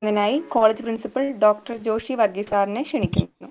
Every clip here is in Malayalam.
ഇതിനായി college principal doctor Joshi Varghese സാറിനെ ക്ഷണിക്കുന്നു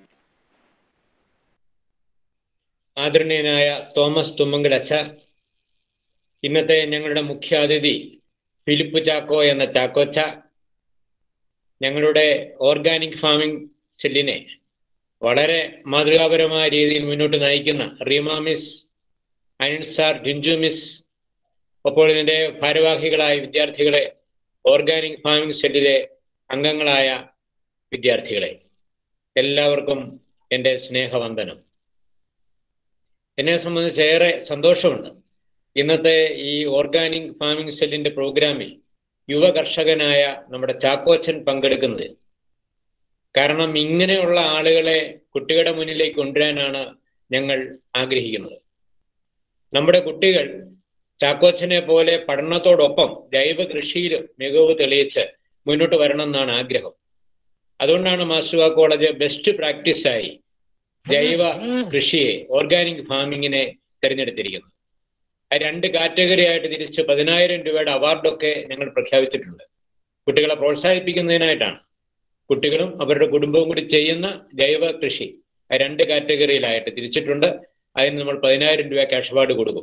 ആദരണീയനായ തോമസ് തുമ്മങ്കൽ അച്ഛ ഇന്നത്തെ ഞങ്ങളുടെ മുഖ്യാതിഥി ഫിലിപ്പ് ചാക്കോ എന്ന ചാക്കോച്ച ഞങ്ങളുടെ ഓർഗാനിക് ഫാമിംഗ് സെല്ലിനെ വളരെ മാതൃകാപരമായ രീതിയിൽ മുന്നോട്ട് നയിക്കുന്ന റീമ മിസ് അനിൻസാർ ഡിഞ്ചു മിസ് അപ്പോൾ ഇതിൻ്റെ ഭാരവാഹികളായ വിദ്യാർത്ഥികളെ ഓർഗാനിക് ഫാമിംഗ് സെല്ലിലെ അംഗങ്ങളായ വിദ്യാർത്ഥികളെ എല്ലാവർക്കും എൻ്റെ സ്നേഹവന്ദനം എന്നെ സംബന്ധിച്ച് ഏറെ സന്തോഷമുണ്ട് ഇന്നത്തെ ഈ ഓർഗാനിക് ഫാമിംഗ് സെല്ലിന്റെ പ്രോഗ്രാമിൽ യുവ കർഷകനായ നമ്മുടെ ചാക്കോച്ചൻ പങ്കെടുക്കുന്നത് കാരണം ഇങ്ങനെയുള്ള ആളുകളെ കുട്ടികളുടെ മുന്നിലേക്ക് കൊണ്ടുവരാനാണ് ഞങ്ങൾ ആഗ്രഹിക്കുന്നത് നമ്മുടെ കുട്ടികൾ ചാക്കോച്ചനെ പോലെ പഠനത്തോടൊപ്പം ജൈവ കൃഷിയിലും മികവ് തെളിയിച്ച് മുന്നോട്ട് വരണം എന്നാണ് ആഗ്രഹം അതുകൊണ്ടാണ് മാസുവ കോളേജ് ബെസ്റ്റ് പ്രാക്ടീസായി ജൈവ കൃഷിയെ ഓർഗാനിക് ഫാമിങ്ങിനെ തിരഞ്ഞെടുത്തിരിക്കുന്നത് ആ രണ്ട് കാറ്റഗറി ആയിട്ട് തിരിച്ച് പതിനായിരം രൂപയുടെ അവാർഡൊക്കെ ഞങ്ങൾ പ്രഖ്യാപിച്ചിട്ടുണ്ട് കുട്ടികളെ പ്രോത്സാഹിപ്പിക്കുന്നതിനായിട്ടാണ് കുട്ടികളും അവരുടെ കുടുംബവും കൂടി ചെയ്യുന്ന ജൈവ കൃഷി ആ രണ്ട് കാറ്റഗറിയിലായിട്ട് തിരിച്ചിട്ടുണ്ട് അതിന് നമ്മൾ പതിനായിരം രൂപ ക്യാഷ് അവാർഡ് കൊടുക്കും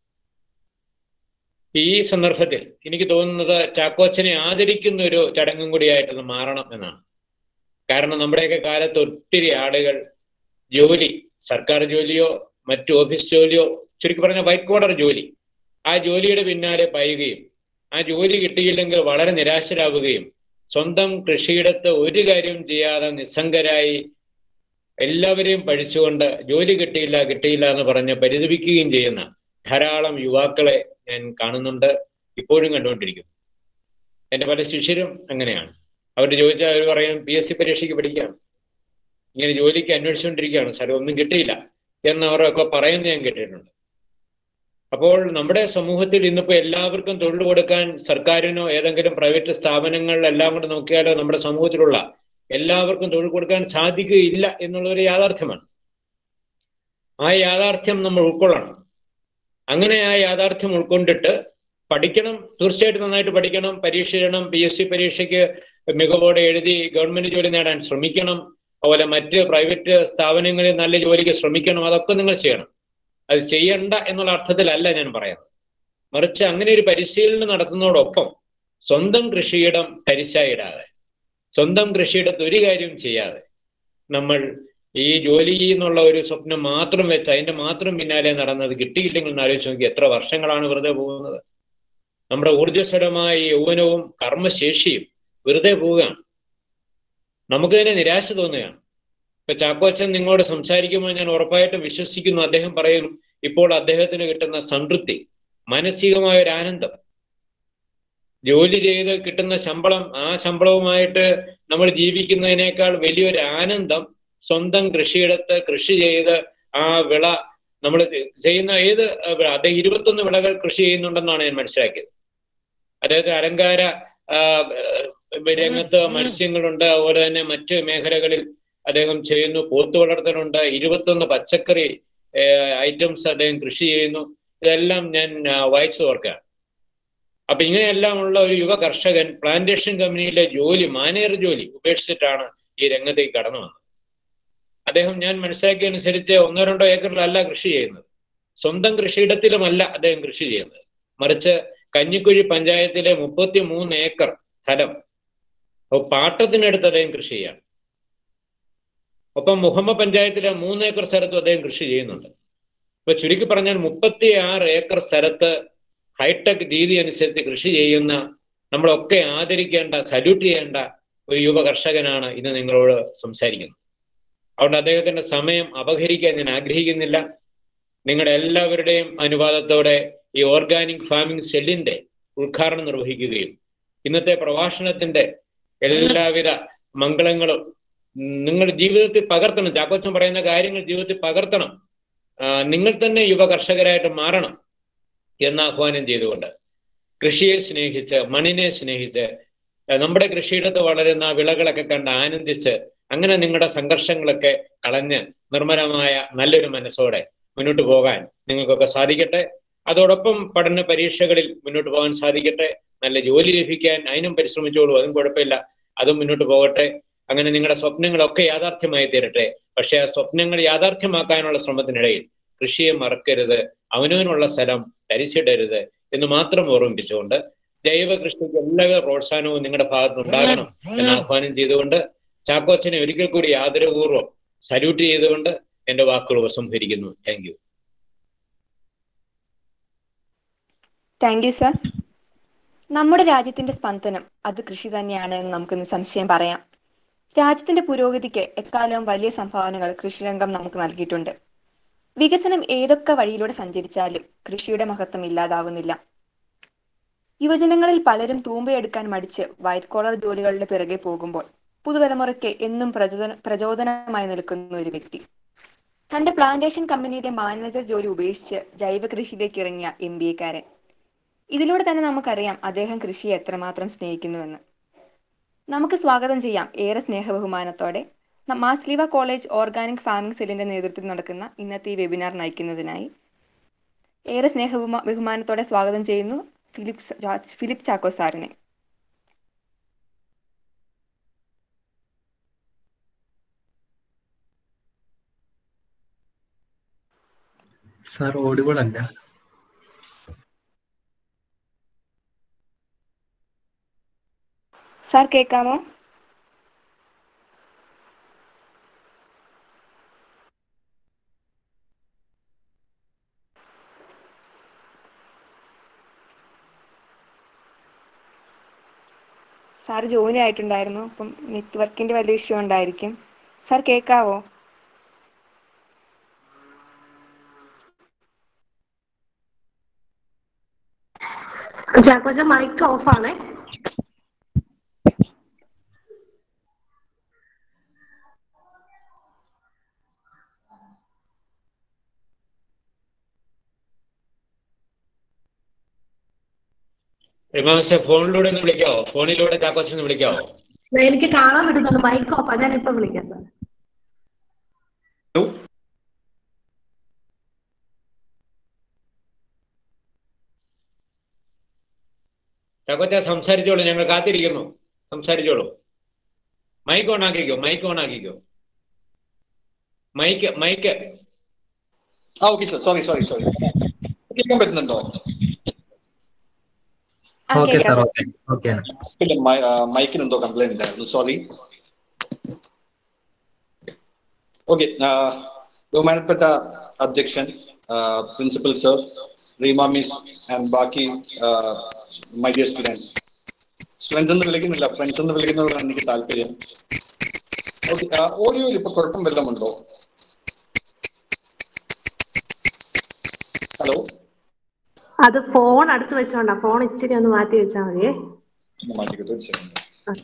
ഈ സന്ദർഭത്തിൽ എനിക്ക് തോന്നുന്നത് ചാക്കോച്ചനെ ആദരിക്കുന്ന ഒരു ചടങ്ങും കൂടിയായിട്ടൊന്ന് മാറണം എന്നാണ് കാരണം നമ്മുടെയൊക്കെ കാലത്ത് ഒത്തിരി ആളുകൾ ജോലി സർക്കാർ ജോലിയോ മറ്റു ഓഫീസ് ജോലിയോ ചുരുക്കി പറഞ്ഞ വൈറ്റ് കോളർ ജോലി ആ ജോലിയുടെ പിന്നാലെ പയുകയും ആ ജോലി കിട്ടിയില്ലെങ്കിൽ വളരെ നിരാശരാവുകയും സ്വന്തം കൃഷിയിടത്ത് ഒരു കാര്യം ചെയ്യാതെ നിസ്സംഗരായി എല്ലാവരെയും പഴിച്ചുകൊണ്ട് ജോലി കിട്ടിയില്ല കിട്ടിയില്ല എന്ന് പറഞ്ഞ് പരിതപിക്കുകയും ചെയ്യുന്ന ധാരാളം യുവാക്കളെ ഞാൻ കാണുന്നുണ്ട് ഇപ്പോഴും കണ്ടുകൊണ്ടിരിക്കും എൻ്റെ പല ശിഷ്യരും അങ്ങനെയാണ് അവർ ചോദിച്ചാൽ അവർ പറയും പി എസ് സി പരീക്ഷയ്ക്ക് പഠിക്കാം ഇങ്ങനെ ജോലിക്ക് അന്വേഷിച്ചുകൊണ്ടിരിക്കുകയാണ് സാർ ഒന്നും കിട്ടിയില്ല എന്നവരൊക്കെ പറയുന്നത് ഞാൻ കേട്ടിട്ടുണ്ട് അപ്പോൾ നമ്മുടെ സമൂഹത്തിൽ ഇന്നിപ്പോൾ എല്ലാവർക്കും തൊഴിൽ കൊടുക്കാൻ സർക്കാരിനോ ഏതെങ്കിലും പ്രൈവറ്റ് സ്ഥാപനങ്ങളിലെല്ലാം കൂടെ നോക്കിയാലോ നമ്മുടെ സമൂഹത്തിലുള്ള എല്ലാവർക്കും തൊഴിൽ കൊടുക്കാൻ സാധിക്കുകയില്ല എന്നുള്ളൊരു യാഥാർത്ഥ്യമാണ് ആ യാഥാർത്ഥ്യം നമ്മൾ ഉൾക്കൊള്ളണം അങ്ങനെ ആ യാഥാർത്ഥ്യം ഉൾക്കൊണ്ടിട്ട് പഠിക്കണം തീർച്ചയായിട്ടും നന്നായിട്ട് പഠിക്കണം പരീക്ഷ എഴുതണം പി എസ് സി പരീക്ഷയ്ക്ക് മികവോടെ എഴുതി ഗവൺമെന്റ് ജോലി നേടാൻ ശ്രമിക്കണം അതുപോലെ മറ്റ് പ്രൈവറ്റ് സ്ഥാപനങ്ങളിൽ നല്ല ജോലിക്ക് ശ്രമിക്കണം അതൊക്കെ നിങ്ങൾ ചെയ്യണം അത് ചെയ്യണ്ട എന്നുള്ള അർത്ഥത്തിലല്ല ഞാൻ പറയുന്നത് മറിച്ച് അങ്ങനെ ഒരു പരിശീലനം നടത്തുന്നതോടൊപ്പം സ്വന്തം കൃഷിയിടം തരിശായിടാതെ സ്വന്തം കൃഷിയിടത്ത് ഒരു കാര്യം ചെയ്യാതെ നമ്മൾ ഈ ജോലി എന്നുള്ള ഒരു സ്വപ്നം മാത്രം വെച്ച് അതിന്റെ മാത്രം പിന്നാലെ നടന്നത് കിട്ടിയില്ലെങ്കിൽ എന്ന് ആലോചിച്ച് നോക്കി എത്ര വർഷങ്ങളാണ് വെറുതെ പോകുന്നത് നമ്മുടെ ഊർജ്ജസ്വലമായ യൗവനവും കർമ്മശേഷിയും വെറുതെ പോവുകയാണ് നമുക്ക് തന്നെ നിരാശ തോന്നുകയാണ് ഇപ്പൊ ചാക്കോച്ചൻ നിങ്ങളോട് സംസാരിക്കുമ്പോൾ ഞാൻ ഉറപ്പായിട്ടും വിശ്വസിക്കുന്നു അദ്ദേഹം പറയും ഇപ്പോൾ അദ്ദേഹത്തിന് കിട്ടുന്ന സംതൃപ്തി മാനസികമായ ഒരു ആനന്ദം ജോലി ചെയ്ത് കിട്ടുന്ന ശമ്പളം ആ ശമ്പളവുമായിട്ട് നമ്മൾ ജീവിക്കുന്നതിനേക്കാൾ വലിയൊരു ആനന്ദം സ്വന്തം കൃഷിയിടത്ത് കൃഷി ചെയ്ത് ആ വിള നമ്മൾ ചെയ്യുന്ന ഏത് അദ്ദേഹം ഇരുപത്തൊന്ന് വിളകൾ കൃഷി ചെയ്യുന്നുണ്ടെന്നാണ് ഞാൻ മനസ്സിലാക്കിയത് അദ്ദേഹത്തിന് അലങ്കാര രംഗത്ത് മത്സ്യങ്ങളുണ്ട് അതുപോലെ തന്നെ മറ്റ് മേഖലകളിൽ അദ്ദേഹം ചെയ്യുന്നു പോത്തു വളർത്തലുണ്ട് ഇരുപത്തൊന്ന് പച്ചക്കറി ഐറ്റംസ് അദ്ദേഹം കൃഷി ചെയ്യുന്നു ഇതെല്ലാം ഞാൻ വായിച്ചു ഓർക്കുകയാണ് അപ്പൊ ഇങ്ങനെയെല്ലാം ഉള്ള ഒരു യുവ കർഷകൻ പ്ലാന്റേഷൻ കമ്പനിയിലെ ജോലി മാനേജർ ജോലി ഉപേക്ഷിച്ചിട്ടാണ് ഈ രംഗത്തേക്ക് കടന്നു വന്നത് അദ്ദേഹം ഞാൻ മനസ്സിലാക്കിയ അനുസരിച്ച് ഒന്നോ രണ്ടോ ഏക്കറിലല്ല കൃഷി ചെയ്യുന്നത് സ്വന്തം കൃഷിയിടത്തിലുമല്ല അദ്ദേഹം കൃഷി ചെയ്യുന്നത് മറിച്ച് കഞ്ഞിക്കുഴി പഞ്ചായത്തിലെ മുപ്പത്തി മൂന്ന് ഏക്കർ സ്ഥലം പാട്ടത്തിനടുത്ത് അദ്ദേഹം കൃഷി ചെയ്യാണ് ഒപ്പം മുഹമ്മ പഞ്ചായത്തിലെ മൂന്ന് ഏക്കർ സ്ഥലത്തും അദ്ദേഹം കൃഷി ചെയ്യുന്നുണ്ട് ഇപ്പൊ ചുരുക്കി പറഞ്ഞാൽ മുപ്പത്തി ആറ് ഏക്കർ സ്ഥലത്ത് ഹൈടെക് രീതി അനുസരിച്ച് കൃഷി ചെയ്യുന്ന നമ്മളൊക്കെ ആദരിക്കേണ്ട സല്യൂട്ട് ചെയ്യേണ്ട ഒരു യുവ കർഷകനാണ് ഇന്ന് നിങ്ങളോട് സംസാരിക്കുന്നത് അതുകൊണ്ട് അദ്ദേഹത്തിന്റെ സമയം അപഹരിക്കാൻ ഞാൻ ആഗ്രഹിക്കുന്നില്ല നിങ്ങളുടെ എല്ലാവരുടെയും അനുവാദത്തോടെ ഈ ഓർഗാനിക് ഫാമിംഗ് സെല്ലിന്റെ ഉദ്ഘാടനം നിർവഹിക്കുകയും ഇന്നത്തെ പ്രഭാഷണത്തിന്റെ എല്ലാവിധ മംഗളങ്ങളും നിങ്ങൾ ജീവിതത്തിൽ പകർത്തണം ചാക്കോച്ചൻ പറയുന്ന കാര്യങ്ങൾ ജീവിതത്തിൽ പകർത്തണം നിങ്ങൾ തന്നെ യുവ കർഷകരായിട്ട് മാറണം എന്ന് ആഹ്വാനം ചെയ്തുകൊണ്ട് കൃഷിയെ സ്നേഹിച്ച് മണ്ണിനെ സ്നേഹിച്ച് നമ്മുടെ കൃഷിയിടത്ത് വളരുന്ന വിളകളൊക്കെ കണ്ട് ആനന്ദിച്ച് അങ്ങനെ നിങ്ങളുടെ സംഘർഷങ്ങളൊക്കെ കളഞ്ഞ് നിർമ്മലമായ നല്ലൊരു മനസ്സോടെ മുന്നോട്ട് പോകാൻ നിങ്ങൾക്കൊക്കെ സാധിക്കട്ടെ അതോടൊപ്പം പഠന പരീക്ഷകളിൽ മുന്നോട്ട് പോകാൻ സാധിക്കട്ടെ നല്ല ജോലി ലഭിക്കാൻ അതിനും പരിശ്രമിച്ചോളൂ അതും കുഴപ്പമില്ല അതും മുന്നോട്ട് പോകട്ടെ അങ്ങനെ നിങ്ങളുടെ സ്വപ്നങ്ങളൊക്കെ യാഥാർത്ഥ്യമായി തീരട്ടെ പക്ഷെ ആ സ്വപ്നങ്ങൾ യാഥാർത്ഥ്യമാക്കാനുള്ള ശ്രമത്തിനിടയിൽ കൃഷിയെ മറക്കരുത് അവനവനുള്ള സ്ഥലം തരിച്ചിടരുത് എന്ന് മാത്രം ഓർമ്മിപ്പിച്ചുകൊണ്ട് ജൈവ കൃഷിക്ക് എല്ലാവിധ പ്രോത്സാഹനവും നിങ്ങളുടെ ഭാഗത്ത് ഉണ്ടാകണം എന്ന് ആഹ്വാനം ചെയ്തുകൊണ്ട് ചാക്കോച്ചനെ ഒരിക്കൽ കൂടി ആദരപൂർവ്വം സല്യൂട്ട് ചെയ്തുകൊണ്ട് എന്റെ വാക്കുകൾ ഉപസംഹരിക്കുന്നു thank you thank you sir നമ്മുടെ രാജ്യത്തിന്റെ സ്പന്ദനം അത് കൃഷി തന്നെയാണ് എന്ന് നമുക്കിന്ന് സംശയം പറയാം രാജ്യത്തിന്റെ പുരോഗതിക്ക് എക്കാലവും വലിയ സംഭാവനകൾ കൃഷിരംഗം നമുക്ക് നൽകിയിട്ടുണ്ട് വികസനം ഏതൊക്കെ വഴിയിലൂടെ സഞ്ചരിച്ചാലും കൃഷിയുടെ മഹത്വം ഇല്ലാതാവുന്നില്ല യുവജനങ്ങളിൽ പലരും തൂമ്പയെടുക്കാൻ മടിച്ച് വൈറ്റ് കോളർ ജോലികളുടെ പിറകെ പോകുമ്പോൾ പുതുതലമുറയ്ക്ക് എന്നും പ്രചോദന പ്രചോദനമായി നിൽക്കുന്ന ഒരു വ്യക്തി തന്റെ പ്ലാന്റേഷൻ കമ്പനിയിലെ മാനേജർ ജോലി ഉപേക്ഷിച്ച് ജൈവ കൃഷിയിലേക്ക് ഇറങ്ങിയ എം ബി എക്കാരൻ ഇതിലൂടെ തന്നെ നമുക്കറിയാം അദ്ദേഹം കൃഷിയെ എത്രമാത്രം സ്നേഹിക്കുന്നുവെന്ന് നമുക്ക് സ്വാഗതം ചെയ്യാം ഏറെ സ്നേഹബഹുമാനത്തോടെ ന- മാസ്ലിവ കോളേജ് ഓർഗാനിക് ഫാമിംഗ് സെല്ലിന്റെ നേതൃത്വത്തിൽ നടക്കുന്ന ഇന്നത്തെ ഈ വെബിനാർ നയിക്കുന്നതിനായി ഏറെ സ്നേഹ ബഹുമാ- ബഹുമാനത്തോടെ സ്വാഗതം ചെയ്യുന്നു ഫിലിപ്പ് സ- ജോർജ് ഫിലിപ്പ് ചാക്കോ സാറിനെ സാർ ഓഡിബിൾ അല്ല സാർ കേൾക്കാമോ സാർ ജോലി ആയിട്ടുണ്ടായിരുന്നു അപ്പം നെറ്റ്വർക്കിന്റെ വലിയ ഇഷ്യൂ ഉണ്ടായിരിക്കും സാർ കേൾക്കാവോ ചാക്കോച്ച മൈക്ക് ഓഫ് ആണേ റിമാംസെ ഫോണിലൂടെ ഒന്ന് വിളിക്കാവോ ഫോണിലൂടെ ചാക്കോച്ചനെ വിളിക്കാവോ ദേ, എനിക്ക് കാണാൻ പറ്റുന്നുണ്ട് മൈക്ക് ഓഫ് ഞാൻ ഇപ്പൊ വിളിക്കാം സാർ ചാക്കോച്ച സംസാരിച്ചോളൂ ഞങ്ങൾ കാത്തിരിക്കുന്നു സംസാരിച്ചോളൂ മൈക്ക് ഓൺ ആക്കിക്കോ മൈക്ക് ഓൺ ആക്കിക്കോ മൈക്ക് മൈക്ക് ആ okay sir sorry sorry sorry കേൾക്കാൻ പറ്റുന്നുണ്ടോ ആ, ഓക്കെ കേൾക്കാം സാർ സാർ. ഓക്കെ ഓക്കെ ഇല്ല മൈ- ആ, മൈക്കിന് എന്തോ കംപ്ലൈന്റ് ഉണ്ടായിരുന്നു സോറി ഓക്കെ ബഹുമാനപ്പെട്ട അധ്യക്ഷൻ principal sir Reema miss and ബാക്കി മൈ ഡിയർ സ്റ്റുഡൻസ് സ്റ്റുഡൻസ് എന്ന് വിളിക്കുന്നില്ല ഫ്രണ്ട്സ് എന്ന് വിളിക്കുന്നതാണ് എനിക്ക് താല്പര്യം ഓക്കെ ഓഡിയോയിൽ ഇപ്പൊ കുഴപ്പം വല്ലതും ഉണ്ടോ ഹലോ അത് ഫോൺ അടുത്ത് വെച്ചോണ്ടാ ഫോൺ ഇച്ചിരി ഒന്ന് മാറ്റി വെച്ചാൽ മതിയേ ഒന്ന് മാറ്റിക്കോട്ടെ ഒരു second.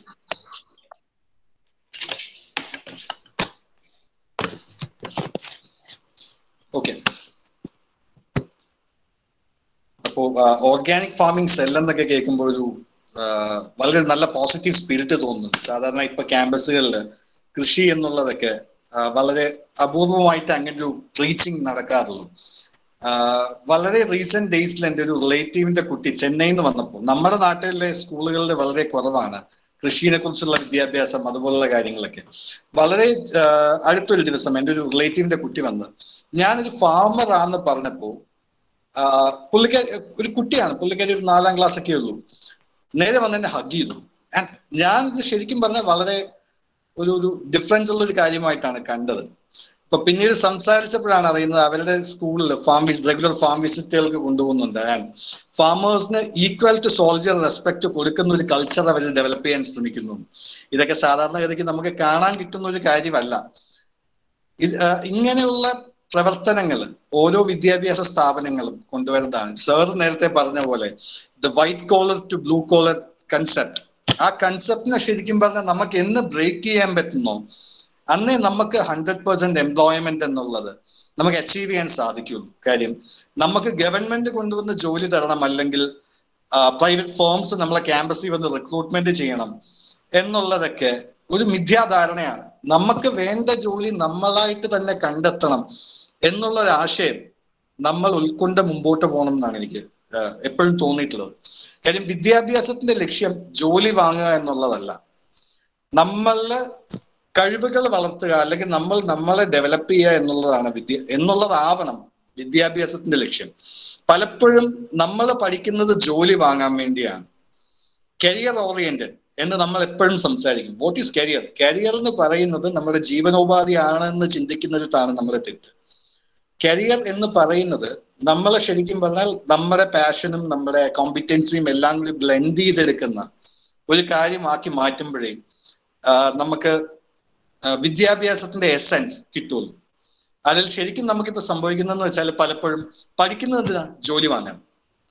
ഓക്കെ അപ്പോ ഓർഗാനിക് ഫാമിംഗ് സെൽ എന്നൊക്കെ കേൾക്കുമ്പോൾ ഒരു ആ, വളരെ നല്ല പോസിറ്റീവ് സ്പിരിറ്റ് തോന്നുന്നുണ്ട് സാധാരണ ഇപ്പൊ ക്യാമ്പസുകളിൽ കൃഷി എന്നുള്ളതൊക്കെ ആ, വളരെ അപൂർവമായിട്ട് അങ്ങനെ ഒരു ടീച്ചിങ് നടക്കാറുള്ളൂ ആ, വളരെ റീസെന്റ് ഡേയ്സിൽ എൻ്റെ ഒരു റിലേറ്റീവിന്റെ കുട്ടി ചെന്നൈയിൽ നിന്ന് വന്നപ്പോൾ നമ്മുടെ നാട്ടിലെ സ്കൂളുകളിൽ വളരെ കുറവാണ് കൃഷിയെ കുറിച്ചുള്ള വിദ്യാഭ്യാസം അതുപോലുള്ള കാര്യങ്ങളൊക്കെ വളരെ ആ, അടുത്തൊരു ദിവസം എൻ്റെ ഒരു റിലേറ്റീവിന്റെ കുട്ടി വന്ന് ഞാനൊരു ഫാമർ ആണെന്ന് പറഞ്ഞപ്പോ ആ, പുള്ളിക്കാരി ഒരു കുട്ടിയാണ് പുള്ളിക്കാരി ഒരു നാലാം ക്ലാസ് ഒക്കെ ഉള്ളൂ നേരെ വന്ന് എന്നെ ഹഗ് ചെയ്തു ആൻഡ് ഞാൻ ഇത് ശരിക്കും പറഞ്ഞാൽ വളരെ ഒരു ഒരു ഡിഫറൻസ് ഉള്ള ഒരു കാര്യമായിട്ടാണ് കണ്ടത് ഇപ്പൊ പിന്നീട് സംസാരിച്ചപ്പോഴാണ് അറിയുന്നത് അവരുടെ സ്കൂളിൽ ഫാം വിസിറ്റ് റെഗുലർ ഫാം വിസിറ്റുകൾക്ക് കൊണ്ടുപോകുന്നുണ്ട് ആൻഡ് ഫാമേഴ്സിന് ഈക്വൽ ടു സോൾജർ റെസ്പെക്ട് കൊടുക്കുന്ന ഒരു കൾച്ചർ അവർ ഡെവലപ്പ് ചെയ്യാൻ ശ്രമിക്കുന്നു ഇതൊക്കെ സാധാരണഗതിക്ക് നമുക്ക് കാണാൻ കിട്ടുന്ന ഒരു കാര്യമല്ല ഇത് ആ, ഇങ്ങനെയുള്ള പ്രവർത്തനങ്ങൾ ഓരോ വിദ്യാഭ്യാസ സ്ഥാപനങ്ങളും കൊണ്ടുവരുന്നതാണ് സാർ നേരത്തെ പറഞ്ഞ പോലെ the white collar to blue collar concept ആ കൺസെപ്റ്റിനെ ശരിക്കും പറഞ്ഞാൽ നമുക്ക് എന്ന് ബ്രേക്ക് ചെയ്യാൻ പറ്റുന്നോ അന്നേ നമുക്ക് ഹൺഡ്രഡ് പെർസെന്റ് എംപ്ലോയ്മെന്റ് എന്നുള്ളത് നമുക്ക് അച്ചീവ് ചെയ്യാൻ സാധിക്കുള്ളൂ കാര്യം നമുക്ക് ഗവൺമെന്റ് കൊണ്ടുവന്ന് ജോലി തരണം അല്ലെങ്കിൽ പ്രൈവറ്റ് ഫേംസ് നമ്മളെ ക്യാമ്പസിൽ വന്ന് റിക്രൂട്ട്മെന്റ് ചെയ്യണം എന്നുള്ളതൊക്കെ ഒരു മിഥ്യാധാരണയാണ് നമുക്ക് വേണ്ട ജോലി നമ്മളായിട്ട് തന്നെ കണ്ടെത്തണം എന്നുള്ള ഒരു ആശയം നമ്മൾ ഉൾക്കൊണ്ട് മുമ്പോട്ട് പോകണം എന്നാണ് എനിക്ക് ആഹ് എപ്പോഴും തോന്നിയിട്ടുള്ളത് കാര്യം വിദ്യാഭ്യാസത്തിന്റെ ലക്ഷ്യം ജോലി വാങ്ങുക എന്നുള്ളതല്ല നമ്മളില് കഴിവുകൾ വളർത്തുക അല്ലെങ്കിൽ നമ്മൾ നമ്മളെ ഡെവലപ്പ് ചെയ്യുക എന്നുള്ളതാണ് വിദ്യ എന്നുള്ളതാവണം വിദ്യാഭ്യാസത്തിന്റെ ലക്ഷ്യം പലപ്പോഴും നമ്മൾ പഠിക്കുന്നത് ജോലി വാങ്ങാൻ വേണ്ടിയാണ് കരിയർ ഓറിയന്റഡ് എന്ന് നമ്മൾ എപ്പോഴും സംസാരിക്കും വാട്ട് ഈസ് കരിയർ കരിയർ എന്ന് പറയുന്നത് നമ്മുടെ ജീവനോപാധി ആണെന്ന് ചിന്തിക്കുന്നിടത്താണ് നമ്മളെ തെറ്റ് കരിയർ എന്ന് പറയുന്നത് നമ്മൾ ശരിക്കും പറഞ്ഞാൽ നമ്മുടെ പാഷനും നമ്മുടെ കോമ്പിറ്റൻസിയും എല്ലാം കൂടി ബ്ലെൻഡ് ചെയ്തെടുക്കുന്ന ഒരു കാര്യമാക്കി മാറ്റുമ്പോഴേ ആ, നമുക്ക് ആ, വിദ്യാഭ്യാസത്തിന്റെ എസെൻസ് കിട്ടുള്ളൂ അതിൽ ശരിക്കും നമുക്കിപ്പോ സംഭവിക്കുന്നതെന്ന് വെച്ചാൽ പലപ്പോഴും പഠിക്കുന്നത് എന്തിനാ ജോലി വാങ്ങാൻ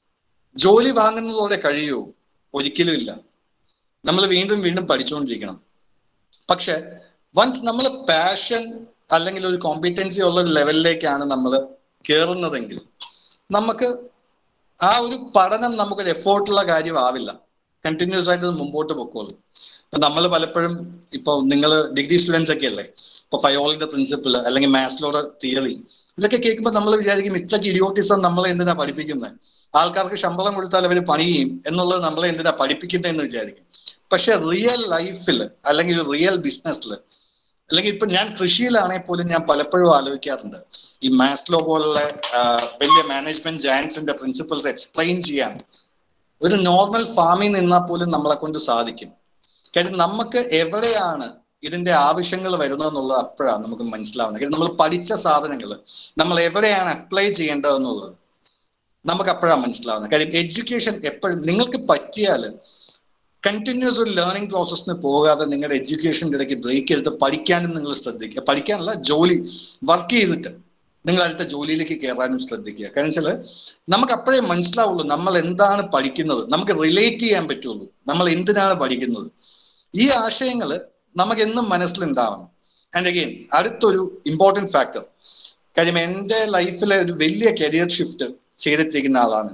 ജോലി വാങ്ങുന്നതോടെ കഴിയുമോ ഒരിക്കലും ഇല്ല നമ്മൾ വീണ്ടും വീണ്ടും പഠിച്ചുകൊണ്ടിരിക്കണം പക്ഷെ വൺസ് നമ്മൾ പാഷൻ അല്ലെങ്കിൽ ഒരു കോമ്പിറ്റൻസി ഉള്ള ഒരു ലെവലിലേക്കാണ് നമ്മൾ കയറുന്നതെങ്കിൽ നമുക്ക് ആ ഒരു പഠനം നമുക്കൊരു എഫോർട്ടുള്ള കാര്യമാവില്ല കണ്ടിന്യൂസ് ആയിട്ട് ഇത് മുമ്പോട്ട് പൊക്കോളും ഇപ്പൊ നമ്മൾ പലപ്പോഴും ഇപ്പൊ നിങ്ങൾ ഡിഗ്രി സ്റ്റുഡൻസ് ഒക്കെ അല്ലേ ഇപ്പൊ ഫയോളിന്റെ പ്രിൻസിപ്പിൾ അല്ലെങ്കിൽ മാത്സിലോടെ തിയറി ഇതൊക്കെ കേൾക്കുമ്പോൾ നമ്മൾ വിചാരിക്കും ഇത്രയ്ക്ക് ഇഡിയോട്ടിസം നമ്മളെ എന്തിനാ പഠിപ്പിക്കുന്നത് ആൾക്കാർക്ക് ശമ്പളം കൊടുത്താൽ അവർ പണി ചെയ്യും എന്നുള്ളത് നമ്മളെ എന്തിനാ പഠിപ്പിക്കുന്നത് എന്ന് വിചാരിക്കും പക്ഷെ റിയൽ ലൈഫിൽ അല്ലെങ്കിൽ റിയൽ ബിസിനസ്സിൽ അല്ലെങ്കിൽ ഇപ്പൊ ഞാൻ കൃഷിയിലാണെങ്കിൽ പോലും ഞാൻ പലപ്പോഴും ആലോചിക്കാറുണ്ട് ഈ മാസ്ലോ പോലുള്ള ആ, വലിയ മാനേജ്മെന്റ് ജയൻസിന്റെ പ്രിൻസിപ്പിൾസ് എക്സ്പ്ലെയിൻ ചെയ്യാൻ ഒരു നോർമൽ ഫാമിൽ നിന്നാൽ പോലും നമ്മളെ കൊണ്ട് സാധിക്കും കാര്യം നമുക്ക് എവിടെയാണ് ഇതിന്റെ ആവശ്യങ്ങൾ വരുന്നതെന്നുള്ളത് അപ്പോഴാണ് നമുക്ക് മനസ്സിലാവുന്നത് കാര്യം നമ്മൾ പഠിച്ച സാധനങ്ങൾ നമ്മൾ എവിടെയാണ് അപ്ലൈ ചെയ്യേണ്ടതെന്നുള്ളത് നമുക്ക് അപ്പോഴാണ് മനസ്സിലാവുന്നത് കാര്യം എഡ്യൂക്കേഷൻ എപ്പോഴും നിങ്ങൾക്ക് പറ്റിയാൽ കണ്ടിന്യൂസ് ഒരു ലേണിംഗ് പ്രോസസ്സിന് പോകാതെ നിങ്ങളുടെ എഡ്യൂക്കേഷൻ്റെ ഇടയ്ക്ക് ബ്രേക്ക് എടുത്ത് പഠിക്കാനും നിങ്ങൾ ശ്രദ്ധിക്കുക പഠിക്കാനല്ല ജോലി വർക്ക് ചെയ്തിട്ട് നിങ്ങൾ അടുത്ത ജോലിയിലേക്ക് കയറാനും ശ്രദ്ധിക്കുക കാരണം വെച്ചാൽ നമുക്ക് അപ്പോഴേ മനസ്സിലാവുള്ളൂ നമ്മൾ എന്താണ് പഠിക്കുന്നത് നമുക്ക് റിലേറ്റ് ചെയ്യാൻ പറ്റുള്ളൂ നമ്മൾ എന്തിനാണ് പഠിക്കുന്നത് ഈ ആശയങ്ങൾ നമുക്ക് എന്നും മനസ്സിലുണ്ടാവണം ആൻഡ് അഗെയിൻ അടുത്തൊരു ഇമ്പോർട്ടൻറ്റ് ഫാക്ടർ കാര്യം എൻ്റെ ലൈഫിലെ ഒരു വലിയ കരിയർ ഷിഫ്റ്റ് ചെയ്തിട്ടിരിക്കുന്ന ആളാണ്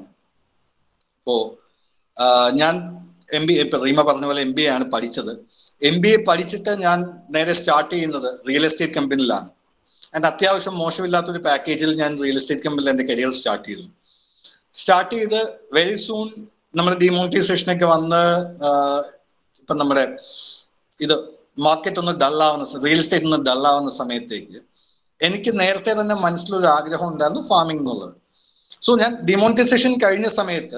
ഇപ്പോ ആ, ഞാൻ എം ബി ഇപ്പൊ റീമ പറഞ്ഞ പോലെ എം ബി എ ആണ് പഠിച്ചത് എം ബി എ പഠിച്ചിട്ട് ഞാൻ നേരെ സ്റ്റാർട്ട് ചെയ്യുന്നത് റിയൽ എസ്റ്റേറ്റ് കമ്പനിയിലാണ് ആൻഡ് അത്യാവശ്യം മോശമില്ലാത്തൊരു പാക്കേജിൽ ഞാൻ റിയൽ എസ്റ്റേറ്റ് കമ്പനിയിൽ എൻ്റെ കരിയർ സ്റ്റാർട്ട് ചെയ്തു സ്റ്റാർട്ട് ചെയ്ത് വെരി സൂൺ നമ്മുടെ ഡിമോണിറ്റൈസേഷനൊക്കെ വന്ന് ആ, ഇപ്പം നമ്മുടെ ഇത് മാർക്കറ്റ് ഒന്ന് ഡൾ ആവുന്ന റിയൽ എസ്റ്റേറ്റ് ഒന്ന് ഡൾ ആവുന്ന സമയത്തേക്ക് എനിക്ക് നേരത്തെ തന്നെ മനസ്സിലൊരു ആഗ്രഹം ഉണ്ടായിരുന്നു ഫാമിംഗ് എന്നുള്ളത് സോ ഞാൻ ഡിമോണിറ്റൈസേഷൻ കഴിഞ്ഞ സമയത്ത്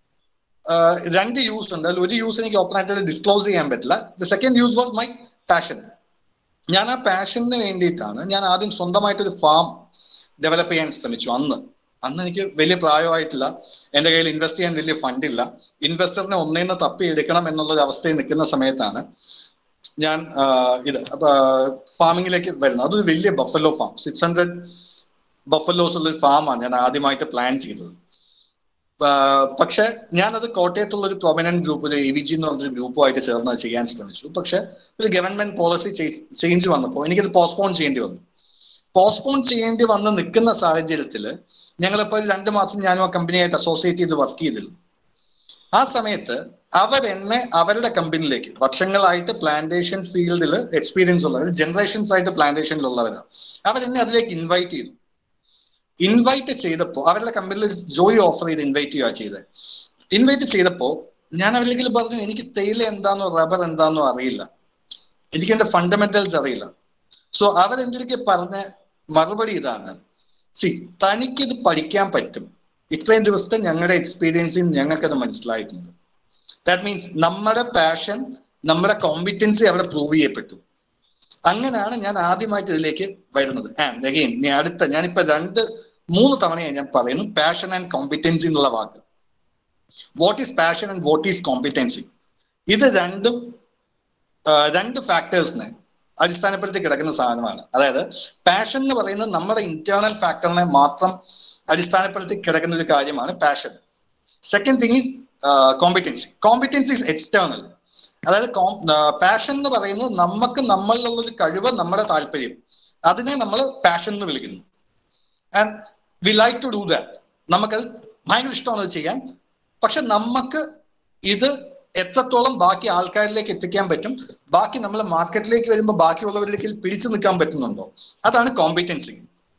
ആഹ് രണ്ട് യൂസ് ഉണ്ട് അതിൽ ഒരു യൂസ് എനിക്ക് ഓപ്പൺ ആയിട്ട് ഡിസ്ക്ലോസ് ചെയ്യാൻ പറ്റില്ല the second use was my passion ഞാൻ ആ പാഷന് വേണ്ടിയിട്ടാണ് ഞാൻ ആദ്യം സ്വന്തമായിട്ടൊരു ഫാം ഡെവലപ്പ് ചെയ്യാൻ ശ്രമിച്ചു അന്ന് അന്ന് എനിക്ക് വലിയ പ്രായമായിട്ടില്ല എൻ്റെ കയ്യിൽ ഇൻവെസ്റ്റ് ചെയ്യാൻ വലിയ ഫണ്ടില്ല ഇൻവെസ്റ്ററിനെ ഒന്നേന്ന് തപ്പി എടുക്കണം എന്നുള്ളൊരു അവസ്ഥയിൽ നിൽക്കുന്ന സമയത്താണ് ഞാൻ ആഹ് ഇത് ഫാമിങ്ങിലേക്ക് വരുന്നത് അതൊരു വലിയ buffalo farm six hundred buffaloes ഉള്ള ഒരു ഫാമാണ് ഞാൻ ആദ്യമായിട്ട് പ്ലാൻ ചെയ്തത് ആഹ് പക്ഷെ ഞാനത് കോട്ടയത്തുള്ള ഒരു പ്രൊമിനന്റ് ഗ്രൂപ്പ് ഒരു എ വി ജി എന്ന് പറഞ്ഞൊരു ഗ്രൂപ്പുമായിട്ട് ചേർന്ന് അത് ചെയ്യാൻ ശ്രമിച്ചു പക്ഷെ ഒരു ഗവൺമെന്റ് പോളിസി ചേഞ്ച് വന്നപ്പോൾ എനിക്കത് പോസ്റ്റ്പോൺ ചെയ്യേണ്ടി വന്നു പോസ്റ്റ്പോൺ ചെയ്യേണ്ടി വന്ന് നിൽക്കുന്ന സാഹചര്യത്തിൽ ഞങ്ങളിപ്പോൾ ഒരു രണ്ട് മാസം ഞാനും ആ കമ്പനിയായിട്ട് അസോസിയേറ്റ് ചെയ്ത് വർക്ക് ചെയ്തിരുന്നു ആ സമയത്ത് അവരെന്നെ അവരുടെ കമ്പനിയിലേക്ക് വർഷങ്ങളായിട്ട് പ്ലാന്റേഷൻ ഫീൽഡിൽ എക്സ്പീരിയൻസ് ഉള്ളവർ ജനറേഷൻസ് ആയിട്ട് പ്ലാന്റേഷനിലുള്ളവരാണ് അവരെന്നെ അതിലേക്ക് ഇൻവൈറ്റ് ചെയ്തു ഇൻവൈറ്റ് ചെയ്തപ്പോൾ അവരുടെ കമ്പനിയിൽ ഒരു ജോലി ഓഫർ ചെയ്ത് ഇൻവൈറ്റ് ചെയ്യുക ചെയ്തത് ഇൻവൈറ്റ് ചെയ്തപ്പോൾ ഞാൻ അവരിലേക്ക് പറഞ്ഞു എനിക്ക് തേയില എന്താണെന്നോ റബ്ബർ എന്താണെന്നോ അറിയില്ല എനിക്ക് എന്റെ ഫണ്ടമെന്റൽസ് അറിയില്ല സോ അവരെന്തിലേക്ക് പറഞ്ഞ മറുപടി ഇതാണ് സി തനിക്കിത് പഠിക്കാൻ പറ്റും ഇത്രയും ദിവസത്തെ ഞങ്ങളുടെ എക്സ്പീരിയൻസിൽ ഞങ്ങൾക്കത് മനസ്സിലായിട്ടുണ്ട് ദാറ്റ് മീൻസ് നമ്മുടെ പാഷൻ നമ്മുടെ കോമ്പിറ്റൻസി അവിടെ പ്രൂവ് ചെയ്യപ്പെട്ടു അങ്ങനെയാണ് ഞാൻ ആദ്യമായിട്ട് ഇതിലേക്ക് വരുന്നത് ആൻഡ് അഗെയിൻ ഞാൻ അടുത്ത ഞാനിപ്പോ രണ്ട് മൂന്ന് തവണയായി ഞാൻ പറയുന്നു പാഷൻ ആൻഡ് കോമ്പിറ്റൻസി എന്നുള്ള വാക്ക് what is passion and what is competency ഇത് രണ്ടും ആ, രണ്ട് ഫാക്ടേഴ്സിനെ അടിസ്ഥാനപ്പെടുത്തി കിടക്കുന്ന സാധനമാണ് അതായത് പാഷൻ എന്ന് പറയുന്നത് നമ്മുടെ ഇന്റേണൽ ഫാക്ടറിനെ മാത്രം അടിസ്ഥാനപ്പെടുത്തി കിടക്കുന്ന ഒരു കാര്യമാണ് passion second thing is competency competency is external അതായത് പാഷൻ എന്ന് പറയുന്നത് നമുക്ക് നമ്മളിലുള്ള ഒരു കഴിവ് നമ്മുടെ താല്പര്യം അതിനെ നമ്മൾ പാഷൻ എന്ന് വിളിക്കുന്നു and we like to do that നമുക്കത് ഭയങ്കര ഇഷ്ടമാണ് അത് ചെയ്യാൻ പക്ഷെ നമുക്ക് ഇത് എത്രത്തോളം ബാക്കി ആൾക്കാരിലേക്ക് എത്തിക്കാൻ പറ്റും ബാക്കി നമ്മൾ മാർക്കറ്റിലേക്ക് വരുമ്പോൾ ബാക്കിയുള്ളവരിലേക്ക് പിടിച്ചു നിൽക്കാൻ പറ്റുന്നുണ്ടോ അതാണ് കോമ്പിറ്റൻസി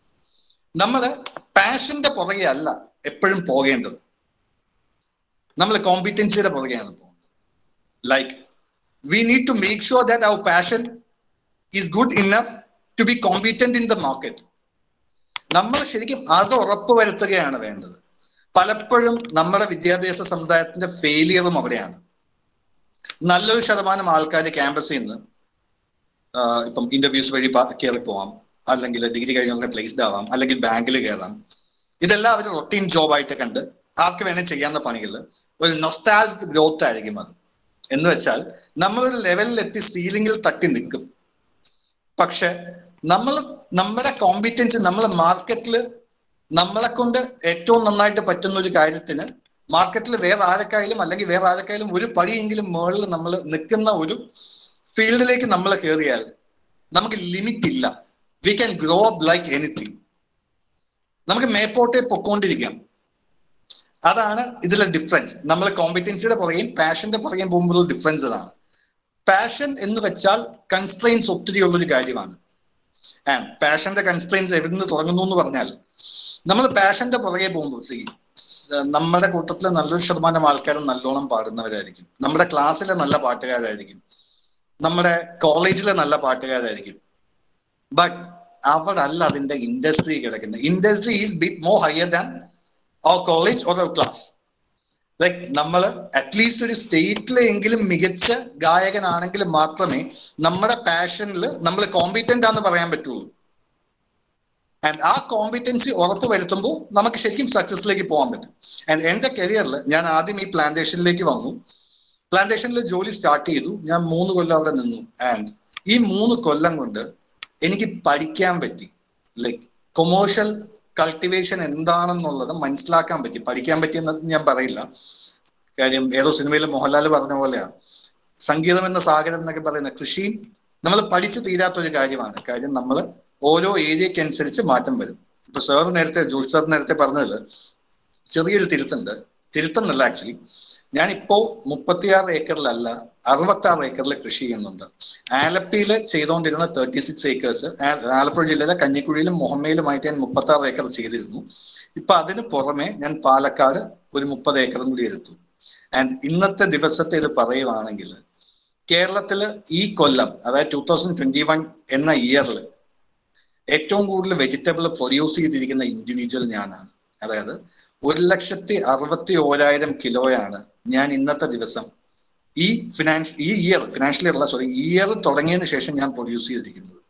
നമ്മൾ പാഷന്റെ പുറകെ അല്ല എപ്പോഴും പോകേണ്ടത് നമ്മൾ കോമ്പിറ്റൻസിയുടെ പുറകെയാണ് പോകുന്നത് like we need to make sure that our passion is good enough to be competent in the market. നമ്മൾ ശരിക്കും അത് ഉറപ്പുവരുത്തുകയാണ് വേണ്ടത് പലപ്പോഴും നമ്മുടെ വിദ്യാഭ്യാസ സമുദായത്തിന്റെ ഫെയിലിയറും അവിടെയാണ് നല്ലൊരു ശതമാനം ആൾക്കാർ ക്യാമ്പസിൽ നിന്ന് ആഹ് ഇപ്പം ഇന്റർവ്യൂസ് വഴി കയറി പോവാം അല്ലെങ്കിൽ ഡിഗ്രി കഴിഞ്ഞ പ്ലേസ്ഡ് ആവാം അല്ലെങ്കിൽ ബാങ്കിൽ കയറാം ഇതെല്ലാം അവർ റൊട്ടീൻ ജോബ് ആയിട്ട് കണ്ട് ആർക്ക് വേണേൽ ചെയ്യാവുന്ന പണികൾ ഒരു നൊസ്റ്റാൾജ് ഗ്രോത്ത് ആയിരിക്കും അത് എന്ന് വെച്ചാൽ നമ്മളൊരു ലെവലിൽ എത്തി സീലിംഗിൽ തട്ടി നിൽക്കും പക്ഷെ നമ്മൾ നമ്മുടെ കോമ്പിറ്റൻസ് നമ്മളെ മാർക്കറ്റിൽ നമ്മളെ കൊണ്ട് ഏറ്റവും നന്നായിട്ട് പറ്റുന്ന ഒരു കാര്യത്തിന് മാർക്കറ്റിൽ വേറെ ആരൊക്കെയായാലും അല്ലെങ്കിൽ വേറെ ആരൊക്കെയായാലും ഒരു പടിയെങ്കിലും മുകളിൽ നമ്മൾ നിൽക്കുന്ന ഒരു ഫീൽഡിലേക്ക് നമ്മൾ കയറിയാൽ നമുക്ക് ലിമിറ്റ് ഇല്ല we can grow up like anything നമുക്ക് മേപ്പോട്ടെ പൊക്കോണ്ടിരിക്കാം അതാണ് ഇതിലെ ഡിഫറൻസ് നമ്മൾ കോമ്പിറ്റൻസിയുടെ പുറകെയും പാഷന്റെ പുറകെയും പോകുമ്പോഴുള്ള ഡിഫറൻസ് അതാണ് പാഷൻ എന്ന് വെച്ചാൽ കൺസ്ട്രെയിൻസ് ഒത്തിരി ഉള്ളൊരു കാര്യമാണ് ആൻഡ് പാഷന്റെ കൺസ്ട്രെയിൻസ് എവിടെ നിന്ന് തുടങ്ങുന്നു എന്ന് പറഞ്ഞാൽ നമ്മൾ പാഷന്റെ പുറകെ പോകുമ്പോൾ സി നമ്മുടെ കൂട്ടത്തിൽ നല്ലൊരു ശതമാനം ആൾക്കാരും നല്ലോണം പാടുന്നവരായിരിക്കും നമ്മുടെ ക്ലാസ്സിലെ നല്ല പാട്ടുകാരായിരിക്കും നമ്മുടെ കോളേജിലെ നല്ല പാട്ടുകാരായിരിക്കും ബട്ട് അവിടെ അല്ല അതിന്റെ ഇൻഡസ്ട്രി കിടക്കുന്നത് industry is bit more higher than our college or our class like നമ്മൾ അറ്റ്ലീസ്റ്റ് ഒരു സ്റ്റേറ്റിലെങ്കിലും മികച്ച ഗായകനാണെങ്കിൽ മാത്രമേ നമ്മുടെ പാഷനിൽ നമ്മൾ കോമ്പിറ്റന്റ് ആണെന്ന് പറയാൻ പറ്റുള്ളൂ ആൻഡ് ആ കോമ്പിറ്റൻസി ഉറപ്പ് വരുത്തുമ്പോൾ നമുക്ക് ശരിക്കും സക്സസിലേക്ക് പോകാൻ പറ്റും ആൻഡ് എന്റെ കരിയറിൽ ഞാൻ ആദ്യം ഈ പ്ലാന്റേഷനിലേക്ക് വന്നു പ്ലാന്റേഷനിൽ ജോലി സ്റ്റാർട്ട് ചെയ്തു ഞാൻ മൂന്ന് കൊല്ലം അവിടെ നിന്നു ആൻഡ് ഈ മൂന്ന് കൊല്ലം കൊണ്ട് എനിക്ക് പഠിക്കാൻ പറ്റി ലൈക്ക് കൊമേഴ്ഷ്യൽ കൾട്ടിവേഷൻ എന്താണെന്നുള്ളത് മനസ്സിലാക്കാൻ പറ്റി പഠിക്കാൻ പറ്റിയെന്നത് ഞാൻ പറയില്ല കാര്യം ഏതോ സിനിമയിൽ മോഹൻലാൽ പറഞ്ഞ പോലെയാ സംഗീതം എന്ന സാഗരം എന്നൊക്കെ പറയുന്ന കൃഷിയും നമ്മൾ പഠിച്ചു തീരാത്ത ഒരു കാര്യമാണ് കാര്യം നമ്മൾ ഓരോ ഏരിയയ്ക്ക് അനുസരിച്ച് മാറ്റം വരും ഇപ്പൊ സാർ നേരത്തെ ജോഷ് സാർ നേരത്തെ പറഞ്ഞതിൽ ചെറിയൊരു തിരുത്തുണ്ട് തിരുത്തുന്നല്ല ആക്ച്വലി ഞാനിപ്പോ മുപ്പത്തിയാറ് ഏക്കറിലല്ല അറുപത്തി ആറ് ഏക്കറിൽ കൃഷി ചെയ്യുന്നുണ്ട് ആലപ്പിയിൽ ചെയ്തുകൊണ്ടിരുന്ന തേർട്ടി സിക്സ് ഏക്കേഴ്സ് ആലപ്പുഴ ജില്ലയിലെ കഞ്ഞിക്കുഴിയിലും മുഹമ്മയിലുമായിട്ട് ഞാൻ മുപ്പത്തി ആറ് ഏക്കർ ചെയ്തിരുന്നു ഇപ്പൊ അതിന് പുറമെ ഞാൻ പാലക്കാട് ഒരു മുപ്പത് ഏക്കറും കൂടി എടുത്തു ആൻഡ് ഇന്നത്തെ ദിവസത്തെ ഇത് പറയുവാണെങ്കിൽ കേരളത്തിൽ ഈ കൊല്ലം അതായത് ടൂ തൗസൻഡ് ട്വന്റി വൺ എന്ന ഇയറിൽ ഏറ്റവും കൂടുതൽ വെജിറ്റബിൾ പ്രൊഡ്യൂസ് ചെയ്തിരിക്കുന്ന ഇൻഡിവിജ്വൽ ഞാനാണ് അതായത് ഒരു ലക്ഷത്തി അറുപത്തി ഓരായിരം കിലോയാണ് ഞാൻ ഇന്നത്തെ ദിവസം ഈ ഫിനാൻഷ് ഈ ഇയർ ഫിനാൻഷ്യൽ ഇയർ അല്ല സോറി ഇയർ തുടങ്ങിയതിന് ശേഷം ഞാൻ പ്രൊഡ്യൂസ് ചെയ്തിരിക്കുന്നത്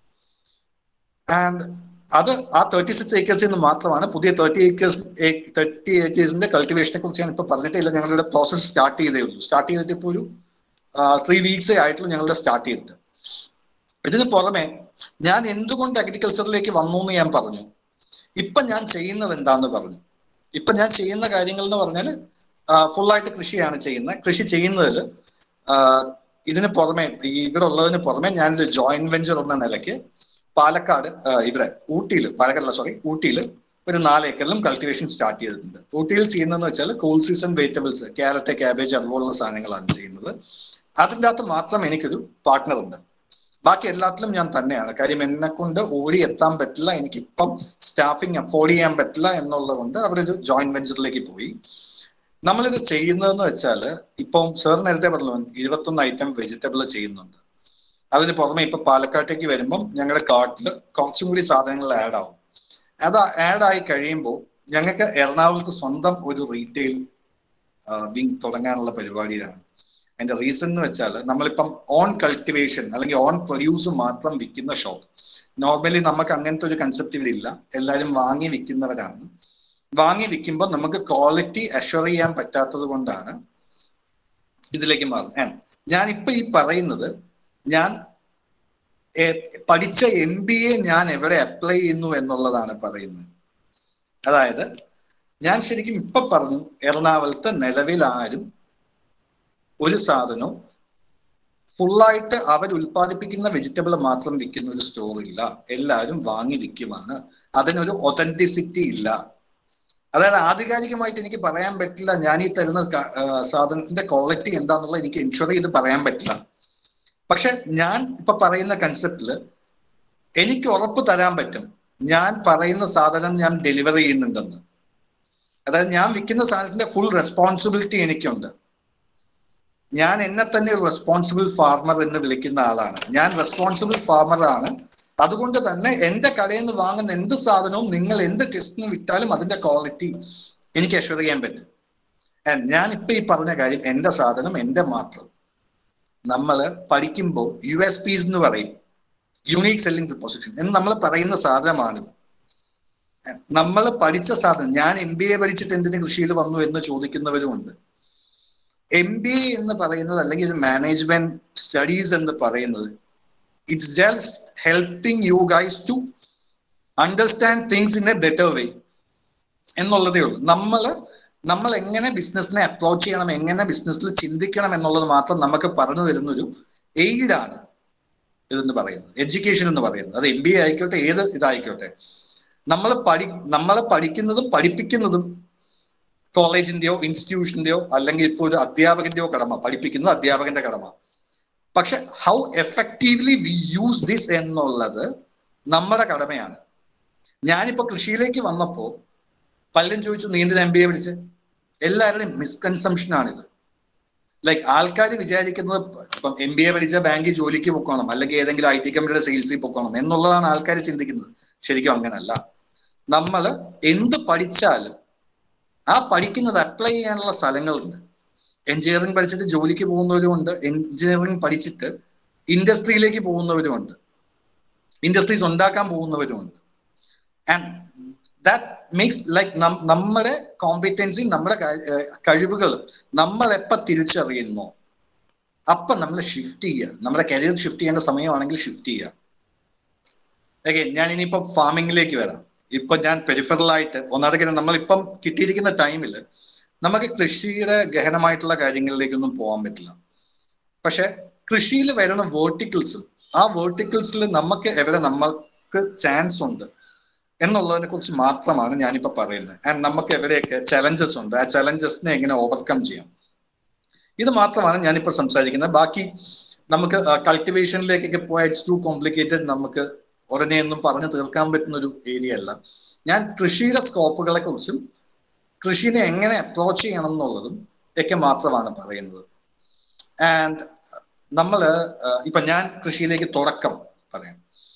ആൻഡ് അത് ആ തേർട്ടി സിക്സ് ഏക്കേഴ്സിൽ നിന്ന് മാത്രമാണ് പുതിയ തേർട്ടി ഏക്കേഴ്സ് തേർട്ടി ഏക്കേഴ്സിന്റെ കൾട്ടിവേഷനെ കുറിച്ച് ഞാൻ ഇപ്പൊ പറഞ്ഞിട്ടില്ല ഞങ്ങളുടെ പ്രോസസ് സ്റ്റാർട്ട് ചെയ്തേ ഉള്ളൂ സ്റ്റാർട്ട് ചെയ്തിട്ട് ഇപ്പോൾ ഒരു ത്രീ വീക്സേ ആയിട്ടുള്ളൂ ഞങ്ങളുടെ സ്റ്റാർട്ട് ചെയ്തിട്ട് ഇതിന് പുറമെ ഞാൻ എന്തുകൊണ്ട് അഗ്രികൾച്ചറിലേക്ക് വന്നു എന്ന് ഞാൻ പറഞ്ഞു ഇപ്പൊ ഞാൻ ചെയ്യുന്നത് എന്താന്ന് പറഞ്ഞു ഇപ്പൊ ഞാൻ ചെയ്യുന്ന കാര്യങ്ങൾ എന്ന് പറഞ്ഞാൽ ഫുള്ളായിട്ട് കൃഷിയാണ് ചെയ്യുന്നത് കൃഷി ചെയ്യുന്നതിൽ ഇതിന് പുറമെ ഈ ഇവിടെ ഉള്ളതിന് പുറമെ ഞാനൊരു ജോയിന്റ് വെഞ്ചർ എന്ന നിലയ്ക്ക് പാലക്കാട് ഇവിടെ ഊട്ടിയിൽ പാലക്കാടല്ല സോറി ഊട്ടിയിൽ ഒരു നാല് ഏക്കറിലും കൾട്ടിവേഷൻ സ്റ്റാർട്ട് ചെയ്തിട്ടുണ്ട് ഊട്ടിയിൽ ചെയ്യുന്നതെന്ന് വെച്ചാൽ cool season vegetables carrot cabbage അതുപോലുള്ള സാധനങ്ങളാണ് ചെയ്യുന്നത് അതിൻ്റെ അകത്ത് മാത്രം എനിക്കൊരു പാർട്ട്ണർ ഉണ്ട് ബാക്കി എല്ലാത്തിലും ഞാൻ തന്നെയാണ് കാര്യം എന്നെ കൊണ്ട് ഓടി എത്താൻ പറ്റില്ല എനിക്കിപ്പം സ്റ്റാഫിങ് അഫോർഡ് ചെയ്യാൻ പറ്റില്ല എന്നുള്ളത് കൊണ്ട് അവരൊരു ജോയിന്റ് വെഞ്ചറിലേക്ക് പോയി നമ്മളിത് ചെയ്യുന്നതെന്ന് വെച്ചാൽ ഇപ്പം സാർ നേരത്തെ പറഞ്ഞു ഇരുപത്തൊന്ന് ഐറ്റം വെജിറ്റബിൾ ചെയ്യുന്നുണ്ട് അതിന് പുറമെ ഇപ്പൊ പാലക്കാട്ടേക്ക് വരുമ്പം ഞങ്ങളുടെ കാട്ടിൽ കുറച്ചും കൂടി സാധനങ്ങൾ ആഡ് ആവും അത് ആഡ് ആയി കഴിയുമ്പോൾ ഞങ്ങൾക്ക് എറണാകുളത്ത് സ്വന്തം ഒരു റീറ്റെയിൽ വിങ് തുടങ്ങാനുള്ള പരിപാടിയിലാണ് അതിന്റെ റീസൺ എന്ന് വെച്ചാൽ നമ്മളിപ്പം ഓൺ കൾട്ടിവേഷൻ അല്ലെങ്കിൽ ഓൺ പ്രൊഡ്യൂസ് മാത്രം വിൽക്കുന്ന ഷോപ്പ് നോർമലി നമുക്ക് അങ്ങനത്തെ ഒരു കൺസെപ്റ്റ് ഇവിടെ ഇല്ല എല്ലാവരും വാങ്ങി വിൽക്കുന്നവരാണ് വാങ്ങി വിൽക്കുമ്പോൾ നമുക്ക് ക്വാളിറ്റി അഷ്വർ ചെയ്യാൻ പറ്റാത്തത് കൊണ്ടാണ് ഇതിലേക്ക് മാറുന്നത് ആൻഡ് ഞാൻ ഇപ്പൊ ഈ പറയുന്നത് ഞാൻ പഠിച്ച എം ബി എ ഞാൻ എവിടെ അപ്ലൈ ചെയ്യുന്നു എന്നുള്ളതാണ് പറയുന്നത് അതായത് ഞാൻ ശരിക്കും ഇപ്പൊ പറഞ്ഞു എറണാകുളത്ത് നിലവിൽ ആരും ഒരു സാധനവും ഫുള്ളായിട്ട് അവർ ഉൽപ്പാദിപ്പിക്കുന്ന വെജിറ്റബിൾ മാത്രം വിൽക്കുന്ന ഒരു സ്റ്റോർ ഇല്ല എല്ലാവരും വാങ്ങി വിൽക്കുമാണ് അതിനൊരു ഒതന്റിസിറ്റി ഇല്ല അതായത് ആധികാരികമായിട്ട് എനിക്ക് പറയാൻ പറ്റില്ല ഞാൻ ഈ തരുന്ന സാധനത്തിന്റെ ക്വാളിറ്റി എന്താണെന്നുള്ളത് എനിക്ക് എൻഷുർ ചെയ്ത് പറയാൻ പറ്റില്ല പക്ഷെ ഞാൻ ഇപ്പൊ പറയുന്ന കൺസെപ്റ്റില് എനിക്ക് ഉറപ്പ് തരാൻ പറ്റും ഞാൻ പറയുന്ന സാധനം ഞാൻ ഡെലിവർ ചെയ്യുന്നുണ്ടെന്ന് അതായത് ഞാൻ വിൽക്കുന്ന സാധനത്തിന്റെ ഫുൾ റെസ്പോൺസിബിലിറ്റി എനിക്കുണ്ട് ഞാൻ എന്നെ തന്നെ ഒരു റെസ്പോൺസിബിൾ ഫാർമർ എന്ന് വിളിക്കുന്ന ആളാണ് ഞാൻ റെസ്പോൺസിബിൾ ഫാർമർ ആണ് അതുകൊണ്ട് തന്നെ എന്റെ കടയിൽ നിന്ന് വാങ്ങുന്ന എന്ത് സാധനവും നിങ്ങൾ എന്ത് ടെസ്റ്റിന് വിറ്റാലും അതിന്റെ ക്വാളിറ്റി എനിക്ക് അഷ്വർ ചെയ്യാൻ പറ്റും And ഞാൻ ഇപ്പൊ ഈ പറഞ്ഞ കാര്യം എന്റെ സാധനം എന്റെ മാത്രം നമ്മൾ പഠിക്കുമ്പോൾ യു എസ് പീസ് എന്ന് പറയും യൂണീക് സെല്ലിംഗ് പ്രൊപ്പോസിഷൻ എന്ന് നമ്മൾ പറയുന്ന സാധനമാണിത് നമ്മൾ പഠിച്ച സാധനം ഞാൻ എം ബി എ പഠിച്ചിട്ട് എന്തിന് കൃഷിയിൽ വന്നു എന്ന് ചോദിക്കുന്നവരുമുണ്ട് എം ബി എ എന്ന് പറയുന്നത് അല്ലെങ്കിൽ ഒരു മാനേജ്മെന്റ് സ്റ്റഡീസ് എന്ന് പറയുന്നത് it's just helping you guys to understand things in a better way എന്നുള്ളതേ ഉള്ളൂ നമ്മൾ നമ്മൾ എങ്ങനെ ബിസിനസ്സിനെ അപ്രോച്ച് ചെയ്യണം എങ്ങനെ ബിസിനസ്സിൽ ചിന്തിക്കണം എന്നുള്ളത് മാത്രം നമുക്ക് പറഞ്ഞു തരുന്ന ഒരു എയ്ഡാണ് ഇതെന്ന് പറയുന്നത് എഡ്യൂക്കേഷൻ എന്ന് പറയുന്നത് അത് എം ബി എ ആയിക്കോട്ടെ ഏത് ഇതായിക്കോട്ടെ നമ്മൾ പഠി നമ്മളെ പഠിക്കുന്നതും പഠിപ്പിക്കുന്നതും കോളേജിന്റെയോ ഇൻസ്റ്റിറ്റ്യൂഷന്റെയോ അല്ലെങ്കിൽ ഇപ്പോൾ ഒരു അധ്യാപകന്റെയോ കടമ പഠിപ്പിക്കുന്നത് അധ്യാപകന്റെ കടമ പക്ഷെ how effectively we use this എന്നുള്ളത് നമ്മുടെ കടമയാണ് ഞാനിപ്പോ കൃഷിയിലേക്ക് വന്നപ്പോ പലരും ചോദിച്ചു നീ എന്തിനാ എം ബി എ പഠിച്ച് എല്ലാവരുടെയും മിസ്കൺസംഷൻ ആണിത് ലൈക്ക് ആൾക്കാർ വിചാരിക്കുന്നത് ഇപ്പം എം ബി എ പഠിച്ച ബാങ്കിൽ ജോലിക്ക് പൊക്കോണം അല്ലെങ്കിൽ ഏതെങ്കിലും ഐ ടി കമ്പനിയുടെ സെയിൽസിൽ പൊക്കോണം എന്നുള്ളതാണ് ആൾക്കാർ ചിന്തിക്കുന്നത് ശരിക്കും അങ്ങനല്ല നമ്മൾ എന്ത് പഠിച്ചാലും ആ പഠിക്കുന്നത് അപ്ലൈ ചെയ്യാനുള്ള സ്ഥലങ്ങളുണ്ട് എഞ്ചിനീയറിംഗ് പഠിച്ചിട്ട് ജോലിക്ക് പോകുന്നവരുമുണ്ട് എഞ്ചിനീയറിംഗ് പഠിച്ചിട്ട് ഇൻഡസ്ട്രിയിലേക്ക് പോകുന്നവരുമുണ്ട് ഇൻഡസ്ട്രീസ് ഉണ്ടാക്കാൻ പോകുന്നവരുമുണ്ട് ആൻഡ് ദാറ്റ് മേക്സ് ലൈക്ക് നമ്മുടെ കോമ്പിറ്റൻസി നമ്മുടെ കഴിവുകൾ നമ്മൾ എപ്പോ തിരിച്ചറിയുന്നു അപ്പൊ നമ്മൾ ഷിഫ്റ്റ് ചെയ്യുക നമ്മുടെ കരിയർ ഷിഫ്റ്റ് ചെയ്യേണ്ട സമയമാണെങ്കിൽ ഷിഫ്റ്റ് ചെയ്യുക ഓക്കെ ഞാൻ ഇനിയിപ്പോ ഫാമിങ്ങിലേക്ക് വരാം ഇപ്പൊ ഞാൻ പെരിഫറൽ ആയിട്ട് ഒന്നാമത് നമ്മളിപ്പം കിട്ടിയിരിക്കുന്ന ടൈമിൽ നമുക്ക് കൃഷിയുടെ ഗഹനമായിട്ടുള്ള കാര്യങ്ങളിലേക്കൊന്നും പോകാൻ പറ്റില്ല പക്ഷെ കൃഷിയിൽ വരുന്ന വേർട്ടിക്കിൾസും ആ വേർട്ടിക്കിൾസിൽ നമുക്ക് എവിടെ നമ്മൾക്ക് ചാൻസ് ഉണ്ട് എന്നുള്ളതിനെ കുറിച്ച് മാത്രമാണ് ഞാനിപ്പോ പറയുന്നത് ആൻഡ് നമുക്ക് എവിടെയൊക്കെ ചലഞ്ചസ് ഉണ്ട് ആ ചലഞ്ചസിനെ എങ്ങനെ ഓവർകം ചെയ്യാം ഇത് മാത്രമാണ് ഞാനിപ്പോ സംസാരിക്കുന്നത് ബാക്കി നമുക്ക് കൾട്ടിവേഷനിലേക്കൊക്കെ പോയാൽ ഇറ്റ്സ് ടു കോംപ്ലിക്കേറ്റഡ് നമുക്ക് ഉടനെ ഒന്നും പറഞ്ഞു തീർക്കാൻ പറ്റുന്ന ഒരു ഏരിയ അല്ല ഞാൻ കൃഷിയുടെ സ്കോപ്പുകളെ കുറിച്ചും കൃഷിനെ എങ്ങനെ അപ്രോച്ച് ചെയ്യണം എന്നുള്ളതും ഒക്കെ മാത്രമാണ് പറയുന്നത് ആൻഡ് നമ്മൾ ഇപ്പൊ ഞാൻ കൃഷിയിലേക്ക് തുടക്കം പറയാം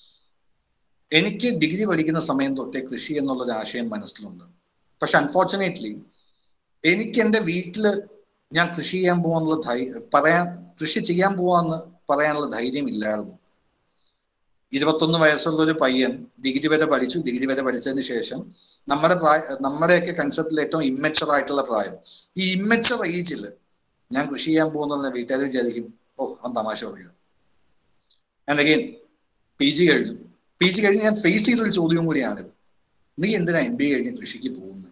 എനിക്ക് ഡിഗ്രി പഠിക്കുന്ന സമയം തൊട്ടേ കൃഷി എന്നുള്ളൊരു ആശയം മനസ്സിലുണ്ട് പക്ഷെ അൺഫോർച്ചുനേറ്റ്ലി എനിക്ക് എൻ്റെ വീട്ടില് ഞാൻ കൃഷി ചെയ്യാൻ പോകാനുള്ള ധൈര്യം പറയാൻ കൃഷി ചെയ്യാൻ പോവാന്ന് പറയാനുള്ള ധൈര്യം ഇല്ലായിരുന്നു ഇരുപത്തൊന്ന് വയസ്സുള്ള ഒരു പയ്യൻ ഡിഗ്രി വരെ പഠിച്ചു ഡിഗ്രി വരെ പഠിച്ചതിന് ശേഷം നമ്മുടെ പ്രായ നമ്മുടെയൊക്കെ കൺസെപ്റ്റിൽ ഏറ്റവും ഇമ്മച്ചർ ആയിട്ടുള്ള പ്രായം ഈ ഇമ്മച്ചർ ഏജിൽ ഞാൻ കൃഷി ചെയ്യാൻ പോകുന്നത് വീട്ടുകാർ വിചാരിക്കും ഓ അവൻ തമാശ പറയുക ആൻഡ് അഗെയിൻ പി ജി കഴിഞ്ഞു പി ജി കഴിഞ്ഞ് ഞാൻ ഫേസ് ചെയ്തൊരു ചോദ്യവും കൂടിയാണിത് നീ എന്തിനാ എം ബി കഴിഞ്ഞ് കൃഷിക്ക് പോകുന്നത്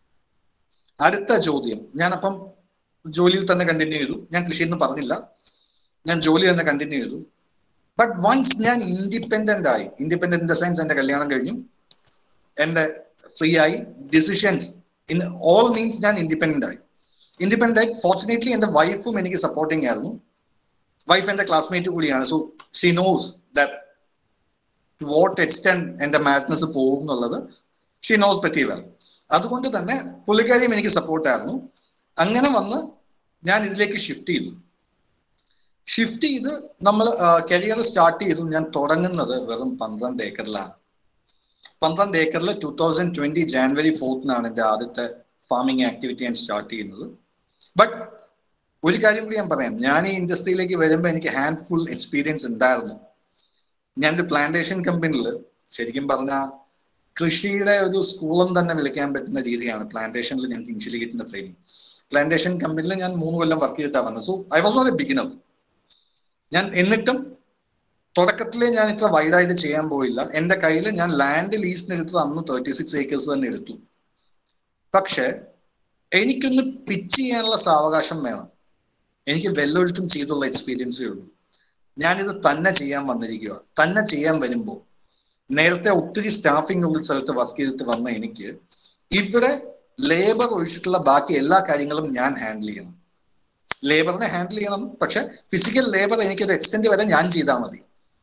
അടുത്ത ചോദ്യം ഞാനപ്പം ജോലിയിൽ തന്നെ കണ്ടിന്യൂ ചെയ്തു ഞാൻ കൃഷി എന്ന് പറഞ്ഞില്ല ഞാൻ ജോലി തന്നെ കണ്ടിന്യൂ ചെയ്തു ബട്ട് വൺസ് ഞാൻ ഇൻഡിപെൻഡന്റ് ആയി ഇൻഡിപെൻഡന്റ് ഇൻ ദ സെൻസ് എന്റെ കല്യാണം കഴിഞ്ഞു എന്റെ ഫ്രീ ആയി ഡിസിഷൻസ് ഇൻ ഓൾ മീൻസ് ഞാൻ ഇൻഡിപെൻഡന്റ് ആയി ഇൻഡിപെൻഡന്റ് ആയി ഫോർച്ചുനേറ്റ്ലി എന്റെ വൈഫും എനിക്ക് സപ്പോർട്ടിങ് ആയിരുന്നു വൈഫ് എന്റെ ക്ലാസ്മേറ്റ് കൂടിയാണ് so she knows that what extend എന്റെ മാഡ്നസ് പോകും എന്നുള്ളത് ഷി നോസ് പറ്റി വെൽ അതുകൊണ്ട് തന്നെ പുള്ളിക്കാരിയും എനിക്ക് സപ്പോർട്ടായിരുന്നു അങ്ങനെ വന്ന് ഞാൻ ഇതിലേക്ക് ഷിഫ്റ്റ് ചെയ്തു ഷിഫ്റ്റ് ചെയ്ത് നമ്മൾ കരിയർ സ്റ്റാർട്ട് ചെയ്തു ഞാൻ തുടങ്ങുന്നത് വെറും പന്ത്രണ്ട് ഏക്കറിലാണ് പന്ത്രണ്ട് ഏക്കറിൽ ടൂ തൗസൻഡ് ട്വന്റി ജാനുവരി ഫോർത്തിനാണ് എൻ്റെ ആദ്യത്തെ ഫാമിംഗ് ആക്ടിവിറ്റി ഞാൻ സ്റ്റാർട്ട് ചെയ്യുന്നത് ബട്ട് ഒരു കാര്യം കൂടി ഞാൻ പറയാം ഞാൻ ഈ ഇൻഡസ്ട്രിയിലേക്ക് വരുമ്പോൾ എനിക്ക് ഹാൻഡ് ഫുൾ എക്സ്പീരിയൻസ് ഉണ്ടായിരുന്നു ഞാനൊരു പ്ലാന്റേഷൻ കമ്പനിയിൽ ശരിക്കും പറഞ്ഞാൽ കൃഷിയുടെ ഒരു സ്കൂളും തന്നെ വിളിക്കാൻ പറ്റുന്ന രീതിയാണ് പ്ലാന്റേഷനിൽ ഞങ്ങൾക്ക് ഇനിഷ്യലി കിട്ടുന്ന ട്രെയിനിങ് പ്ലാന്റേഷൻ കമ്പനിയിൽ ഞാൻ മൂന്ന് കൊല്ലം വർക്ക് ചെയ്തിട്ടാണ് വന്നത് so I was not a beginner ഞാൻ എന്നിട്ടും തുടക്കത്തിലേ ഞാൻ ഇത്ര വൈഡായിട്ട് ചെയ്യാൻ പോയില്ല എന്റെ കയ്യിൽ ഞാൻ ലാൻഡ് ലീസിന് എടുത്തത് അന്ന് തേർട്ടി സിക്സ് ഏക്കേഴ്സ് തന്നെ എടുത്തു പക്ഷെ എനിക്കൊന്ന് പിച്ച് ചെയ്യാനുള്ള സാവകാശം വേണം എനിക്ക് വെല്ലൊഴുത്തും ചെയ്തുള്ള എക്സ്പീരിയൻസേ ഉള്ളൂ ഞാനിത് തന്നെ ചെയ്യാൻ വന്നിരിക്കുക തന്നെ ചെയ്യാൻ വരുമ്പോൾ നേരത്തെ ഒത്തിരി സ്റ്റാഫിംഗ് ഉള്ള സ്ഥലത്ത് വർക്ക് ചെയ്തിട്ട് വന്ന എനിക്ക് ഇവിടെ ലേബർ ഒഴിച്ചിട്ടുള്ള ബാക്കി എല്ലാ കാര്യങ്ങളും ഞാൻ ഹാൻഡിൽ ചെയ്യണം ലേബറിനെ ഹാൻഡിൽ ചെയ്യണം പക്ഷെ ഫിസിക്കൽ ലേബർ എനിക്കൊരു എക്സ്റ്റെൻഡ് വരെ ഞാൻ ചെയ്താൽ മതി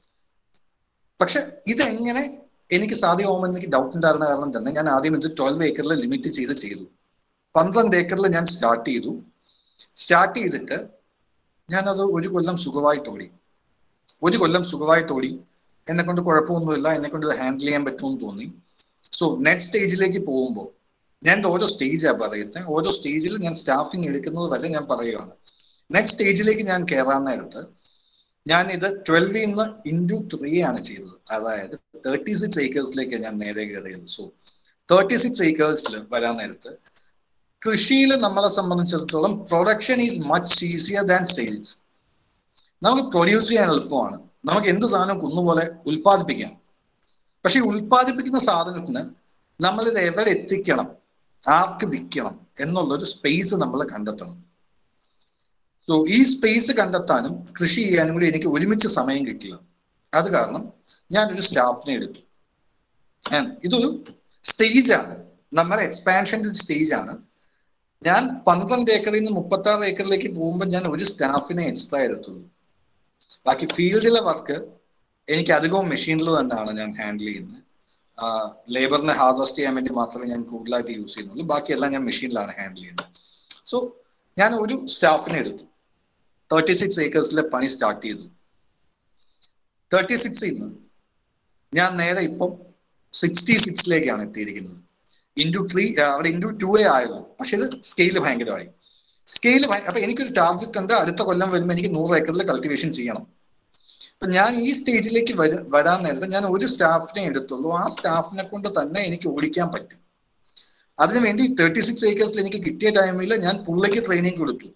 പക്ഷെ ഇതെങ്ങനെ എനിക്ക് സാധ്യമാവുമെന്ന് എനിക്ക് ഡൗട്ട് ഉണ്ടായിരുന്ന കാരണം തന്നെ ഞാൻ ആദ്യം ഇത് ട്വൽവ് ഏക്കറിൽ ലിമിറ്റ് ചെയ്ത് ചെയ്തു പന്ത്രണ്ട് ഏക്കറിൽ ഞാൻ സ്റ്റാർട്ട് ചെയ്തു സ്റ്റാർട്ട് ചെയ്തിട്ട് ഞാനത് ഒരു കൊല്ലം സുഖമായിട്ട് ഓടി ഒരു കൊല്ലം സുഖമായിട്ട് ഓടി എന്നെ കൊണ്ട് കുഴപ്പമൊന്നുമില്ല എന്നെ കൊണ്ട് ഇത് ഹാൻഡിൽ ചെയ്യാൻ പറ്റുമെന്ന് തോന്നി സോ നെക്സ്റ്റ് സ്റ്റേജിലേക്ക് പോകുമ്പോൾ ഞാൻ ഓരോ സ്റ്റേജാണ് പറയുന്നത് ഓരോ സ്റ്റേജിൽ ഞാൻ സ്റ്റാഫിങ് എടുക്കുന്നത് വരെ ഞാൻ പറയുകയാണ് നെക്സ്റ്റ് സ്റ്റേജിലേക്ക് ഞാൻ കയറാൻ നേരത്ത് ഞാൻ ഇത് ട്വൽവിൽ നിന്ന് ഇൻറ്റു ത്രീ ആണ് ചെയ്തത് അതായത് തേർട്ടി സിക്സ് ഏക്കേഴ്സിലേക്ക് ഞാൻ നേരെ കയറിയത് സോ തേർട്ടി സിക്സ് ഏക്കേഴ്സിൽ വരാൻ നേരത്ത് കൃഷിയിൽ നമ്മളെ സംബന്ധിച്ചിടത്തോളം production is much easier than sales നമുക്ക് പ്രൊഡ്യൂസ് ചെയ്യാൻ എളുപ്പമാണ് നമുക്ക് എന്ത് സാധനം കുന്നുപോലെ ഉൽപ്പാദിപ്പിക്കാം പക്ഷെ ഈ ഉൽപ്പാദിപ്പിക്കുന്ന സാധനത്തിന് നമ്മളിത് എവിടെ എത്തിക്കണം ആർക്ക് വിൽക്കണം എന്നുള്ളൊരു സ്പേസ് നമ്മൾ കണ്ടെത്തണം സോ ഈ സ്പേസ് കണ്ടെത്താനും കൃഷി ചെയ്യാനും കൂടി എനിക്ക് ഒരുമിച്ച് സമയം കിട്ടില്ല അത് കാരണം ഞാനൊരു സ്റ്റാഫിനെ എടുത്തു And ഇതൊരു സ്റ്റേജാണ് നമ്മുടെ എക്സ്പാൻഷൻ്റെ സ്റ്റേജാണ് ഞാൻ പന്ത്രണ്ട് ഏക്കറിൽ നിന്ന് മുപ്പത്തി ആറ് ഏക്കറിലേക്ക് പോകുമ്പോൾ ഞാൻ ഒരു സ്റ്റാഫിനെ എക്സ്ട്രാ എടുത്തുള്ളൂ ബാക്കി ഫീൽഡിലെ വർക്ക് എനിക്ക് അധികവും മെഷീനിൽ തന്നെയാണ് ഞാൻ ഹാൻഡിൽ ചെയ്യുന്നത് ലേബറിനെ ഹാർവസ്റ്റ് ചെയ്യാൻ വേണ്ടി മാത്രമേ ഞാൻ കൂടുതലായിട്ട് യൂസ് ചെയ്യുന്നുള്ളൂ ബാക്കിയെല്ലാം ഞാൻ മെഷീനിലാണ് ഹാൻഡിൽ ചെയ്യുന്നത് സോ ഞാൻ ഒരു സ്റ്റാഫിനെ എടുത്തു തേർട്ടി സിക്സ് ഏക്കേഴ്സിലെ പണി സ്റ്റാർട്ട് ചെയ്തു തേർട്ടി സിക്സിൽ നിന്ന് ഞാൻ നേരെ ഇപ്പം സിക്സ്റ്റി സിക്സിലേക്കാണ് എത്തിയിരിക്കുന്നത് ഇൻറ്റു ത്രീ അവിടെ ഇൻറ്റു ടു എ ആയുള്ളൂ പക്ഷെ ഇത് സ്കെയില് ഭയങ്കരമായി സ്കെയില് അപ്പൊ എനിക്കൊരു ടാർഗറ്റ് ഉണ്ട് അടുത്ത കൊല്ലം വരുമ്പോൾ എനിക്ക് നൂറ് ഏക്കറിൽ കൾട്ടിവേഷൻ ചെയ്യണം അപ്പൊ ഞാൻ ഈ സ്റ്റേജിലേക്ക് വര വരാൻ നേരത്തെ ഞാൻ ഒരു സ്റ്റാഫിനെ എടുത്തുള്ളൂ ആ സ്റ്റാഫിനെ കൊണ്ട് തന്നെ എനിക്ക് ഓടിക്കാൻ പറ്റും അതിനുവേണ്ടി തേർട്ടി സിക്സ് ഏക്കേഴ്സിൽ എനിക്ക് കിട്ടിയ ടൈമിൽ ഞാൻ പുള്ളിക്ക് ട്രെയിനിങ് കൊടുത്തു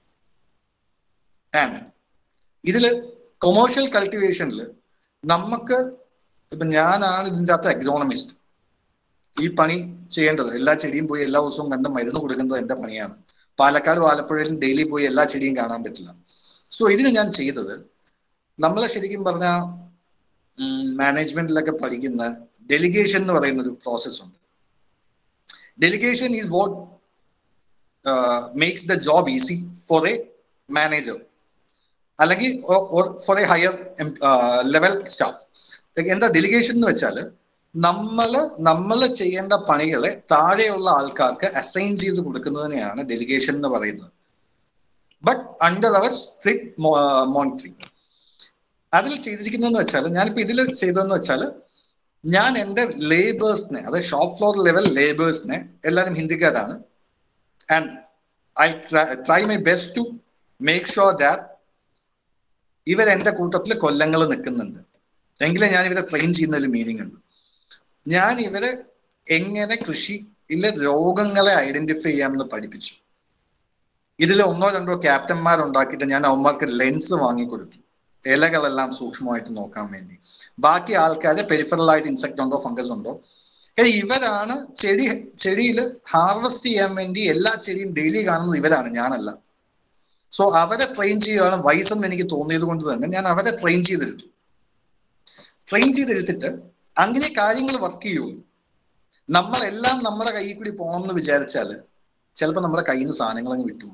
ആൻഡ് ഇതില് കൊമേഴ്ഷ്യൽ കൾട്ടിവേഷനിൽ നമുക്ക് ഇപ്പൊ ഞാനാണ് ഇതിൻ്റെ അകത്ത് അഗ്രോണമിസ്റ്റ് ഈ പണി ചെയ്യേണ്ടത് എല്ലാ ചെടിയും പോയി എല്ലാ ദിവസവും കണ്ട് മരുന്ന് കൊടുക്കുന്നത് എന്റെ പണിയാണ് പാലക്കാട് ആലപ്പുഴയിലും ഡെയിലി പോയി എല്ലാ ചെടിയും കാണാൻ പറ്റില്ല സോ ഇതിന് ഞാൻ ചെയ്തത് നമ്മളെ ശരിക്കും പറഞ്ഞ മാനേജ്മെന്റിലൊക്കെ പഠിക്കുന്ന ഡെലിഗേഷൻ എന്ന് പറയുന്ന ഒരു പ്രോസസ് ഉണ്ട് delegation is what makes the job easy for a manager അല്ലെങ്കിൽ for a higher level staff എന്താ ഡെലിഗേഷൻ എന്ന് വെച്ചാൽ നമ്മള് നമ്മൾ ചെയ്യേണ്ട പണികളെ താഴെയുള്ള ആൾക്കാർക്ക് അസൈൻ ചെയ്ത് കൊടുക്കുന്നതിനെയാണ് ഡെലിഗേഷൻ എന്ന് പറയുന്നത് but under our strict monitoring അതിൽ ചെയ്തിരിക്കുന്നതെന്ന് വെച്ചാൽ ഞാനിപ്പോ ഇതിൽ ചെയ്തതെന്ന് വെച്ചാൽ ഞാൻ എൻ്റെ ലേബേഴ്സിനെ അതായത് ഷോപ്പ് ഫ്ലോർ ലെവൽ ലേബേഴ്സിനെ എല്ലാവരും ഹിന്ദിക്കാരാണ് and I try my best to make sure that ഇവർ എൻ്റെ കൂട്ടത്തിൽ കൊല്ലങ്ങൾ നിൽക്കുന്നുണ്ട് എങ്കിലേ ഞാൻ ഇവരെ ട്രെയിൻ ചെയ്യുന്നതിൽ മീനിങ് ഉണ്ട് ഞാൻ ഇവരെ എങ്ങനെ കൃഷിയിലെ രോഗങ്ങളെ ഐഡന്റിഫൈ ചെയ്യാമെന്ന് പഠിപ്പിച്ചു ഇതിൽ ഒന്നോ രണ്ടോ ക്യാപ്റ്റന്മാർ ഉണ്ടാക്കിയിട്ട് ഞാൻ അവന്മാർക്ക് ലെൻസ് വാങ്ങിക്കൊടുത്തു ഇലകളെല്ലാം സൂക്ഷ്മമായിട്ട് നോക്കാൻ വേണ്ടി ബാക്കി ആൾക്കാരെ പെരിഫറൽ ആയിട്ട് ഇൻസെക്ട് ഉണ്ടോ ഫംഗസ് ഉണ്ടോ ഇവരാണ് ചെടി ചെടിയിൽ ഹാർവെസ്റ്റ് ചെയ്യാൻ വേണ്ടി എല്ലാ ചെടിയും ഡെയിലി കാണുന്നത് ഇവരാണ് ഞാനല്ല സോ അവരെ ട്രെയിൻ ചെയ്യുകയാണ് വൈസ് എന്ന് എനിക്ക് തോന്നിയത് കൊണ്ട് തന്നെ ഞാൻ അവരെ ട്രെയിൻ ചെയ്തെടുത്തു ട്രെയിൻ ചെയ്തെടുത്തിട്ട് അങ്ങനെ കാര്യങ്ങൾ വർക്ക് ചെയ്യുള്ളൂ നമ്മളെല്ലാം നമ്മുടെ കയ്യിൽ കൂടി പോകണം എന്ന് വിചാരിച്ചാൽ ചിലപ്പോൾ നമ്മുടെ കയ്യിൽ നിന്ന് സാധനങ്ങൾ അങ്ങ് വിട്ടു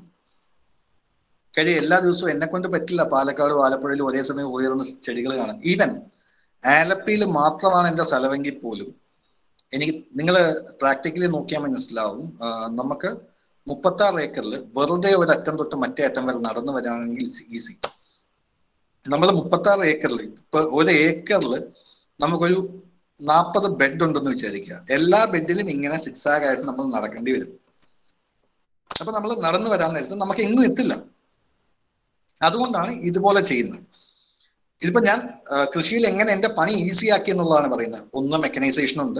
കാര്യം എല്ലാ ദിവസവും എന്നെ കൊണ്ട് പറ്റില്ല പാലക്കാട് ആലപ്പുഴയിൽ ഒരേ സമയം ഉയർന്ന ചെടികൾ കാണാൻ ഈവൻ ആലപ്പിയിൽ മാത്രമാണ് എൻ്റെ സ്ഥലമെങ്കിൽ പോലും എനിക്ക് നിങ്ങൾ പ്രാക്ടിക്കലി നോക്കിയാൽ മനസ്സിലാവും നമുക്ക് മുപ്പത്തി ആറ് ഏക്കറിൽ വെറുതെ ഒരു അറ്റം തൊട്ട് മറ്റേ അറ്റം വരെ നടന്നു വരാണെങ്കിൽ ഈസി നമ്മൾ മുപ്പത്തി ആറ് ഏക്കറിൽ ഇപ്പൊ ഒരു ഏക്കറിൽ നമുക്കൊരു നാൽപ്പത് ബെഡ് ഉണ്ടെന്ന് വിചാരിക്കുക എല്ലാ ബെഡിലും ഇങ്ങനെ സിക്സ് ആഗ് ആയിട്ട് നമ്മൾ നടക്കേണ്ടി വരും അപ്പൊ നമ്മൾ നടന്നു വരാൻ നേരത്ത് നമുക്ക് എങ്ങും എത്തില്ല അതുകൊണ്ടാണ് ഇതുപോലെ ചെയ്യുന്നത് ഇതിപ്പോ ഞാൻ കൃഷിയിൽ എങ്ങനെ എന്റെ പണി ഈസി ആക്കി എന്നുള്ളതാണ് പറയുന്നത് ഒന്ന് മെക്കനൈസേഷൻ ഉണ്ട്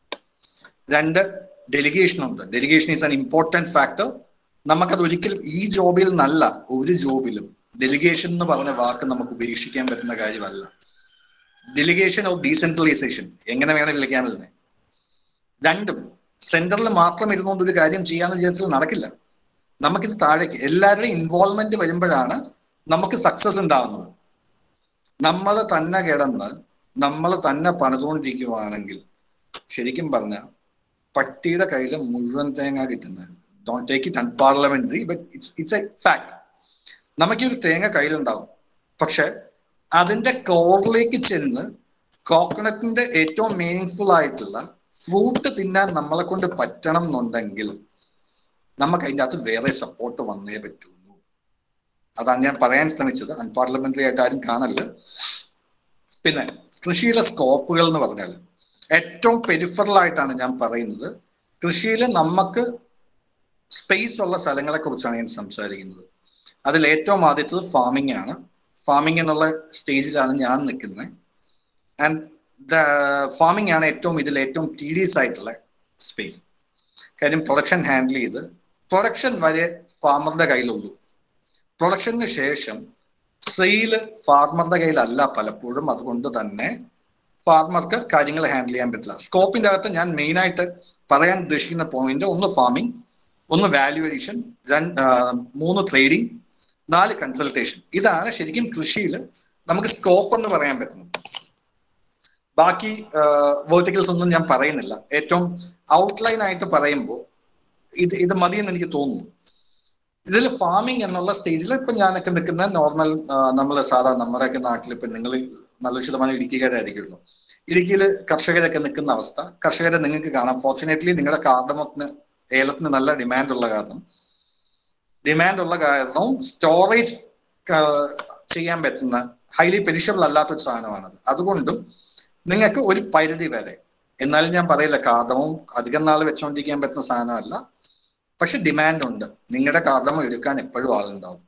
രണ്ട് ഡെലിഗേഷൻ ഉണ്ട് delegation is an important factor നമുക്കത് ഒരിക്കലും ഈ ജോബിൽ നിന്നല്ല ഒരു ജോബിലും ഡെലിഗേഷൻ എന്ന് പറഞ്ഞ വാക്ക് നമുക്ക് ഉപേക്ഷിക്കാൻ പറ്റുന്ന കാര്യമല്ല ഡെലിഗേഷൻ ഓഫ് ഡീസെൻട്രലൈസേഷൻ എങ്ങനെ വേണം വിളിക്കാൻ പറ്റുന്നത് രണ്ടും സെന്ററിൽ മാത്രം ഇരുന്നുകൊണ്ട് ഒരു കാര്യം ചെയ്യാന്ന് വിചാരിച്ചാൽ നടക്കില്ല നമുക്കിത് താഴേക്ക് എല്ലാവരുടെയും ഇൻവോൾവ്മെന്റ് വരുമ്പോഴാണ് നമുക്ക് സക്സസ് ഉണ്ടാവുന്നത് നമ്മൾ തന്നെ കിടന്ന് നമ്മൾ തന്നെ പണിതുകൊണ്ടിരിക്കുവാണെങ്കിൽ ശരിക്കും പറഞ്ഞ പട്ടിയുടെ കയ്യിൽ മുഴുവൻ തേങ്ങ കിട്ടുന്നത് don't take it unparliamentary but it's it's a fact നമുക്കൊരു തേങ്ങ കയ്യിലുണ്ടാവും പക്ഷെ അതിന്റെ കോറിലേക്ക് ചെന്ന് കോക്കനട്ടിന്റെ ഏറ്റവും മീനിങ് ആയിട്ടുള്ള ഫ്രൂട്ട് തിന്നാൻ നമ്മളെ കൊണ്ട് പറ്റണം എന്നുണ്ടെങ്കിൽ നമുക്ക് അതിൻ്റെ അകത്ത് വേറെ സപ്പോർട്ട് വന്നേ പറ്റുള്ളൂ അതാണ് ഞാൻ പറയാൻ ശ്രമിച്ചത് അൺപാർലമെന്ററി ആയിട്ട് ആരും കാണല്ല പിന്നെ കൃഷിയിലെ സ്കോപ്പുകൾ എന്ന് പറഞ്ഞാൽ ഏറ്റവും പെരിഫറൽ ആയിട്ടാണ് ഞാൻ പറയുന്നത് കൃഷിയിൽ നമുക്ക് സ്പേസ് ഉള്ള സ്ഥലങ്ങളെ കുറിച്ചാണ് ഞാൻ സംസാരിക്കുന്നത് അതിൽ ഏറ്റവും ആദ്യത്തത് ഫാമിംഗ് ആണ് ഫാമിംഗ് എന്നുള്ള സ്റ്റേജിലാണ് ഞാൻ നിൽക്കുന്നത് ആൻഡ് ഫാമിംഗ് ആണ് ഏറ്റവും ഇതിൽ ഏറ്റവും ടീഡിയസ് ആയിട്ടുള്ള സ്പേസ് കാര്യം പ്രൊഡക്ഷൻ ഹാൻഡിൽ ചെയ്ത് പ്രൊഡക്ഷൻ വരെ ഫാമറുടെ കയ്യിലുള്ളൂ പ്രൊഡക്ഷന് ശേഷം സെയില് ഫാർമറുടെ കയ്യിലല്ല പലപ്പോഴും അതുകൊണ്ട് തന്നെ ഫാർമർക്ക് കാര്യങ്ങൾ ഹാൻഡിൽ ചെയ്യാൻ പറ്റില്ല സ്കോപ്പിന്റെ അകത്ത് ഞാൻ മെയിൻ ആയിട്ട് പറയാൻ ഉദ്ദേശിക്കുന്ന പോയിന്റ് ഒന്ന് ഫാമിംഗ് ഒന്ന് വാല്യൂ അഡീഷൻ രണ്ട് മൂന്ന് ട്രേഡിംഗ് നാല് കൺസൾട്ടേഷൻ ഇതാണ് ശരിക്കും കൃഷിയിൽ നമുക്ക് സ്കോപ്പ് എന്ന് പറയാൻ പറ്റുന്നത് ബാക്കി വേർട്ടിക്കൽസ് ഒന്നും ഞാൻ പറയുന്നില്ല ഏറ്റവും ഔട്ട്ലൈൻ ആയിട്ട് പറയുമ്പോൾ ഇത് ഇത് മതിയെന്ന് എനിക്ക് തോന്നുന്നു ഇതിൽ ഫാമിംഗ് എന്നുള്ള സ്റ്റേജിൽ ഇപ്പൊ ഞാനൊക്കെ നിൽക്കുന്ന നോർമൽ നമ്മൾ സാധാരണ നമ്മുടെയൊക്കെ നാട്ടിൽ ഇപ്പൊ നിങ്ങൾ നല്ല ശതമാനം ഇടുക്കിക്കാരായിരിക്കുമല്ലോ ഇടുക്കിയിൽ കർഷകരൊക്കെ നിൽക്കുന്ന അവസ്ഥ കർഷകരെ നിങ്ങൾക്ക് കാണാം ഫോർച്ചുനേറ്റ്ലി നിങ്ങളുടെ കാർഡമത്തിന് ഏലത്തിന് നല്ല ഡിമാൻഡ് ഉള്ള കാരണം ഡിമാൻഡ് ഉള്ള കാരണവും സ്റ്റോറേജ് ചെയ്യാൻ പറ്റുന്ന ഹൈലി പെരിഷബിൾ അല്ലാത്തൊരു സാധനമാണത് അതുകൊണ്ടും നിങ്ങൾക്ക് ഒരു പരിധി വരെ എന്നാലും ഞാൻ പറയില്ല കാർഡമവും അധികം നാൾ വെച്ചുകൊണ്ടിരിക്കാൻ പറ്റുന്ന സാധനമല്ല പക്ഷെ ഡിമാൻഡ് ഉണ്ട് നിങ്ങളുടെ കാർഡമം എടുക്കാൻ എപ്പോഴും ആളുണ്ടാവും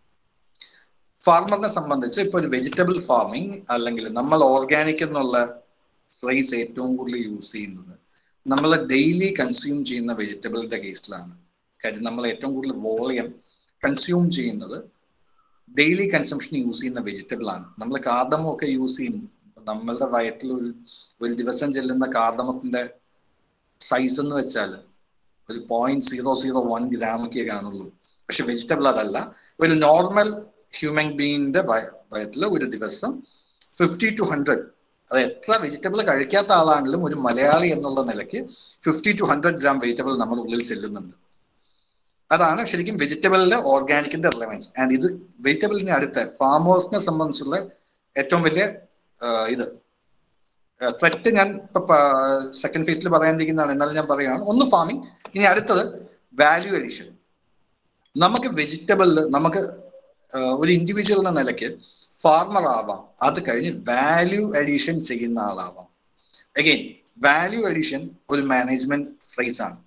ഫാർമറിനെ സംബന്ധിച്ച് ഇപ്പൊ ഒരു വെജിറ്റബിൾ ഫാമിംഗ് അല്ലെങ്കിൽ നമ്മൾ ഓർഗാനിക് എന്നുള്ള ഫ്രൈസ് ഏറ്റവും കൂടുതൽ യൂസ് ചെയ്യുന്നത് നമ്മൾ ഡെയിലി കൺസ്യൂം ചെയ്യുന്ന വെജിറ്റബിളിന്റെ കേസിലാണ് കാര്യം നമ്മൾ ഏറ്റവും കൂടുതൽ വോളിയം കൺസ്യൂം ചെയ്യുന്നത് ഡെയിലി കൺസംഷൻ യൂസ് ചെയ്യുന്ന വെജിറ്റബിൾ ആണ് നമ്മൾ കാർഡമം ഒക്കെ യൂസ് ചെയ്യും നമ്മളുടെ വയറ്റിൽ ഒരു ഒരു ദിവസം ചെല്ലുന്ന കാർഡമത്തിന്റെ സൈസ് എന്ന് വെച്ചാൽ ഒരു point zero zero one gram ഒക്കെ കാണുള്ളൂ പക്ഷെ വെജിറ്റബിൾ അതല്ല ഒരു നോർമൽ ഹ്യൂമൻ ബീങ്ങിന്റെ വയറ്റിൽ ഒരു ദിവസം ഫിഫ്റ്റി ടു ഹൺഡ്രഡ് അത് എത്ര വെജിറ്റബിൾ കഴിക്കാത്ത ആളാണെങ്കിലും ഒരു മലയാളി എന്നുള്ള നിലയ്ക്ക് fifty to hundred gram vegetable നമ്മുടെ ഉള്ളിൽ ചെല്ലുന്നുണ്ട് അതാണ് ശരിക്കും വെജിറ്റബിളിലെ ഓർഗാനിക്കിന്റെ റിലവൻസ് ആൻഡ് ഇത് വെജിറ്റബിളിനെ അടുത്ത് ഫാമേഴ്സിനെ സംബന്ധിച്ചുള്ള ഏറ്റവും വലിയ ഇത് ത്രെറ്റ് ഞാൻ ഇപ്പൊ സെക്കൻഡ് ഫേസിൽ പറയാനിരിക്കുന്നതാണ് എന്നാലും ഞാൻ പറയുകയാണ് ഒന്ന് ഫാമിംഗ് ഇനി അടുത്തത് വാല്യൂ അഡീഷൻ നമുക്ക് വെജിറ്റബിളിൽ നമുക്ക് ഒരു ഇൻഡിവിജ്വൽ എന്ന നിലയ്ക്ക് ഫാർമർ ആവാം അത് കഴിഞ്ഞ് വാല്യൂ അഡീഷൻ ചെയ്യുന്ന ആളാവാം അഗെയിൻ വാല്യൂ അഡീഷൻ ഒരു മാനേജ്മെന്റ് ഫ്രേസ് ആണ്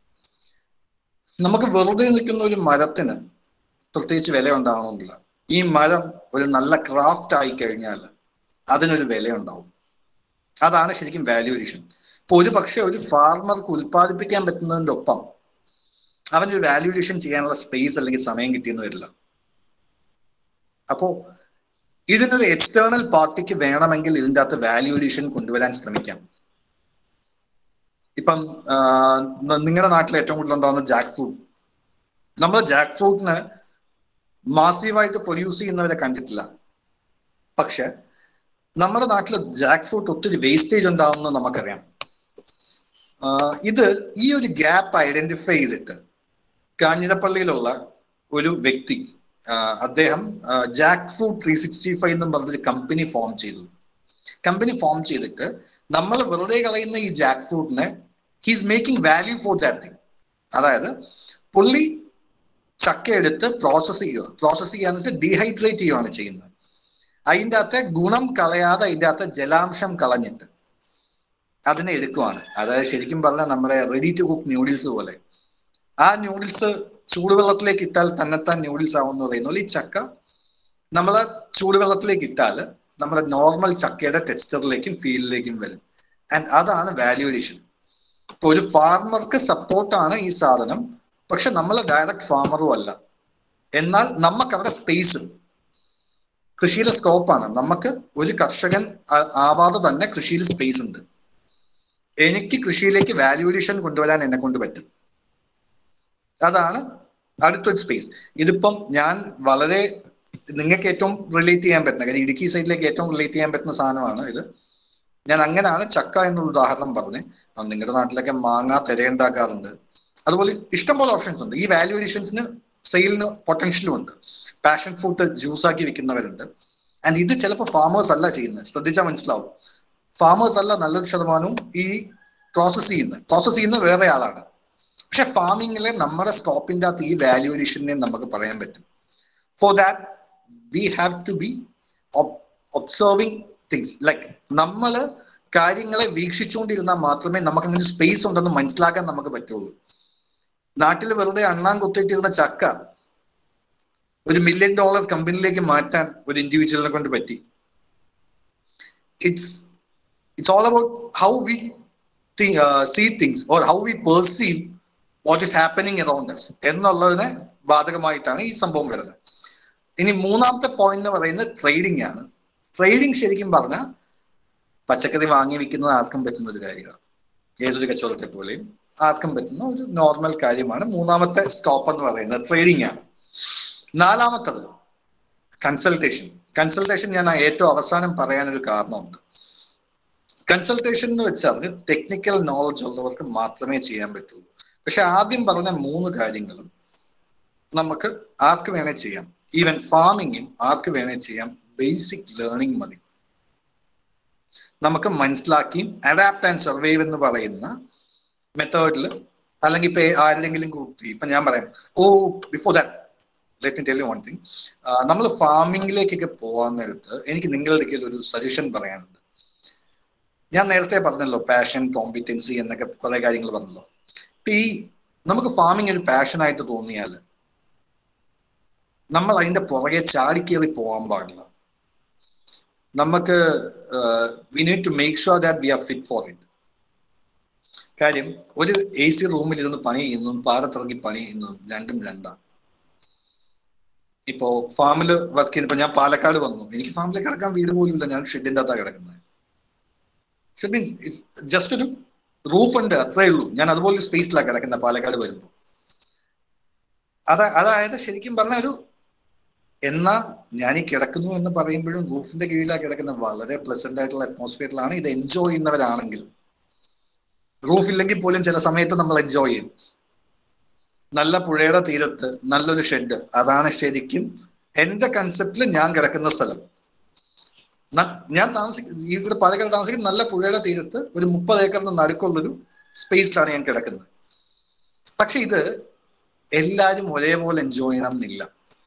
നമുക്ക് വെറുതെ നിൽക്കുന്ന ഒരു മരത്തിന് പ്രത്യേകിച്ച് വില ഉണ്ടാവണമെന്നില്ല ഈ മരം ഒരു നല്ല ക്രാഫ്റ്റ് ആയി കഴിഞ്ഞാൽ അതിനൊരു വില ഉണ്ടാവും അതാണ് ശരിക്കും വാല്യൂ അഡീഷൻ ഇപ്പൊ ഒരു പക്ഷെ ഒരു ഫാർമർക്ക് ഉൽപ്പാദിപ്പിക്കാൻ പറ്റുന്നതിന്റെ ഒപ്പം അവനൊരു വാല്യൂ അഡീഷൻ ചെയ്യാനുള്ള സ്പേസ് അല്ലെങ്കിൽ സമയം കിട്ടിയെന്ന് വരില്ല അപ്പോ ഇതിനൊരു എക്സ്റ്റേണൽ പാർട്ടിക്ക് വേണമെങ്കിൽ ഇതിൻ്റെ അകത്ത് വാല്യൂ അഡീഷൻ കൊണ്ടുവരാൻ ശ്രമിക്കാം ഇപ്പം നിങ്ങളുടെ നാട്ടിൽ ഏറ്റവും കൂടുതൽ ഉണ്ടാകുന്ന ജാക്ക് ഫ്രൂട്ട് നമ്മൾ ജാക്ക് ഫ്രൂട്ടിന് മാസീവായിട്ട് പ്രൊഡ്യൂസ് ചെയ്യുന്നവരെ കണ്ടിട്ടില്ല പക്ഷെ നമ്മുടെ നാട്ടിൽ ജാക്ക് ഫ്രൂട്ട് ഒത്തിരി വേസ്റ്റേജ് ഉണ്ടാവുമെന്ന് നമുക്കറിയാം ഇത് ഈ ഒരു ഗ്യാപ്പ് ഐഡന്റിഫൈ ചെയ്തിട്ട് കാഞ്ഞിരപ്പള്ളിയിലുള്ള ഒരു വ്യക്തി അദ്ദേഹം jackfruit three sixty five എന്നും പറഞ്ഞൊരു കമ്പനി ഫോം ചെയ്തു കമ്പനി ഫോം ചെയ്തിട്ട് നമ്മൾ വെറുതെ കളയുന്ന ഈ ജാക്ക് ഫ്രൂട്ടിനെ he's making value for that thing അതായത് പുള്ളി ചക്ക എടുത്ത് പ്രോസസ് ചെയ്യുക പ്രോസസ് ചെയ്യാന്ന് വെച്ചാൽ ഡീഹൈഡ്രേറ്റ് ചെയ്യുകയാണ് ചെയ്യുന്നത് അതിൻ്റെ അകത്തെ ഗുണം കളയാതെ അതിൻ്റെ അകത്തെ ജലാംശം കളഞ്ഞിട്ട് അതിനെ എടുക്കുവാണ് അതായത് ശരിക്കും പറഞ്ഞാൽ നമ്മുടെ റെഡി ടു കുക്ക് ന്യൂഡിൽസ് പോലെ ആ ന്യൂഡിൽസ് ചൂടുവെള്ളത്തിലേക്ക് ഇട്ടാൽ തന്നെത്താൻ ന്യൂഡിൽസ് ആവും എന്ന് പറയുന്നു ഈ ചക്ക നമ്മൾ ചൂടുവെള്ളത്തിലേക്ക് ഇട്ടാൽ നമ്മുടെ നോർമൽ ചക്കയുടെ ടെക്സ്ചറിലേക്കും ഫീലിലേക്കും വരും ആൻഡ് അതാണ് വാല്യൂ അഡീഷൻ ഇപ്പൊ ഒരു ഫാർമർക്ക് സപ്പോർട്ടാണ് ഈ സാധനം പക്ഷെ നമ്മൾ ഡയറക്റ്റ് ഫാമറും അല്ല എന്നാൽ നമുക്ക് അവിടെ സ്പേസ് കൃഷിയിലെ സ്കോപ്പാണ് നമുക്ക് ഒരു കർഷകൻ ആവാതെ തന്നെ കൃഷിയിൽ സ്പേസ് ഉണ്ട് എനിക്ക് കൃഷിയിലേക്ക് വാല്യൂ അഡീഷൻ കൊണ്ടുവരാൻ എന്നെ കൊണ്ട് പറ്റും അതാണ് അടുത്തൊരു സ്പേസ് ഇതിപ്പം ഞാൻ വളരെ നിങ്ങൾക്ക് ഏറ്റവും റിലേറ്റ് ചെയ്യാൻ പറ്റുന്ന കാര്യം ഇടുക്കി സൈഡിലേക്ക് ഏറ്റവും റിലേറ്റ് ചെയ്യാൻ പറ്റുന്ന സാധനമാണ് ഇത് ഞാൻ അങ്ങനെയാണ് ചക്ക എന്നുള്ള ഉദാഹരണം പറഞ്ഞത് നിങ്ങളുടെ നാട്ടിലൊക്കെ മാങ്ങ തിരയുണ്ടാക്കാറുണ്ട് അതുപോലെ ഇഷ്ടംപോലെ ഓപ്ഷൻസ് ഉണ്ട് ഈ വാല്യൂ അഡീഷൻസിന് സെയിലിന് പൊട്ടൻഷ്യലും ഉണ്ട് പാഷൻ ഫ്രൂട്ട് ജ്യൂസ് ആക്കി വിൽക്കുന്നവരുണ്ട് ആൻഡ് ഇത് ചിലപ്പോൾ ഫാമേഴ്സ് അല്ല ചെയ്യുന്നത് ശ്രദ്ധിച്ചാൽ മനസ്സിലാവും ഫാമേഴ്സ് അല്ല നല്ലൊരു ശതമാനവും ഈ പ്രോസസ് ചെയ്യുന്നത് പ്രോസസ് ചെയ്യുന്നത് വേറെ ആളാണ് പക്ഷെ ഫാമിങ്ങിലെ നമ്മുടെ സ്കോപ്പിന്റെ അകത്ത് ഈ വാല്യൂ അഡീഷനെ നമുക്ക് പറയാൻ പറ്റും for that we have to be observing things like നമ്മൾ കാര്യങ്ങളെ വീക്ഷിച്ചുകൊണ്ടിരുന്നാൽ മാത്രമേ നമുക്ക് അങ്ങനെ സ്പേസ് ഉണ്ടെന്ന് മനസ്സിലാക്കാൻ നമുക്ക് പറ്റുള്ളൂ നാട്ടിൽ വെറുതെ അണ്ണാൻ കുത്തിയിട്ടിരുന്ന ചക്ക ഒരു മില്യൺ ഡോളർ കമ്പനിയിലേക്ക് മാറ്റാൻ ഒരു ഇൻഡിവിജ്വലിനെ കൊണ്ട് പറ്റി it's it's all about how we see things or how we perceive what is happening around us എന്നുള്ളതിനെ ബാധകമായിട്ടാണ് ഈ സംഭവം വരുന്നത് ഇനി മൂന്നാമത്തെ പോയിന്റ് എന്ന് പറയുന്നത് ട്രേഡിംഗ് ആണ് ട്രേഡിംഗ് ശരിക്കും പറഞ്ഞാൽ പച്ചക്കറി വാങ്ങി വിൽക്കുന്നത് ആർക്കും പറ്റുന്ന ഒരു കാര്യമാണ് ഏതൊരു കച്ചവടത്തെ പോലെയും ആർക്കും പറ്റുന്ന ഒരു നോർമൽ കാര്യമാണ് മൂന്നാമത്തെ സ്കോപ്പ് എന്ന് പറയുന്നത് ട്രേഡിംഗ് ആണ് നാലാമത്തത് കൺസൾട്ടേഷൻ കൺസൾട്ടേഷൻ ഞാൻ ആ ഏറ്റവും അവസാനം പറയാനൊരു കാരണമുണ്ട് കൺസൾട്ടേഷൻ എന്ന് വെച്ചാൽ ടെക്നിക്കൽ നോളജ് ഉള്ളവർക്ക് മാത്രമേ ചെയ്യാൻ പറ്റുള്ളൂ പക്ഷെ ആദ്യം പറഞ്ഞ മൂന്ന് കാര്യങ്ങളും നമുക്ക് ആർക്ക് വേണേ ചെയ്യാം ഈവൻ ഫാമിങ്ങും ആർക്ക് വേണേ ചെയ്യാം ബേസിക് ലേണിംഗ് മതി നമുക്ക് മനസ്സിലാക്കിയും അഡാപ്റ്റ് ആൻഡ് സർവൈവ് എന്ന് പറയുന്ന മെത്തേഡിൽ അല്ലെങ്കിൽ ഇപ്പൊ ആരുടെങ്കിലും കൂട്ടി ഇപ്പൊ ഞാൻ പറയാം oh before that let me tell you one thing നമ്മൾ ഫാമിങ്ങിലേക്കൊക്കെ പോകാൻ നേരത്ത് എനിക്ക് നിങ്ങളുടെ അടുക്കൽ ഒരു സജഷൻ പറയാനുണ്ട് ഞാൻ നേരത്തെ പറഞ്ഞല്ലോ പാഷൻ കോമ്പിറ്റൻസി എന്നൊക്കെ കുറെ കാര്യങ്ങൾ പറഞ്ഞല്ലോ ഇപ്പൊ ഈ നമുക്ക് ഫാമിംഗ് ഒരു പാഷനായിട്ട് തോന്നിയാൽ നമ്മൾ അതിന്റെ പുറകെ ചാടിക്കേറി പോകാൻ പാടില്ല നമുക്ക് we need to make sure that we are fit for it കാര്യം ഒരു എ സി റൂമിൽ ഇരുന്ന് പണി ചെയ്യുന്നതും പാറത്തിറങ്ങി പണി ചെയ്യുന്നതും രണ്ടും രണ്ടാണ് ഇപ്പോ ഫാമിൽ വർക്ക് ചെയ്യുന്നപ്പോ ഞാൻ പാലക്കാട് വന്നു എനിക്ക് ഫാമിൽ കിടക്കാൻ വീട് പോലും ഇല്ല ഞാൻ ഷെഡിന്റെ അകത്താണ് കിടക്കുന്നത് ഷെഡ് മീൻസ് ജസ്റ്റ് ഒരു റൂഫ് ഉണ്ട് അത്രേ ഉള്ളൂ ഞാൻ അതുപോലെ സ്പേസിലാണ് കിടക്കുന്നത് പാലക്കാട് വരുമ്പോൾ അതാ അതായത് ശരിക്കും പറഞ്ഞ ഒരു എന്നാ ഞാൻ ഈ കിടക്കുന്നു എന്ന് പറയുമ്പോഴും റൂഫിന്റെ കീഴിലാണ് കിടക്കുന്നത് വളരെ പ്ലസന്റ് ആയിട്ടുള്ള അറ്റ്മോസ്ഫിയറിലാണ് ഇത് എൻജോയ് ചെയ്യുന്നവരാണെങ്കിൽ റൂഫ് ഇല്ലെങ്കിൽ പോലും ചില സമയത്ത് നമ്മൾ എൻജോയ് ചെയ്യും നല്ല പുഴയുടെ തീരത്ത് നല്ലൊരു ഷെഡ് അതാണ് ശരിക്കും എന്റെ കൺസെപ്റ്റിൽ ഞാൻ കിടക്കുന്ന സ്ഥലം ഞാൻ താമസിക്കുന്ന ഇവിടെ പാലക്കാട് താമസിക്കുന്ന നല്ല പുഴയുടെ തീരത്ത് ഒരു മുപ്പത് ഏക്കറിന് നടുക്കുള്ളൊരു സ്പേസിലാണ് ഞാൻ കിടക്കുന്നത് പക്ഷെ ഇത് എല്ലാവരും ഒരേപോലെ എൻജോയ് ചെയ്യണം എന്നില്ല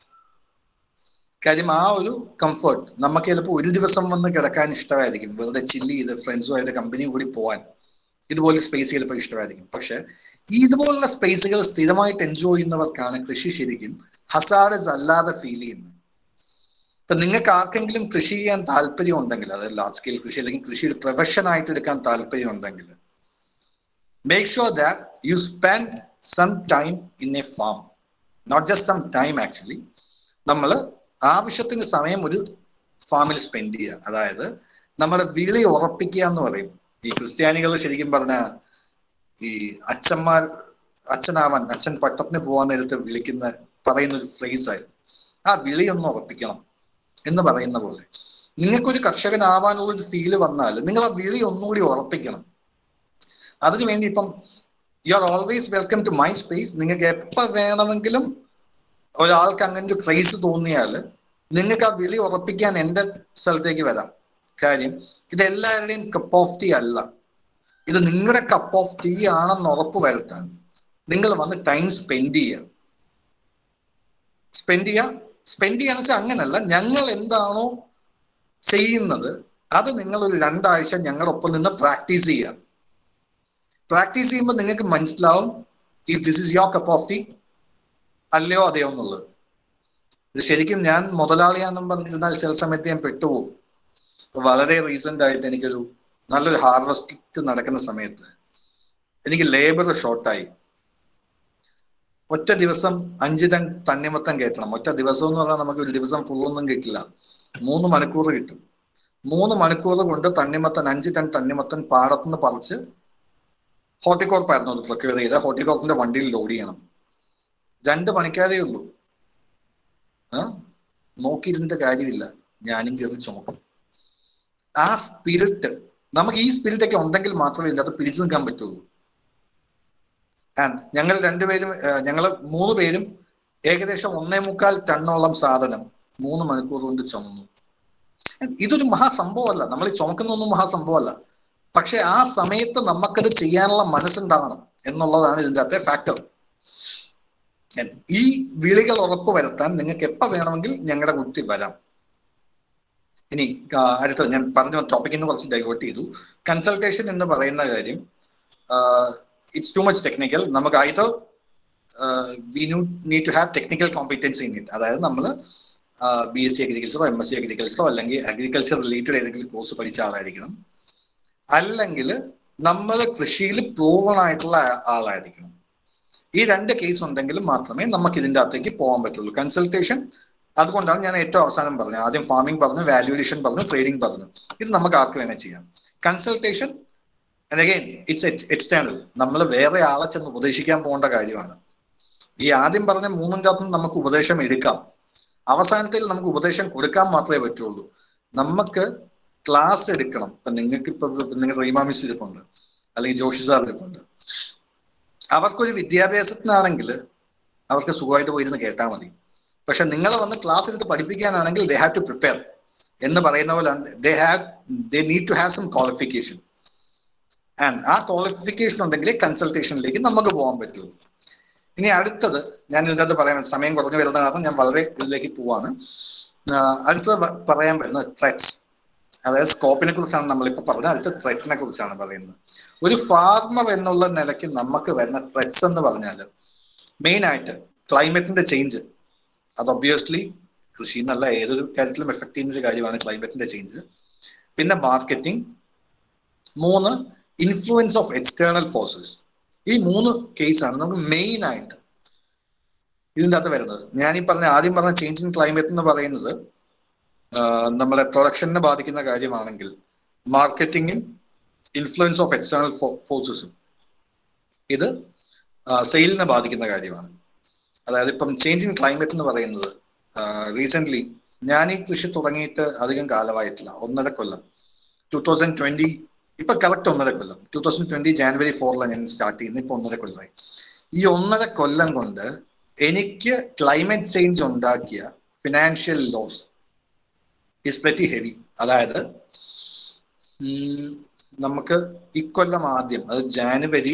കാര്യം ആ ഒരു കംഫർട്ട് നമുക്ക് ചിലപ്പോൾ ഒരു ദിവസം വന്ന് കിടക്കാൻ ഇഷ്ടമായിരിക്കും വെറുതെ ചില്ല് ചെയ്ത് ഫ്രണ്ട്സുമായിട്ട് കമ്പനി കൂടി പോകാൻ ഇതുപോലെ സ്പേസ് ചിലപ്പോൾ ഇഷ്ടമായിരിക്കും പക്ഷെ ഇതുപോലുള്ള സ്പേസുകൾ സ്ഥിരമായിട്ട് എൻജോയ് ചെയ്യുന്നവർക്കാണ് കൃഷി ശരിക്കും ഹസാറസ് അല്ലാതെ ഫീൽ ചെയ്യുന്നത് ഇപ്പൊ നിങ്ങൾക്ക് ആർക്കെങ്കിലും കൃഷി ചെയ്യാൻ താല്പര്യം ഉണ്ടെങ്കിൽ അതായത് ലാർജ് സ്കെയിൽ കൃഷി അല്ലെങ്കിൽ കൃഷി ഒരു പ്രൊഫഷൻ ആയിട്ട് എടുക്കാൻ താല്പര്യം ഉണ്ടെങ്കിൽ make sure that you spend some time in a farm not just some time actually നമ്മൾ ആവശ്യത്തിന് സമയം ഒരു ഫാമിൽ സ്പെൻഡ് ചെയ്യുക അതായത് നമ്മുടെ വിളി ഉറപ്പിക്കുക എന്ന് പറയും ഈ ക്രിസ്ത്യാനികൾ ശരിക്കും പറഞ്ഞ ഈ അച്ഛന്മാർ അച്ഛനാവാൻ അച്ഛൻ പട്ടത്തിന് പോകാൻ നേരത്ത് വിളിക്കുന്ന പറയുന്ന ഒരു ഫ്രേസ് ആയിരുന്നു ആ വിളി ഒന്ന് ഉറപ്പിക്കണം എന്ന് പറയുന്ന പോലെ നിങ്ങൾക്കൊരു കർഷകനാവാനുള്ള ഒരു ഫീല് വന്നാൽ നിങ്ങൾ ആ വിളി ഒന്നുകൂടി ഉറപ്പിക്കണം അതിനു വേണ്ടി ഇപ്പം you are always welcome to my space നിങ്ങൾക്ക് എപ്പോൾ വേണമെങ്കിലും ഒരാൾക്ക് അങ്ങനെ ഒരു ക്രൈസ് തോന്നിയാൽ നിങ്ങൾക്ക് ആ വിളി ഉറപ്പിക്കാൻ എൻ്റെ സ്ഥലത്തേക്ക് വരാം കാര്യം ഇത് എല്ലാവരുടെയും കപ്പ് ഓഫ് ടീ അല്ല ഇത് നിങ്ങളുടെ കപ്പ് ഓഫ് ടീ ആണെന്ന് ഉറപ്പ് വരുത്താൻ നിങ്ങൾ വന്ന് ടൈം സ്പെൻഡ് ചെയ്യുക സ്പെൻഡ് ചെയ്യുക സ്പെൻഡ് ചെയ്യാന്ന് വെച്ചാൽ അങ്ങനല്ല ഞങ്ങൾ എന്താണോ ചെയ്യുന്നത് അത് നിങ്ങൾ ഒരു രണ്ടാഴ്ച ഞങ്ങളുടെ ഒപ്പം നിന്ന് പ്രാക്ടീസ് ചെയ്യുക പ്രാക്ടീസ് ചെയ്യുമ്പോൾ നിങ്ങൾക്ക് മനസ്സിലാവും if this is your cup of tea അല്ലയോ അതെയോ എന്നുള്ളത് ഇത് ശരിക്കും ഞാൻ മുതലാളിയാണെന്നും പറഞ്ഞിരുന്നാൽ ചില സമയത്ത് ഞാൻ പെട്ടുപോകും വളരെ റീസെന്റ് ആയിട്ട് എനിക്കൊരു നല്ലൊരു ഹാർവസ്റ്റ് നടക്കുന്ന സമയത്ത് എനിക്ക് ലേബർ ഷോർട്ടായി ഒറ്റ ദിവസം അഞ്ച് ടൺ തണ്ണിമത്തം കയറ്റണം ഒറ്റ ദിവസം എന്ന് പറഞ്ഞാൽ നമുക്ക് ഒരു ദിവസം ഫുള്ളൊന്നും കിട്ടില്ല മൂന്ന് മണിക്കൂർ കിട്ടും മൂന്ന് മണിക്കൂർ കൊണ്ട് തണ്ണിമത്തൻ അഞ്ച് ടൺ തണ്ണിമത്തൻ പാടത്തുനിന്ന് പറിച്ച് ഹോർട്ടിക്കോർപ്പായിരുന്നു അത് പ്രൊക്യൂർ ചെയ്ത് ഹോർട്ടിക്കോർപ്പിന്റെ വണ്ടിയിൽ ലോഡ് ചെയ്യണം രണ്ട് പണിക്കാരേ ഉള്ളൂ ആ നോക്കിയിരുന്നിട്ട് കാര്യമില്ല ഞാനും കയറി ചുമക്കും ആ സ്പിരിറ്റ് നമുക്ക് ഈ സ്പിരിറ്റ് ഒക്കെ ഉണ്ടെങ്കിൽ മാത്രമേ ഇതിനകത്ത് പിടിച്ചു നിൽക്കാൻ പറ്റുള്ളൂ ആൻഡ് ഞങ്ങൾ രണ്ടുപേരും ഞങ്ങൾ മൂന്ന് പേരും ഏകദേശം ഒന്നേ മുക്കാൽ ടണ്ണോളം സാധനം മൂന്ന് മണിക്കൂർ കൊണ്ട് ചുമന്നു ഇതൊരു മഹാസംഭവമല്ല നമ്മൾ ഈ ചുമക്കുന്നൊന്നും മഹാസംഭവമല്ല പക്ഷെ ആ സമയത്ത് നമുക്കത് ചെയ്യാനുള്ള മനസ്സുണ്ടാവണം എന്നുള്ളതാണ് ഇതിൻ്റെ അകത്തെ ഫാക്ടർ ഈ വിളികൾ ഉറപ്പ് വരുത്താൻ നിങ്ങൾക്ക് എപ്പോ വേണമെങ്കിൽ ഞങ്ങളുടെ കുട്ടി വരാം ഇനി ആ, അടുത്തത് ഞാൻ പറഞ്ഞ ടോപ്പിക്കിൽ നിന്ന് കുറച്ച് ഡൈവേർട്ട് ചെയ്തു കൺസൾട്ടേഷൻ എന്ന് പറയുന്ന കാര്യം ഇറ്റ്സ് ടു മച്ച് ടെക്നിക്കൽ നമുക്ക് ആയത് we need to have technical competency in it അതായത് നമ്മൾ ബി എസ് സി അഗ്രികൾച്ചറോ എം എസ് സി അഗ്രികൾച്ചറോ അല്ലെങ്കിൽ അഗ്രികൾച്ചർ റിലേറ്റഡ് ഏതെങ്കിലും കോഴ്സ് പഠിച്ച ആളായിരിക്കണം അല്ലെങ്കിൽ നമ്മൾ കൃഷിയിൽ പ്രൂവൺ ആയിട്ടുള്ള ആ- ആളായിരിക്കണം ഈ രണ്ട് കേസ് ഉണ്ടെങ്കിൽ മാത്രമേ നമുക്ക് ഇതിന്റെ അകത്തേക്ക് പോകാൻ പറ്റുള്ളൂ കൺസൾട്ടേഷൻ അതുകൊണ്ടാണ് ഞാൻ ഏറ്റവും അവസാനം പറഞ്ഞത് ആദ്യം ഫാമിംഗ് പറഞ്ഞു വാല്യൂഡേഷൻ പറഞ്ഞു ട്രേഡിംഗ് പറഞ്ഞു ഇത് നമുക്ക് ആർക്ക് വേണേൽ ചെയ്യാം കൺസൾട്ടേഷൻ അഗൈൻ ഇറ്റ്സ് എക്സ്റ്റേണൽ നമ്മൾ വേറെ ആളെ ചെന്ന് ഉപദേശിക്കാൻ പോകേണ്ട കാര്യമാണ് ഈ ആദ്യം പറഞ്ഞ മൂന്നിൻ്റെ അകത്തും നമുക്ക് ഉപദേശം എടുക്കാം അവസാനത്തിൽ നമുക്ക് ഉപദേശം കൊടുക്കാൻ മാത്രമേ പറ്റുള്ളൂ നമുക്ക് ക്ലാസ് എടുക്കണം ഇപ്പൊ നിങ്ങൾക്ക് ഇപ്പൊ നിങ്ങളുടെ റീമാ മിസ് ഇരിപ്പുണ്ട് അല്ലെങ്കിൽ ജോഷി സാർ ഇരിപ്പുണ്ട് അവർക്കൊരു വിദ്യാഭ്യാസത്തിനാണെങ്കിൽ അവർക്ക് സുഖമായിട്ട് പോയിരുന്ന് കേട്ടാൽ മതി പക്ഷെ നിങ്ങൾ വന്ന് ക്ലാസ് എടുത്ത് പഠിപ്പിക്കാനാണെങ്കിൽ ദേ ഹാവ് ടു പ്രിപ്പയർ എന്ന് പറയുന്ന പോലെ they have they need to have some qualification and ആ ക്വാളിഫിക്കേഷൻ ഉണ്ടെങ്കിൽ കൺസൾട്ടേഷനിലേക്ക് നമുക്ക് പോകാൻ പറ്റുള്ളൂ ഇനി അടുത്തത് ഞാൻ ഇതിനകത്ത് പറയാൻ സമയം കുറഞ്ഞു വരുന്ന കാരണം ഞാൻ വളരെ ഇതിലേക്ക് പോവാണ് ആഹ് അടുത്തത് പ- പറയാൻ വരുന്നത് ത്രെറ്റ്സ് അതായത് സ്കോപ്പിനെ കുറിച്ചാണ് നമ്മളിപ്പോൾ പറഞ്ഞത് അടുത്ത ത്രെറ്റിനെ കുറിച്ചാണ് പറയുന്നത് ഒരു ഫാർമർ എന്നുള്ള നിലയ്ക്ക് നമുക്ക് വരുന്ന ത്രെറ്റ്സ് എന്ന് പറഞ്ഞാൽ മെയിൻ ആയിട്ട് ക്ലൈമറ്റിന്റെ ചേഞ്ച് അത് ഒബ്വിയസ്ലി കൃഷി എന്നല്ല ഏതൊരു കാര്യത്തിലും എഫക്ട് ചെയ്യുന്ന ഒരു കാര്യമാണ് ക്ലൈമറ്റിന്റെ ചേഞ്ച് പിന്നെ മാർക്കറ്റിംഗ് മൂന്ന് ഇൻഫ്ലുവൻസ് ഓഫ് എക്സ്റ്റേണൽ ഫോഴ്സസ് ഈ മൂന്ന് കേസാണ് നമുക്ക് മെയിൻ ആയിട്ട് ഇതിൻ്റെ അകത്ത് വരുന്നത് ഞാൻ ഈ പറഞ്ഞ ആദ്യം പറഞ്ഞ ചേഞ്ച് ഇൻ ക്ലൈമറ്റ് എന്ന് പറയുന്നത് ആഹ് നമ്മളെ പ്രൊഡക്ഷനെ ബാധിക്കുന്ന കാര്യമാണെങ്കിൽ മാർക്കറ്റിംഗും ഇൻഫ്ലുവൻസ് ഓഫ് എക്സ്റ്റേണൽ ഫോഴ്സസും ഇത് സെയിലിനെ ബാധിക്കുന്ന കാര്യമാണ് അതായത് ഇപ്പം ചേഞ്ച് ഇൻ ക്ലൈമറ്റ് എന്ന് പറയുന്നത് റീസെന്റ് ഞാൻ ഈ കൃഷി തുടങ്ങിയിട്ട് അധികം കാലമായിട്ടില്ല ഒന്നര കൊല്ലം ടൂ തൗസൻഡ് ട്വന്റി ഇപ്പൊ കറക്റ്റ് ഒന്നര കൊല്ലം ടൂ തൗസൻഡ് ട്വന്റി ജാനുവരി ഫോറിലാണ് ഞാൻ സ്റ്റാർട്ട് ചെയ്യുന്നത് ഇപ്പൊ ഒന്നര കൊല്ലമായി ഈ ഒന്നര കൊല്ലം കൊണ്ട് എനിക്ക് ക്ലൈമറ്റ് ചേഞ്ച് ഉണ്ടാക്കിയ financial loss is very heavy അതായത് ഉം, നമുക്ക് ഇക്കൊല്ലം ആദ്യം അത് ജാനുവരി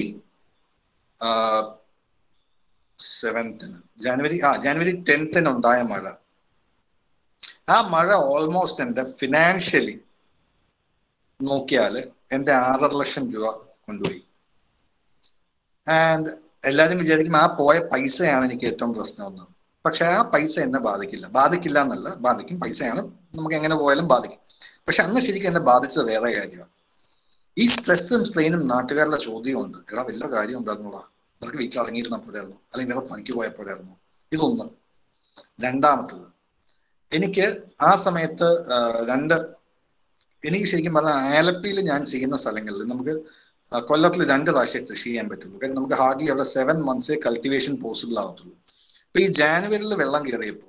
സെവൻത്തിന് ജാനുവരി ആ ജാനുവരി ടെൻത്തിന് ഉണ്ടായ മഴ ആ മഴ ഓൾമോസ്റ്റ് എൻ്റെ ഫിനാൻഷ്യലി നോക്കിയാൽ എൻ്റെ ആറര ലക്ഷം രൂപ കൊണ്ടുപോയി ആൻഡ് എല്ലാവരും വിചാരിക്കും ആ പോയ പൈസയാണ് എനിക്ക് ഏറ്റവും പ്രശ്നമെന്ന് പക്ഷെ ആ പൈസ എന്നെ ബാധിക്കില്ല ബാധിക്കില്ല എന്നല്ല ബാധിക്കും പൈസയാണ് നമുക്ക് എങ്ങനെ പോയാലും ബാധിക്കും പക്ഷെ അന്ന് ശരിക്കും എന്നെ ബാധിച്ചത് വേറെ കാര്യമാണ് ഈ സ്ട്രെസ്സും സ്ട്രെയിനും നാട്ടുകാരുടെ ചോദ്യമുണ്ട് എടാ വല്ല കാര്യം ഉണ്ടായിരുന്നോടാ നിനക്ക് വീട്ടിൽ ഇറങ്ങിയിരുന്ന പോരായിരുന്നു അല്ലെങ്കിൽ വേറെ പണിക്ക് പോയ പോരായിരുന്നു ഇതൊന്ന് രണ്ടാമത്തത് എനിക്ക് ആ സമയത്ത് ആ, രണ്ട് എനിക്ക് ശരിക്കും പറഞ്ഞാൽ ആലപ്പിയിൽ ഞാൻ ചെയ്യുന്ന സ്ഥലങ്ങളിൽ നമുക്ക് ആ, കൊല്ലത്തിൽ രണ്ട് പ്രാവശ്യം കൃഷി ചെയ്യാൻ പറ്റുള്ളൂ കാരണം നമുക്ക് ഹാർഡ്ലി അവിടെ സെവൻ മന്ത്സേ കൾട്ടിവേഷൻ പോസിബിൾ ആവത്തുള്ളൂ അപ്പൊ ഈ ജാനുവരിയിൽ വെള്ളം കയറിയപ്പോൾ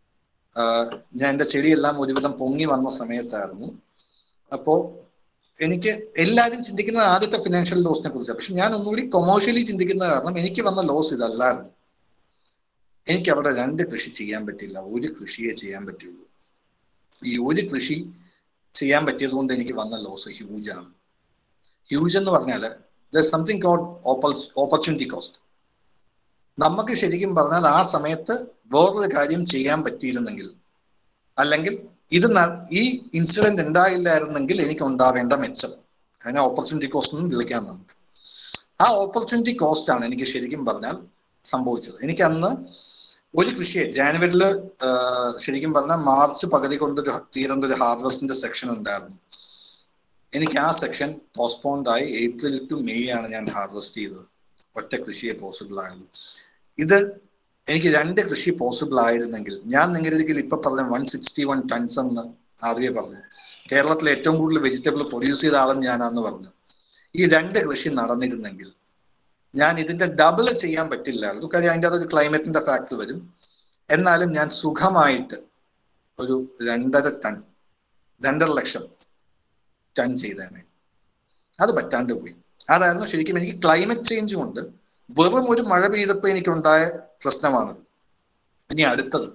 ഞാൻ എൻ്റെ ചെടിയെല്ലാം ഒരുവിധം പൊങ്ങി വന്ന സമയത്തായിരുന്നു അപ്പോ എനിക്ക് എല്ലാവരും ചിന്തിക്കുന്ന ആദ്യത്തെ ഫിനാൻഷ്യൽ ലോസിനെ കുറിച്ചാണ് പക്ഷെ ഞാൻ ഒന്നുകൂടി കൊമേഴ്ഷ്യലി ചിന്തിക്കുന്ന കാരണം എനിക്ക് വന്ന ലോസ് ഇതല്ലായിരുന്നു എനിക്ക് അവിടെ രണ്ട് കൃഷി ചെയ്യാൻ പറ്റില്ല ഒരു കൃഷിയെ ചെയ്യാൻ പറ്റുള്ളൂ ഈ ഒരു കൃഷി ചെയ്യാൻ പറ്റിയത് കൊണ്ട് എനിക്ക് വന്ന ലോസ് ഹ്യൂജ് ആണ് ഹ്യൂജ് എന്ന് പറഞ്ഞാൽ സംതിങ് കോഡ് ഓപ്പർച്യൂണിറ്റി കോസ്റ്റ് നമുക്ക് ശരിക്കും പറഞ്ഞാൽ ആ സമയത്ത് വേറൊരു കാര്യം ചെയ്യാൻ പറ്റിയിരുന്നെങ്കിൽ അല്ലെങ്കിൽ ഇത് ന- ഈ ഇൻസിഡന്റ് ഉണ്ടായില്ലായിരുന്നെങ്കിൽ എനിക്ക് ഉണ്ടാവേണ്ട മെച്ചം അതിനെ ഓപ്പർച്യൂണിറ്റി കോസ്റ്റ് എന്ന് വിളിക്കാം നമുക്ക് ആ ഓപ്പർച്യൂണിറ്റി കോസ്റ്റ് ആണ് എനിക്ക് ശരിക്കും പറഞ്ഞാൽ സംഭവിച്ചത് എനിക്ക് അന്ന് ഒരു കൃഷിയെ ജാനുവരിയിൽ ശരിക്കും പറഞ്ഞാൽ മാർച്ച് പകുതി കൊണ്ട് ഒരു തീരേണ്ട ഒരു ഹാർവസ്റ്റിന്റെ സെക്ഷൻ ഉണ്ടായിരുന്നു എനിക്ക് ആ സെക്ഷൻ പോസ്റ്റ്പോൺഡ് ആയി ഏപ്രിൽ ടു മെയ് ആണ് ഞാൻ ഹാർവെസ്റ്റ് ചെയ്തത് ഒറ്റ കൃഷിയെ പോസിബിൾ ആയുള്ളൂ ഇത് എനിക്ക് രണ്ട് കൃഷി പോസിബിൾ ആയിരുന്നെങ്കിൽ ഞാൻ നിങ്ങളുടെ ഒരിക്കൽ ഇപ്പൊ പറഞ്ഞ വൺ സിക്സ്റ്റി വൺ ടൺസ് എന്ന് ആദ്യമേ പറഞ്ഞു കേരളത്തിലെ ഏറ്റവും കൂടുതൽ വെജിറ്റബിൾ പ്രൊഡ്യൂസ് ചെയ്ത ആളും ഞാനാന്ന് പറഞ്ഞു ഈ രണ്ട് കൃഷി നടന്നിരുന്നെങ്കിൽ ഞാൻ ഇതിന്റെ ഡബിൾ ചെയ്യാൻ പറ്റില്ലായിരുന്നു കാര്യം അതിൻ്റെ അതൊരു ക്ലൈമറ്റിന്റെ ഫാക്ടർ വരും എന്നാലും ഞാൻ സുഖമായിട്ട് ഒരു രണ്ടര ടൺ രണ്ടര ലക്ഷം ടൺ ചെയ്തേനെ അത് പറ്റാണ്ട് പോയി അതായിരുന്നു ശരിക്കും എനിക്ക് ക്ലൈമറ്റ് ചേഞ്ച് കൊണ്ട് വെറും ഒരു മഴ പെയ്തപ്പോൾ എനിക്കുണ്ടായ പ്രശ്നമാണ് ഇനി അടുത്തത്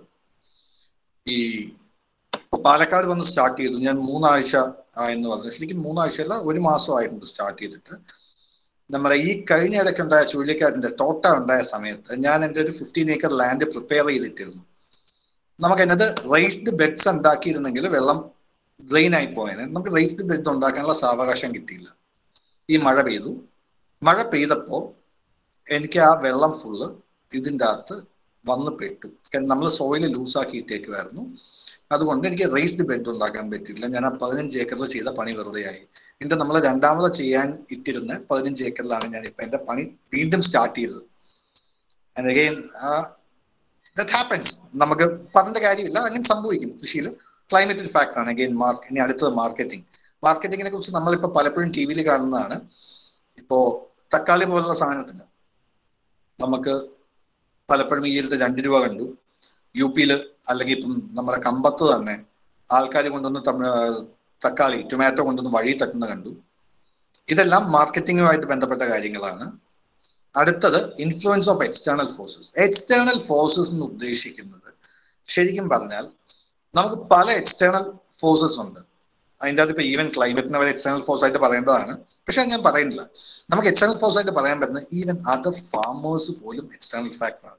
ഈ പാലക്കാട് വന്ന് സ്റ്റാർട്ട് ചെയ്തു ഞാൻ മൂന്നാഴ്ച എന്ന് പറഞ്ഞു ശരിക്കും മൂന്നാഴ്ചയല്ല ഒരു മാസമായിട്ടുണ്ട് സ്റ്റാർട്ട് ചെയ്തിട്ട് നമ്മുടെ ഈ കഴിഞ്ഞ ഇടയ്ക്ക് ഉണ്ടായ ചുഴലിക്കാറ്റിന്റെ തോട്ട ഉണ്ടായ സമയത്ത് ഞാൻ എൻ്റെ ഒരു ഫിഫ്റ്റീൻ ഏക്കർ ലാൻഡ് പ്രിപ്പയർ ചെയ്തിട്ടിരുന്നു നമുക്ക് അതിനകത്ത് റൈസ്ഡ് ബെഡ്സ് ഉണ്ടാക്കിയിരുന്നെങ്കിൽ വെള്ളം ഡ്രെയിൻ ആയി പോയേനെ നമുക്ക് റൈസ്ഡ് ബെഡ് ഉണ്ടാക്കാനുള്ള സാവകാശം കിട്ടിയില്ല ഈ മഴ പെയ്തു മഴ പെയ്തപ്പോ എനിക്ക് ആ വെള്ളം ഫുള്ള് ഇതിൻ്റെ അകത്ത് വന്ന് പെട്ടു നമ്മൾ സോയിൽ ലൂസാക്കി ഇട്ടേക്കുമായിരുന്നു അതുകൊണ്ട് എനിക്ക് റേസ്ഡ് ബെഡ് ഉണ്ടാക്കാൻ പറ്റില്ല ഞാൻ ആ പതിനഞ്ച് ഏക്കറിൽ ചെയ്ത പണി വെറുതെയായി എന്നിട്ട് നമ്മൾ രണ്ടാമത് ചെയ്യാൻ ഇട്ടിരുന്ന പതിനഞ്ച് ഏക്കറിലാണ് ഞാൻ ഇപ്പൊ എന്റെ പണി വീണ്ടും സ്റ്റാർട്ട് ചെയ്തത് ആൻഡ് അഗെയിൻ ദാറ്റ് ഹാപ്പൻസ് നമുക്ക് പറഞ്ഞ കാര്യമില്ല അങ്ങനെ സംഭവിക്കും കൃഷിയിൽ ക്ലൈമറ്റ് ഒരു ഫാക്ടർ ആണ് അഗെയിൻ മാർക്ക് ഇനി അടുത്തത് മാർക്കറ്റിംഗ് മാർക്കറ്റിങ്ങിനെ കുറിച്ച് നമ്മളിപ്പോ പലപ്പോഴും ടി വിയിൽ കാണുന്നതാണ് ഇപ്പോ തക്കാളി പോലുള്ള സാധനത്തിന് നമുക്ക് പലപ്പോഴും ഈ അടുത്ത് രണ്ട് രൂപ കണ്ടു യു പിയിൽ അല്ലെങ്കിൽ ഇപ്പം നമ്മുടെ കമ്പത്ത് തന്നെ ആൾക്കാർ കൊണ്ടുവന്ന് തമിഴ് തക്കാളി ടൊമാറ്റോ കൊണ്ടുവന്ന് വഴി തട്ടുന്ന കണ്ടു ഇതെല്ലാം മാർക്കറ്റിംഗുമായിട്ട് ബന്ധപ്പെട്ട കാര്യങ്ങളാണ് അടുത്തത് influence of external forces external forces എന്ന് ഉദ്ദേശിക്കുന്നത് ശരിക്കും പറഞ്ഞാൽ നമുക്ക് പല എക്സ്റ്റേണൽ ഫോഴ്സസ് ഉണ്ട് അതിൻ്റെ അകത്ത് ഇപ്പൊ ഈവൻ ക്ലൈമറ്റിനെ വരെ എക്സ്റ്റേണൽ ഫോഴ്സ് ആയിട്ട് പറയേണ്ടതാണ് പക്ഷെ ഞാൻ പറയുന്നില്ല നമുക്ക് എക്സ്റ്റേണൽ ഫോഴ്സ് ആയിട്ട് പറയാൻ പറ്റുന്ന ഈവൻ അതർ ഫാമേഴ്സ് പോലും എക്സ്റ്റേണൽ ഫാക്ടറാണ്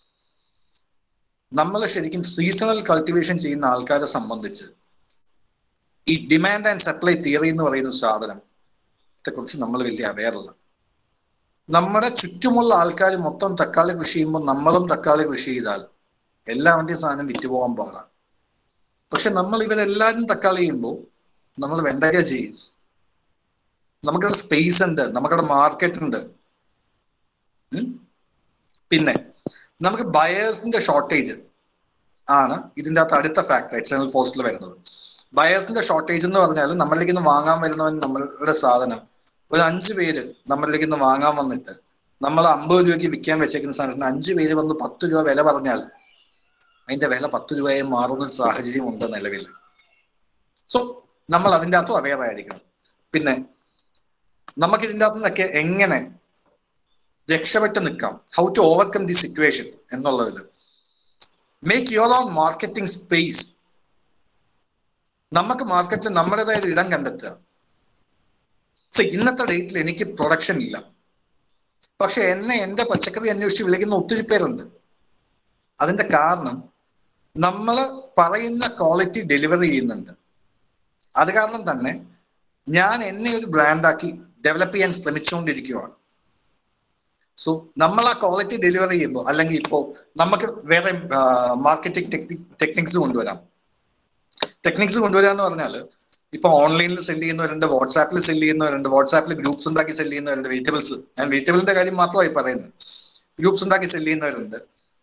നമ്മൾ ശരിക്കും സീസണൽ കൾട്ടിവേഷൻ ചെയ്യുന്ന ആൾക്കാരെ സംബന്ധിച്ച് ഈ ഡിമാൻഡ് ആൻഡ് സപ്ലൈ തിയറി എന്ന് പറയുന്ന സാധനത്തെ കുറിച്ച് നമ്മൾ വലിയ അവയറല്ല നമ്മുടെ ചുറ്റുമുള്ള ആൾക്കാർ മൊത്തം തക്കാളി കൃഷി ചെയ്യുമ്പോൾ നമ്മളും തക്കാളി കൃഷി ചെയ്താൽ എല്ലാവരുടെയും സാധനം വിറ്റുപോകാൻ പാടാം പക്ഷെ നമ്മൾ ഇവരെല്ലാവരും തക്കാളി ചെയ്യുമ്പോൾ നമ്മൾ വെണ്ടക ചെയ്യും നമുക്കവിടെ സ്പേസ് ഉണ്ട് നമുക്കവിടെ മാർക്കറ്റ് ഉണ്ട് പിന്നെ നമുക്ക് ബയേഴ്സിന്റെ ഷോർട്ടേജ് ആണ് ഇതിൻ്റെ അകത്ത് അടുത്ത ഫാക്ടർ എക്സ്റ്റേണൽ ഫോഴ്സിൽ വരുന്നത് ബയേഴ്സിന്റെ ഷോർട്ടേജ് എന്ന് പറഞ്ഞാൽ നമ്മളിലേക്ക് നിന്ന് വാങ്ങാൻ വരുന്നവൻ നമ്മളുടെ സാധനം ഒരു അഞ്ച് പേര് നമ്മളിലേക്ക് നിന്ന് വാങ്ങാൻ വന്നിട്ട് നമ്മൾ അമ്പത് രൂപയ്ക്ക് വിൽക്കാൻ വെച്ചേക്കുന്ന സാധനത്തിന് അഞ്ച് പേര് വന്ന് പത്ത് രൂപ വില പറഞ്ഞാൽ അതിന്റെ വില പത്ത് രൂപയായി മാറുന്ന ഒരു സാഹചര്യം ഉണ്ട് നിലവിൽ സോ നമ്മൾ അതിൻ്റെ അകത്തും അവെയർ ആയിരിക്കണം പിന്നെ നമുക്ക് ഇതിൻ്റെ അകത്തു നിന്നൊക്കെ എങ്ങനെ രക്ഷപ്പെട്ട് നിൽക്കാം how to overcome the situation എന്നുള്ളതിൽ make your own marketing space നമുക്ക് മാർക്കറ്റിൽ നമ്മുടേതായ ഒരു ഇടം കണ്ടെത്തുക സോ ഇന്നത്തെ ഡേറ്റിൽ എനിക്ക് പ്രൊഡക്ഷൻ ഇല്ല പക്ഷെ എന്നെ എന്റെ പച്ചക്കറി അന്വേഷിച്ച് വിളിക്കുന്ന ഒത്തിരി പേരുണ്ട് അതിന്റെ കാരണം നമ്മൾ പറയുന്ന ക്വാളിറ്റി ഡെലിവറി ചെയ്യുന്നുണ്ട് അത് കാരണം തന്നെ ഞാൻ എന്നെ ഒരു ബ്രാൻഡാക്കി ഡെവലപ്പ് ചെയ്യാൻ ശ്രമിച്ചുകൊണ്ടിരിക്കുകയാണ് സോ നമ്മൾ ആ ക്വാളിറ്റി ഡെലിവറി ചെയ്യുമ്പോൾ അല്ലെങ്കിൽ ഇപ്പോൾ നമുക്ക് വേറെ മാർക്കറ്റിംഗ് ടെക്നിക് ടെക്നിക്സ് കൊണ്ടുവരാം ടെക്നിക്സ് കൊണ്ടുവരാന്ന് പറഞ്ഞാൽ ഇപ്പൊ ഓൺലൈനിൽ സെല് ചെയ്യുന്നവരുണ്ട് വാട്സാപ്പിൽ സെല് ചെയ്യുന്നവരുണ്ട് വാട്സാപ്പിൽ ഗ്രൂപ്പ്സ് ഉണ്ടാക്കി സെല് ചെയ്യുന്നവരുണ്ട് വെജിറ്റബിൾസ് ഞാൻ വെജിറ്റബിളിന്റെ കാര്യം മാത്രമായി പറയുന്നത് ഗ്രൂപ്പ്സ് ഉണ്ടാക്കി സെല് ചെയ്യുന്നവരുണ്ട്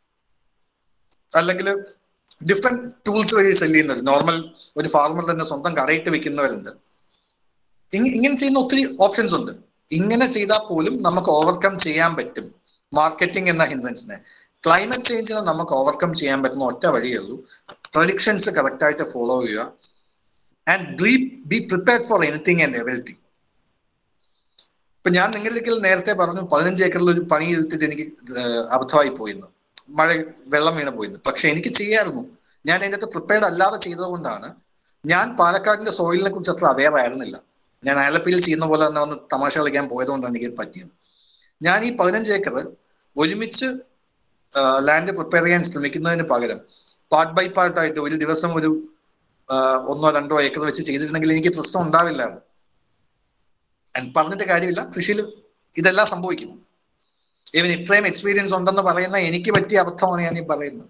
അല്ലെങ്കിൽ ഡിഫറെന്റ് ടൂൾസ് വഴി സെല് ചെയ്യുന്നവർ നോർമൽ ഒരു ഫാർമർ തന്നെ സ്വന്തം കടയിട്ട് വെക്കുന്നവരുണ്ട് ഇങ്ങനെ ചെയ്യുന്ന ഒത്തിരി ഓപ്ഷൻസ് ഉണ്ട് ഇങ്ങനെ ചെയ്താൽ പോലും നമുക്ക് ഓവർകം ചെയ്യാൻ പറ്റും മാർക്കറ്റിംഗ് എന്ന ഹിൻഡൻസിനെ ക്ലൈമറ്റ് ചേഞ്ചിനെ നമുക്ക് ഓവർകം ചെയ്യാൻ പറ്റുന്ന ഒറ്റ വഴിയേ ഉള്ളൂ പ്രഡിക്ഷൻസ് കറക്റ്റ് ആയിട്ട് ഫോളോ ചെയ്യുക and be be prepared for anything and everything ഇപ്പൊ ഞാൻ നിങ്ങളിലേക്ക് നേരത്തെ പറഞ്ഞു പതിനഞ്ച് ഏക്കറിൽ ഒരു പണി ചെയ്തിട്ട് എനിക്ക് അബദ്ധമായി പോയിന്ന് മഴ വെള്ളം വീണ് പോയിന്ന് പക്ഷെ എനിക്ക് ചെയ്യായിരുന്നു ഞാൻ അതിൻ്റെ അകത്ത് പ്രിപ്പയർഡ് അല്ലാതെ ചെയ്തതുകൊണ്ടാണ് ഞാൻ പാലക്കാടിന്റെ സോയിലിനെ കുറിച്ച് അത്ര അവെയർ ആയിരുന്നില്ല ഞാൻ ആലപ്പിയിൽ ചെയ്യുന്ന പോലെ തന്നെ വന്ന് തമാശ കളിക്കാൻ പോയതുകൊണ്ടാണ് എനിക്ക് പറ്റിയത് ഞാൻ ഈ പതിനഞ്ച് ഏക്കർ ഒരുമിച്ച് ലാൻഡ് പ്രിപ്പയർ ചെയ്യാൻ ശ്രമിക്കുന്നതിന് പകരം പാർട്ട് ബൈ പാർട്ടായിട്ട് ഒരു ദിവസം ഒരു ഒന്നോ രണ്ടോ ഏക്കർ വെച്ച് ചെയ്തിട്ടുണ്ടെങ്കിൽ എനിക്ക് പ്രശ്നം ഉണ്ടാവില്ലായിരുന്നു പറഞ്ഞിട്ട് കാര്യമില്ല കൃഷിയിൽ ഇതെല്ലാം സംഭവിക്കും ഈവൻ ഇത്രയും എക്സ്പീരിയൻസ് ഉണ്ടെന്ന് പറയുന്ന എനിക്ക് പറ്റിയ അബദ്ധമാണ് ഞാൻ ഈ പറയുന്നത്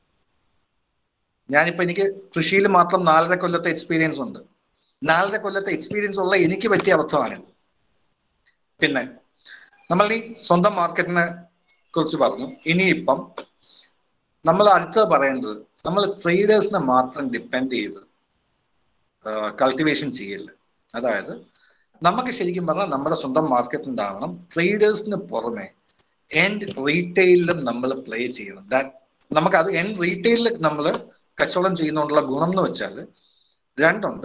ഞാനിപ്പോ എനിക്ക് കൃഷിയിൽ മാത്രം നാലര കൊല്ലത്തെ എക്സ്പീരിയൻസ് ഉണ്ട് നാലര കൊല്ലത്തെ എക്സ്പീരിയൻസ് ഉള്ള എനിക്ക് പറ്റിയ അബദ്ധമാണ് പിന്നെ നമ്മൾ ഈ സ്വന്തം മാർക്കറ്റിനെ കുറിച്ച് പറഞ്ഞു ഇനിയിപ്പം നമ്മൾ അടുത്തത് പറയേണ്ടത് നമ്മൾ ട്രേഡേഴ്സിനെ മാത്രം ഡിപ്പെൻഡ് ചെയ്ത് കൾട്ടിവേഷൻ ചെയ്യില്ല അതായത് നമുക്ക് ശരിക്കും പറഞ്ഞാൽ നമ്മുടെ സ്വന്തം മാർക്കറ്റ് ഉണ്ടാവണം ട്രേഡേഴ്സിന് പുറമെ എൻഡ് റീറ്റെയിലും നമ്മൾ പ്ലേ ചെയ്യണം ദാറ്റ് നമുക്ക് അത് എൻഡ് റീറ്റെയിലിൽ നമ്മൾ കച്ചവടം ചെയ്യുന്നതുകൊണ്ടുള്ള ഗുണം എന്ന് വെച്ചാൽ രണ്ടുണ്ട്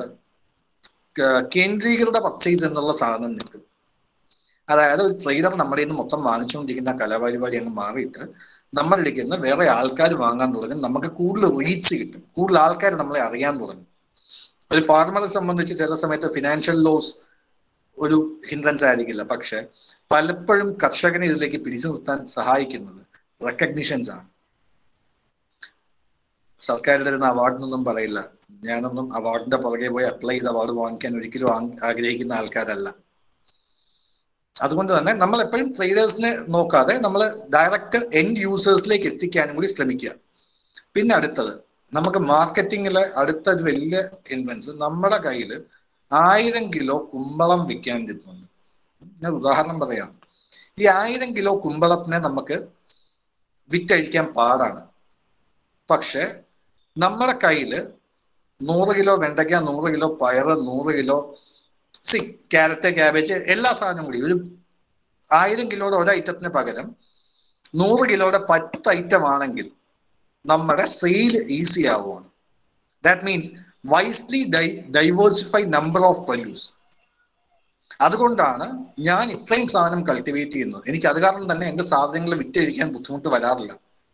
കേന്ദ്രീകൃത പർച്ചേസ് എന്നുള്ള സാധനം നിൽക്കും അതായത് ഒരു ട്രേഡർ നമ്മുടെ നിന്ന് മൊത്തം വാങ്ങിച്ചുകൊണ്ടിരിക്കുന്ന കലാപരിപാടി അങ്ങ് മാറിയിട്ട് നമ്മളുടെ നിന്ന് വേറെ ആൾക്കാർ വാങ്ങാൻ തുടങ്ങും നമുക്ക് കൂടുതൽ റീച്ച് കിട്ടും കൂടുതൽ ആൾക്കാർ നമ്മളെ അറിയാൻ തുടങ്ങും ഒരു ഫാർമറെ സംബന്ധിച്ച് ചില സമയത്ത് ഫിനാൻഷ്യൽ ലോസ് ഒരു ഹിൻഡ്രൻസ് ആയിരിക്കില്ല പക്ഷെ പലപ്പോഴും കർഷകനെ ഇതിലേക്ക് പിടിച്ചു നിർത്താൻ സഹായിക്കുന്നത് റെക്കഗ്നിഷൻസ് ആണ് സർക്കാരിന്റെ തരുന്ന അവാർഡിനൊന്നും പറയില്ല ഞാനൊന്നും അവാർഡിന്റെ പുറകെ പോയി അപ്ലൈ ചെയ്ത് അവാർഡ് വാങ്ങിക്കാൻ ഒരിക്കലും ആ- ആഗ്രഹിക്കുന്ന ആൾക്കാരല്ല അതുകൊണ്ട് തന്നെ നമ്മൾ എപ്പോഴും ട്രേഡേഴ്സിനെ നോക്കാതെ നമ്മൾ ഡയറക്റ്റ് എൻഡ് യൂസേഴ്സിലേക്ക് എത്തിക്കാനും കൂടി ശ്രമിക്കുക പിന്നെ അടുത്തത് നമുക്ക് മാർക്കറ്റിങ്ങിലെ അടുത്ത ഒരു വലിയ ഇൻഫ്ലുവൻസ് നമ്മുടെ കയ്യിൽ ആയിരം കിലോ കുമ്പളം വിൽക്കാൻ കിട്ടുന്നുണ്ട് ഞാൻ ഉദാഹരണം പറയാം ഈ ആയിരം കിലോ കുമ്പളത്തിനെ നമുക്ക് വിറ്റഴിക്കാൻ പാടാണ് പക്ഷെ നമ്മുടെ കയ്യില് നൂറ് കിലോ വെണ്ടയ്ക്ക നൂറ് കിലോ പയറ് നൂറ് കിലോ സി ക്യാരറ്റ് ക്യാബേജ് എല്ലാ സാധനവും കൂടി ഒരു ആയിരം കിലോയുടെ ഒരു ഐറ്റത്തിന് പകരം നൂറ് കിലോയുടെ പത്ത് ഐറ്റം ആണെങ്കിൽ നമ്മുടെ സെയിൽ ഈസി ആവുകയാണ് ദാറ്റ് മീൻസ് വൈസ്ലി ഡൈ ഡൈവേഴ്സിഫൈ നമ്പർ ഓഫ് പ്രൊഡ്യൂസ് അതുകൊണ്ടാണ് ഞാൻ ഇത്രയും സാധനം കൾട്ടിവേറ്റ് ചെയ്യുന്നത് എനിക്ക് അത് കാരണം തന്നെ എന്റെ സാധനങ്ങൾ വിറ്റഴിക്കാൻ ബുദ്ധിമുട്ട് വരാറില്ല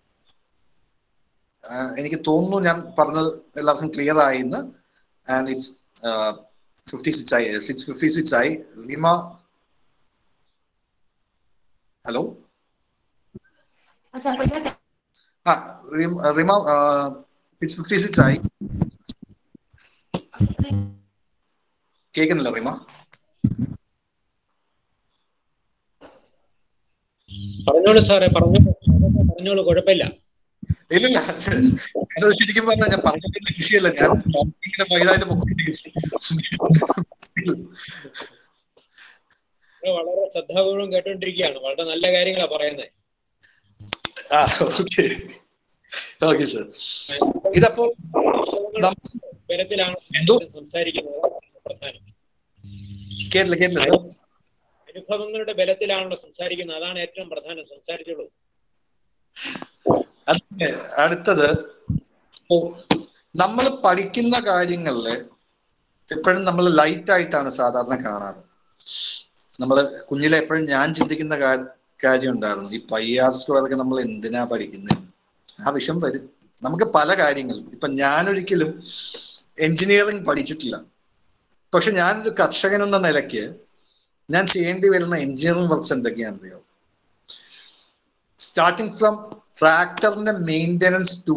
ആഹ് എനിക്ക് തോന്നുന്നു ഞാൻ പറഞ്ഞത് എല്ലാവർക്കും ക്ലിയർ ആയിന്ന് ആൻഡ് ഇറ്റ്സ് ഫിഫ്റ്റി സിക്സ് ആയി സിക്സ് ഫിഫ്റ്റി സിക്സ് ആയി റിമ ഹലോ ആ Rima Rima six fifty six ആയി കേൾക്കുന്നില്ല റിമ പറഞ്ഞോളൂ സാറേ പറഞ്ഞോളൂ അതൊക്കെ പറഞ്ഞോളൂ കുഴപ്പമില്ല ഇല്ലില്ല അത് ശരിക്കും പറഞ്ഞാൽ ഞാൻ പറഞ്ഞിട്ടുള്ള കൃഷിയല്ല ഞാൻ ഇങ്ങനെ വൈകാതെ നിങ്ങൾ വളരെ ശ്രദ്ധാപൂർവം കേട്ടോണ്ടിരിക്കുകയാണ് വളരെ നല്ല കാര്യങ്ങളാ പറയുന്നത് ആ ഓക്കെ ഓക്കെ സർ ഇതപ്പോ നം- ബലത്തിലാണ് എന്തോ സംസാരിക്കുന്നത് പ്രധാനം കേട്ടില്ല കേട്ടില്ല സർ അനുഭവങ്ങളുടെ ബലത്തിലാണല്ലോ സംസാരിക്കുന്നത് അതാണ് ഏറ്റവും പ്രധാനം സംസാരിച്ചോളൂ അതിന് അടുത്തത് നമ്മൾ പഠിക്കുന്ന കാര്യങ്ങളില് എപ്പോഴും നമ്മൾ ലൈറ്റ് ആയിട്ടാണ് സാധാരണ കാണാറ് നമ്മൾ കുഞ്ഞിലെ എപ്പോഴും ഞാൻ ചിന്തിക്കുന്ന കാ- കാര്യം ഉണ്ടായിരുന്നു ഈ പയ്യാർ സ്ക്വയറൊക്കെ നമ്മൾ എന്തിനാ പഠിക്കുന്നത് ആ വിഷയം വരും നമുക്ക് പല കാര്യങ്ങളും ഇപ്പൊ ഞാനൊരിക്കലും എഞ്ചിനീയറിംഗ് പഠിച്ചിട്ടില്ല പക്ഷെ ഞാനൊരു കർഷകൻ എന്ന നിലയ്ക്ക് ഞാൻ ചെയ്യേണ്ടി വരുന്ന എഞ്ചിനീയറിംഗ് വർക്ക്സ് എന്തൊക്കെയാണെന്നറിയോ സ്റ്റാർട്ടിങ് ഫ്രം ട്രാക്ടറിന്റെ മെയിൻ്റനൻസ് ടു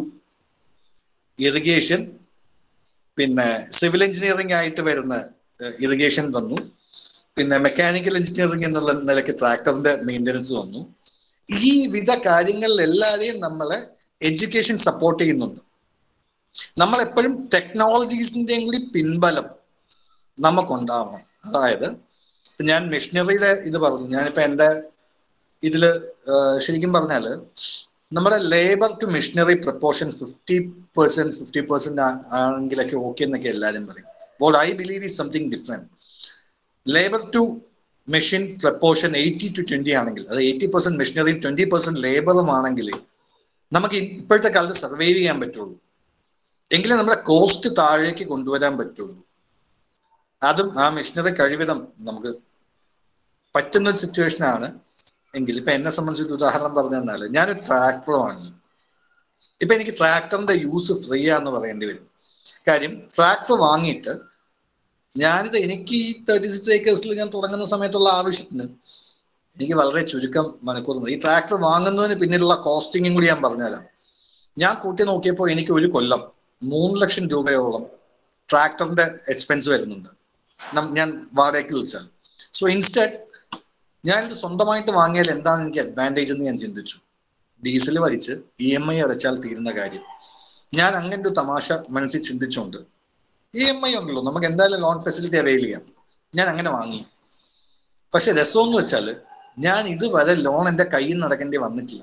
ഇറിഗേഷൻ പിന്നെ സിവിൽ എഞ്ചിനീയറിംഗ് ആയിട്ട് വരുന്ന ഇറിഗേഷൻ വന്നു പിന്നെ മെക്കാനിക്കൽ എഞ്ചിനീയറിംഗ് എന്നുള്ള നിലയ്ക്ക് ട്രാക്ടറിന്റെ മെയിൻ്റനൻസ് വന്നു ഈ വിധ കാര്യങ്ങളിൽ എല്ലാവരെയും നമ്മളെ എഡ്യൂക്കേഷൻ സപ്പോർട്ട് ചെയ്യുന്നുണ്ട് നമ്മൾ എപ്പോഴും ടെക്നോളജീസിന്റെയും കൂടി പിൻബലം നമുക്കുണ്ടാവണം അതായത് ഞാൻ മെഷീനറിയുടെ ഇത് പറഞ്ഞു ഞാനിപ്പോ എൻ്റെ ഇതില് ആഹ് ശരിക്കും പറഞ്ഞാല് നമ്മുടെ labour to machinery proportion fifty percent fifty percent ആണെങ്കിലൊക്കെ ഓക്കെ എന്നൊക്കെ എല്ലാവരും പറയും what I believe is something different labour to machine proportion eighty to twenty ആണെങ്കിൽ അത് എയ്റ്റി പെർസെന്റ് മെഷീനറിയും ട്വന്റി പെർസെന്റ് ലേബറും ആണെങ്കിൽ നമുക്ക് ഇ- ഇപ്പോഴത്തെ കാലത്ത് സർവൈവ് ചെയ്യാൻ പറ്റുള്ളൂ എങ്കിലേ നമ്മുടെ കോസ്റ്റ് താഴേക്ക് കൊണ്ടുവരാൻ പറ്റുള്ളൂ അതും ആ മെഷീനറി കഴിവിധം നമുക്ക് പറ്റുന്ന ഒരു സിറ്റുവേഷൻ ആണ് എങ്കിൽ ഇപ്പൊ എന്നെ സംബന്ധിച്ച് ഒരു ഉദാഹരണം പറഞ്ഞു തന്നാല് ഞാനൊരു ട്രാക്ടർ വാങ്ങി ഇപ്പൊ എനിക്ക് ട്രാക്ടറിന്റെ യൂസ് ഫ്രീ ആണെന്ന് പറയേണ്ടി വരും കാര്യം ട്രാക്ടർ വാങ്ങിയിട്ട് ഞാനിത് എനിക്ക് ഈ തേർട്ടി സിക്സ് ഏക്കേഴ്സിൽ ഞാൻ തുടങ്ങുന്ന സമയത്തുള്ള ആവശ്യത്തിന് എനിക്ക് വളരെ ചുരുക്കം മണിക്കൂർ മതി ഈ ട്രാക്ടർ വാങ്ങുന്നതിന് പിന്നിലുള്ള കോസ്റ്റിങ്ങും കൂടി ഞാൻ പറഞ്ഞുതരാം ഞാൻ കൂട്ടി നോക്കിയപ്പോൾ എനിക്ക് ഒരു കൊല്ലം മൂന്ന് ലക്ഷം രൂപയോളം ട്രാക്ടറിന്റെ എക്സ്പെൻസ് വരുന്നുണ്ട് നം- ഞാൻ വാടകയ്ക്ക് വിളിച്ചാൽ സോ ഇൻസ്റ്റഡ് ഞാനിത് സ്വന്തമായിട്ട് വാങ്ങിയാൽ എന്താണ് എനിക്ക് അഡ്വാൻറ്റേജ് എന്ന് ഞാൻ ചിന്തിച്ചു ഡീസൽ വലിച്ച് ഇ എം ഐ അടച്ചാൽ തീരുന്ന കാര്യം ഞാൻ അങ്ങനെ ഒരു തമാശ മനസ്സിൽ ചിന്തിച്ചുകൊണ്ട് ഇ എം ഐ ഉണ്ടല്ലോ നമുക്ക് എന്തായാലും ലോൺ ഫെസിലിറ്റി അവൈൽ ചെയ്യാം ഞാൻ അങ്ങനെ വാങ്ങി പക്ഷെ രസം എന്ന് വെച്ചാൽ ഞാൻ ഇതുവരെ ലോൺ എൻ്റെ കയ്യിൽ നിന്ന് അടക്കേണ്ടി വന്നിട്ടില്ല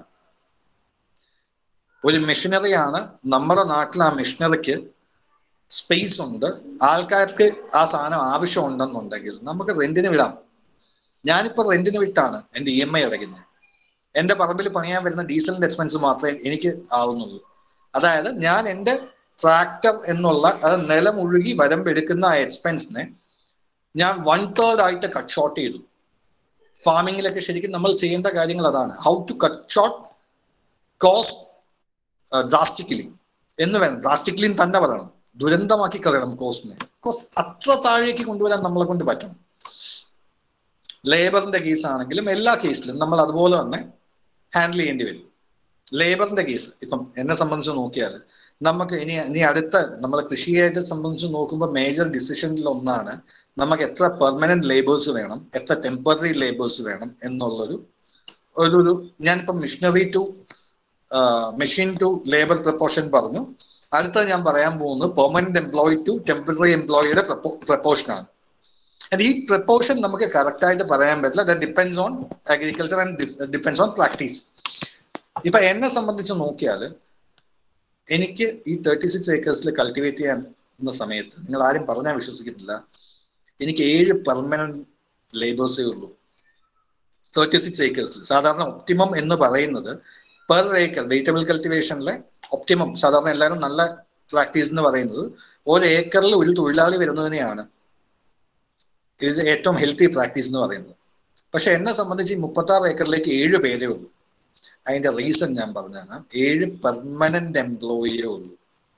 ഒരു മെഷീനറിയാണ് നമ്മുടെ നാട്ടിൽ ആ മെഷീനറിക്ക് സ്പേസ് ഉണ്ട് ആൾക്കാർക്ക് ആ സാധനം ആവശ്യമുണ്ടെന്നുണ്ടെങ്കിൽ നമുക്ക് റെന്റിന് വിടാം ഞാനിപ്പോ റെന്റിന് വിട്ടാണ് എന്റെ ഇ എം ഐ അടയ്ക്കുന്നത് എന്റെ പറമ്പിൽ പണിയാൻ വരുന്ന ഡീസലിന്റെ എക്സ്പെൻസ് മാത്രമേ എനിക്ക് ആവുന്നുള്ളൂ അതായത് ഞാൻ എന്റെ ട്രാക്ടർ എന്നുള്ള അത് നിലമൊഴുകി വരമ്പെടുക്കുന്ന ആ എക്സ്പെൻസിനെ ഞാൻ വൺ തേർഡ് ആയിട്ട് കട്ട് ഷോർട്ട് ചെയ്തു ഫാമിങ്ങിലൊക്കെ ശരിക്കും നമ്മൾ ചെയ്യേണ്ട കാര്യങ്ങൾ അതാണ് how to cut short cost drastically എന്ന് വേണം ഡ്രാസ്റ്റിക്കലി തന്നെ പറയണം ദുരന്തമാക്കി കളയണം കോസ്റ്റിനെ കോസ്റ്റ് അത്ര താഴേക്ക് കൊണ്ടുവരാൻ നമ്മളെ കൊണ്ട് പറ്റണം ലേബറിന്റെ കേസ് ആണെങ്കിലും എല്ലാ കേസിലും നമ്മൾ അതുപോലെ തന്നെ ഹാൻഡിൽ ചെയ്യേണ്ടി വരും ലേബറിന്റെ കേസ് ഇപ്പം എന്നെ സംബന്ധിച്ച് നോക്കിയാൽ നമുക്ക് ഇനി ഇനി അടുത്ത നമ്മൾ കൃഷിയായിട്ട് സംബന്ധിച്ച് നോക്കുമ്പോൾ മേജർ ഡിസിഷനിൽ ഒന്നാണ് നമുക്ക് എത്ര പെർമനന്റ് ലേബേഴ്സ് വേണം എത്ര ടെമ്പററി ലേബേഴ്സ് വേണം എന്നുള്ളൊരു ഒരു ഒരു ഞാനിപ്പം machinery to machine to labour proportion പറഞ്ഞു അടുത്ത ഞാൻ പറയാൻ പോകുന്നത് പെർമനന്റ് എംപ്ലോയി ടു ടെമ്പററി എംപ്ലോയിയുടെ പ്രപ്പോർഷൻ ആണ് ഈ പ്രപ്പോർഷൻ നമുക്ക് കറക്റ്റ് ആയിട്ട് പറയാൻ പറ്റില്ല that depends on agriculture and depends on practice ഇപ്പൊ എന്നെ സംബന്ധിച്ച് നോക്കിയാൽ എനിക്ക് ഈ തേർട്ടി സിക്സ് ഏക്കേഴ്സിൽ കൾട്ടിവേറ്റ് ചെയ്യാൻ എന്ന സമയത്ത് നിങ്ങൾ ആരും പറഞ്ഞാൽ വിശ്വസിക്കുന്നില്ല എനിക്ക് ഏഴ് പെർമനന്റ് ലേബേഴ്സേ ഉള്ളൂ തേർട്ടി സിക്സ് ഏക്കേഴ്സിൽ സാധാരണ ഒപ്റ്റിമം എന്ന് പറയുന്നത് പെർ ഏക്കർ വെജിറ്റബിൾ കൾട്ടിവേഷനിലെ ഒപ്റ്റിമം സാധാരണ എല്ലാവരും നല്ല പ്രാക്ടീസ് എന്ന് പറയുന്നത് ഒരു ഏക്കറിൽ ഒരു തൊഴിലാളി വരുന്നതിനെയാണ് ഇത് ഏറ്റവും ഹെൽത്തി പ്രാക്ടീസ് എന്ന് പറയുന്നത് പക്ഷെ എന്നെ സംബന്ധിച്ച് ഈ മുപ്പത്തി ആറ് ഏക്കറിലേക്ക് ഏഴ് പേരേ ഉള്ളൂ അതിന്റെ റീസൺ ഞാൻ പറഞ്ഞാണ് ഏഴ് പെർമനന്റ് എംപ്ലോയിയേ ഉള്ളൂ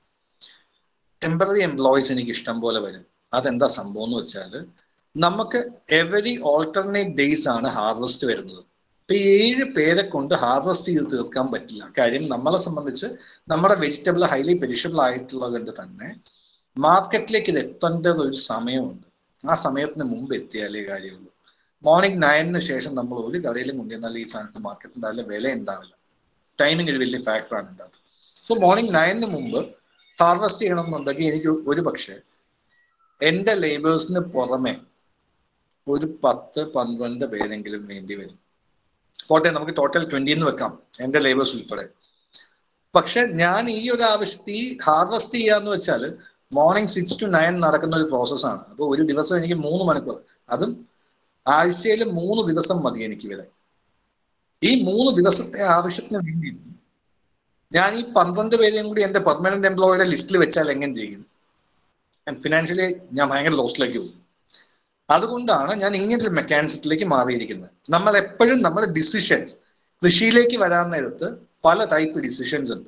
ടെമ്പററി എംപ്ലോയീസ് എനിക്ക് ഇഷ്ടം പോലെ വരും അതെന്താ സംഭവം എന്ന് വെച്ചാൽ നമുക്ക് എവറി ഓൾട്ടർനേറ്റ് ഡേയ്സ് ആണ് ഹാർവസ്റ്റ് വരുന്നത് ഇപ്പൊ ഈ ഏഴ് പേരെ കൊണ്ട് ഹാർവസ്റ്റ് ചെയ്ത് തീർക്കാൻ പറ്റില്ല കാര്യം നമ്മളെ സംബന്ധിച്ച് നമ്മുടെ വെജിറ്റബിൾ ഹൈലി പെരിഷബിൾ ആയിട്ടുള്ളത് കൊണ്ട് തന്നെ മാർക്കറ്റിലേക്ക് ഇത് എത്തേണ്ടത് ഒരു സമയമുണ്ട് ആ സമയത്തിന് മുമ്പ് എത്തിയാലേ കാര്യമുള്ളൂ മോർണിംഗ് നയനിന് ശേഷം നമ്മൾ ഒരു കടയിലും കൊണ്ടുവന്നാൽ ഈ സാധനത്തിന് മാർക്കറ്റ് ഉണ്ടാവില്ല വില ഉണ്ടാവില്ല ടൈമിംഗ് ഒരു വലിയ ഫാക്ടറാണ് ഉണ്ടാവുക സോ മോർണിംഗ് നയനിന് മുമ്പ് ഹാർവസ്റ്റ് ചെയ്യണം എന്നുണ്ടെങ്കിൽ എനിക്ക് ഒരു പക്ഷേ എൻ്റെ ലേബേഴ്സിന് പുറമെ ഒരു പത്ത് പന്ത്രണ്ട് പേരെങ്കിലും വേണ്ടി വരും പോട്ടെ നമുക്ക് ടോട്ടൽ ട്വന്റി എന്ന് വെക്കാം എൻ്റെ ലേബേഴ്സ് ഉൾപ്പെടെ പക്ഷെ ഞാൻ ഈ ഒരു ആവശ്യത്തിൽ ഈ ഹാർവസ്റ്റ് ചെയ്യാന്ന് വെച്ചാൽ മോർണിംഗ് സിക്സ് ടു നയൻ നടക്കുന്ന ഒരു പ്രോസസ്സാണ് അപ്പോൾ ഒരു ദിവസം എനിക്ക് മൂന്ന് മണിക്കൂർ അതും ആഴ്ചയിൽ മൂന്ന് ദിവസം മതി എനിക്ക് വരെ ഈ മൂന്ന് ദിവസത്തെ ആവശ്യത്തിന് വേണ്ടി ഞാൻ ഈ പന്ത്രണ്ട് പേരെയും കൂടി എന്റെ പെർമനന്റ് എംപ്ലോയിയുടെ ലിസ്റ്റിൽ വെച്ചാൽ എങ്ങനെ ചെയ്യും ഫിനാൻഷ്യലി ഞാൻ ഭയങ്കര ലോസിലേക്ക് പോകും അതുകൊണ്ടാണ് ഞാൻ ഇങ്ങനൊരു മെക്കാനിസത്തിലേക്ക് മാറിയിരിക്കുന്നത് നമ്മൾ എപ്പോഴും നമ്മുടെ ഡിസിഷൻസ് കൃഷിയിലേക്ക് വരാൻ നേരത്ത് പല ടൈപ്പ് ഡിസിഷൻസ് ഉണ്ട്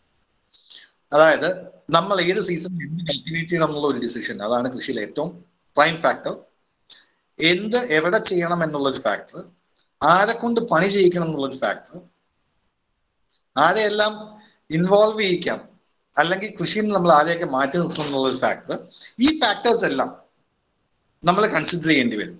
അതായത് നമ്മൾ ഏത് സീസണിൽ എന്ത് കൾട്ടിവേറ്റ് ചെയ്യണം എന്നുള്ള ഒരു ഡിസിഷൻ അതാണ് കൃഷിയിലെ ഏറ്റവും പ്രൈം ഫാക്ടർ എന്ത് എവിടെ ചെയ്യണം എന്നുള്ളൊരു ഫാക്ടർ ആരെ കൊണ്ട് പണി ചെയ്യിക്കണം എന്നുള്ളൊരു ഫാക്ടർ ആരെയെല്ലാം ഇൻവോൾവ് ചെയ്യിക്കാം അല്ലെങ്കിൽ കൃഷിയിൽ നിന്ന് നമ്മൾ ആരെയൊക്കെ മാറ്റി നിർത്തണം എന്നുള്ളൊരു ഫാക്ടർ ഈ ഫാക്ടേഴ്സ് എല്ലാം നമ്മൾ കൺസിഡർ ചെയ്യേണ്ടി വരും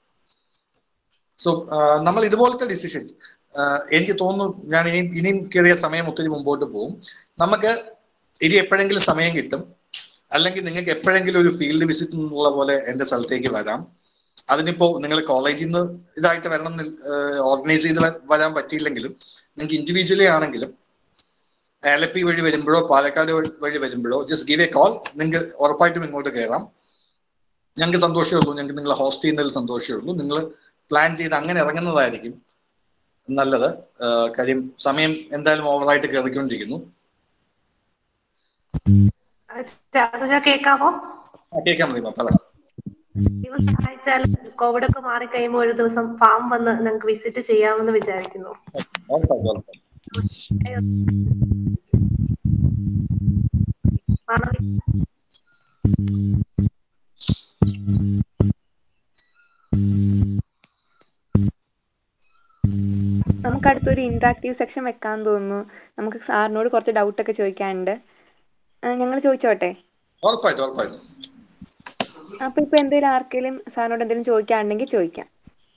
സോ നമ്മൾ ഇതുപോലത്തെ ഡിസിഷൻസ് എനിക്ക് തോന്നുന്നു ഞാൻ ഇനി ഇനിയും കയറിയ സമയം ഒത്തിരി മുമ്പോട്ട് പോകും നമുക്ക് ഇനി എപ്പോഴെങ്കിലും സമയം കിട്ടും അല്ലെങ്കിൽ നിങ്ങൾക്ക് എപ്പോഴെങ്കിലും ഒരു ഫീൽഡ് വിസിറ്റ് എന്നുള്ള പോലെ എൻ്റെ സ്ഥലത്തേക്ക് വരാം അതിനിപ്പോ നിങ്ങൾ കോളേജിൽ നിന്ന് ഇതായിട്ട് വരണം ഓർഗനൈസ് ചെയ്ത് വരാൻ പറ്റിയില്ലെങ്കിലും നിങ്ങൾക്ക് ഇൻഡിവിജ്വലി ആണെങ്കിലും ആലപ്പി വഴി വരുമ്പോഴോ പാലക്കാട് വഴി വരുമ്പോഴോ ജസ്റ്റ് ഗിവ് എ കോൾ നിങ്ങൾക്ക് ഉറപ്പായിട്ടും ഇങ്ങോട്ട് കയറാം ഞങ്ങൾക്ക് സന്തോഷമേ ഉള്ളൂ ഞങ്ങൾക്ക് നിങ്ങളെ ഹോസ്റ്റ് ചെയ്യുന്നതിൽ സന്തോഷമേ ഉള്ളൂ നിങ്ങൾ പ്ലാൻ ചെയ്ത് അങ്ങനെ ഇറങ്ങുന്നതായിരിക്കും നല്ലത് കാര്യം സമയം എന്തായാലും ഓവറായിട്ട് കയറിക്കൊണ്ടിരിക്കുന്നു കേൾക്കാമോ കേൾക്കാൻ മതി പറ ദൈവം സഹായിച്ചാൽ കോവിഡ് ഒക്കെ മാറി കഴിയുമ്പോൾ ഒരു ദിവസം ഫാം വന്ന് ഞങ്ങൾക്ക് വിസിറ്റ് ചെയ്യാമെന്ന് വിചാരിക്കുന്നു ഉറപ്പായിട്ടും ഉറപ്പായിട്ടും നമുക്ക് അടുത്തൊരു ഇന്ററാക്റ്റീവ് സെക്ഷൻ വെക്കാൻ തോന്നുന്നു നമുക്ക് സാറിനോട് കുറച്ച് ഡൗട്ട് ഒക്കെ ചോദിക്കാനുണ്ട് ഞങ്ങൾ ചോദിച്ചോട്ടെ ഉറപ്പായിട്ടും ഉറപ്പായിട്ടും അപ്പൊ ഇപ്പൊ എന്തെങ്കിലും ആർക്കെങ്കിലും സാറിനോട് എന്തെങ്കിലും ചോദിക്കാനുണ്ടെങ്കിൽ ചോദിക്കാം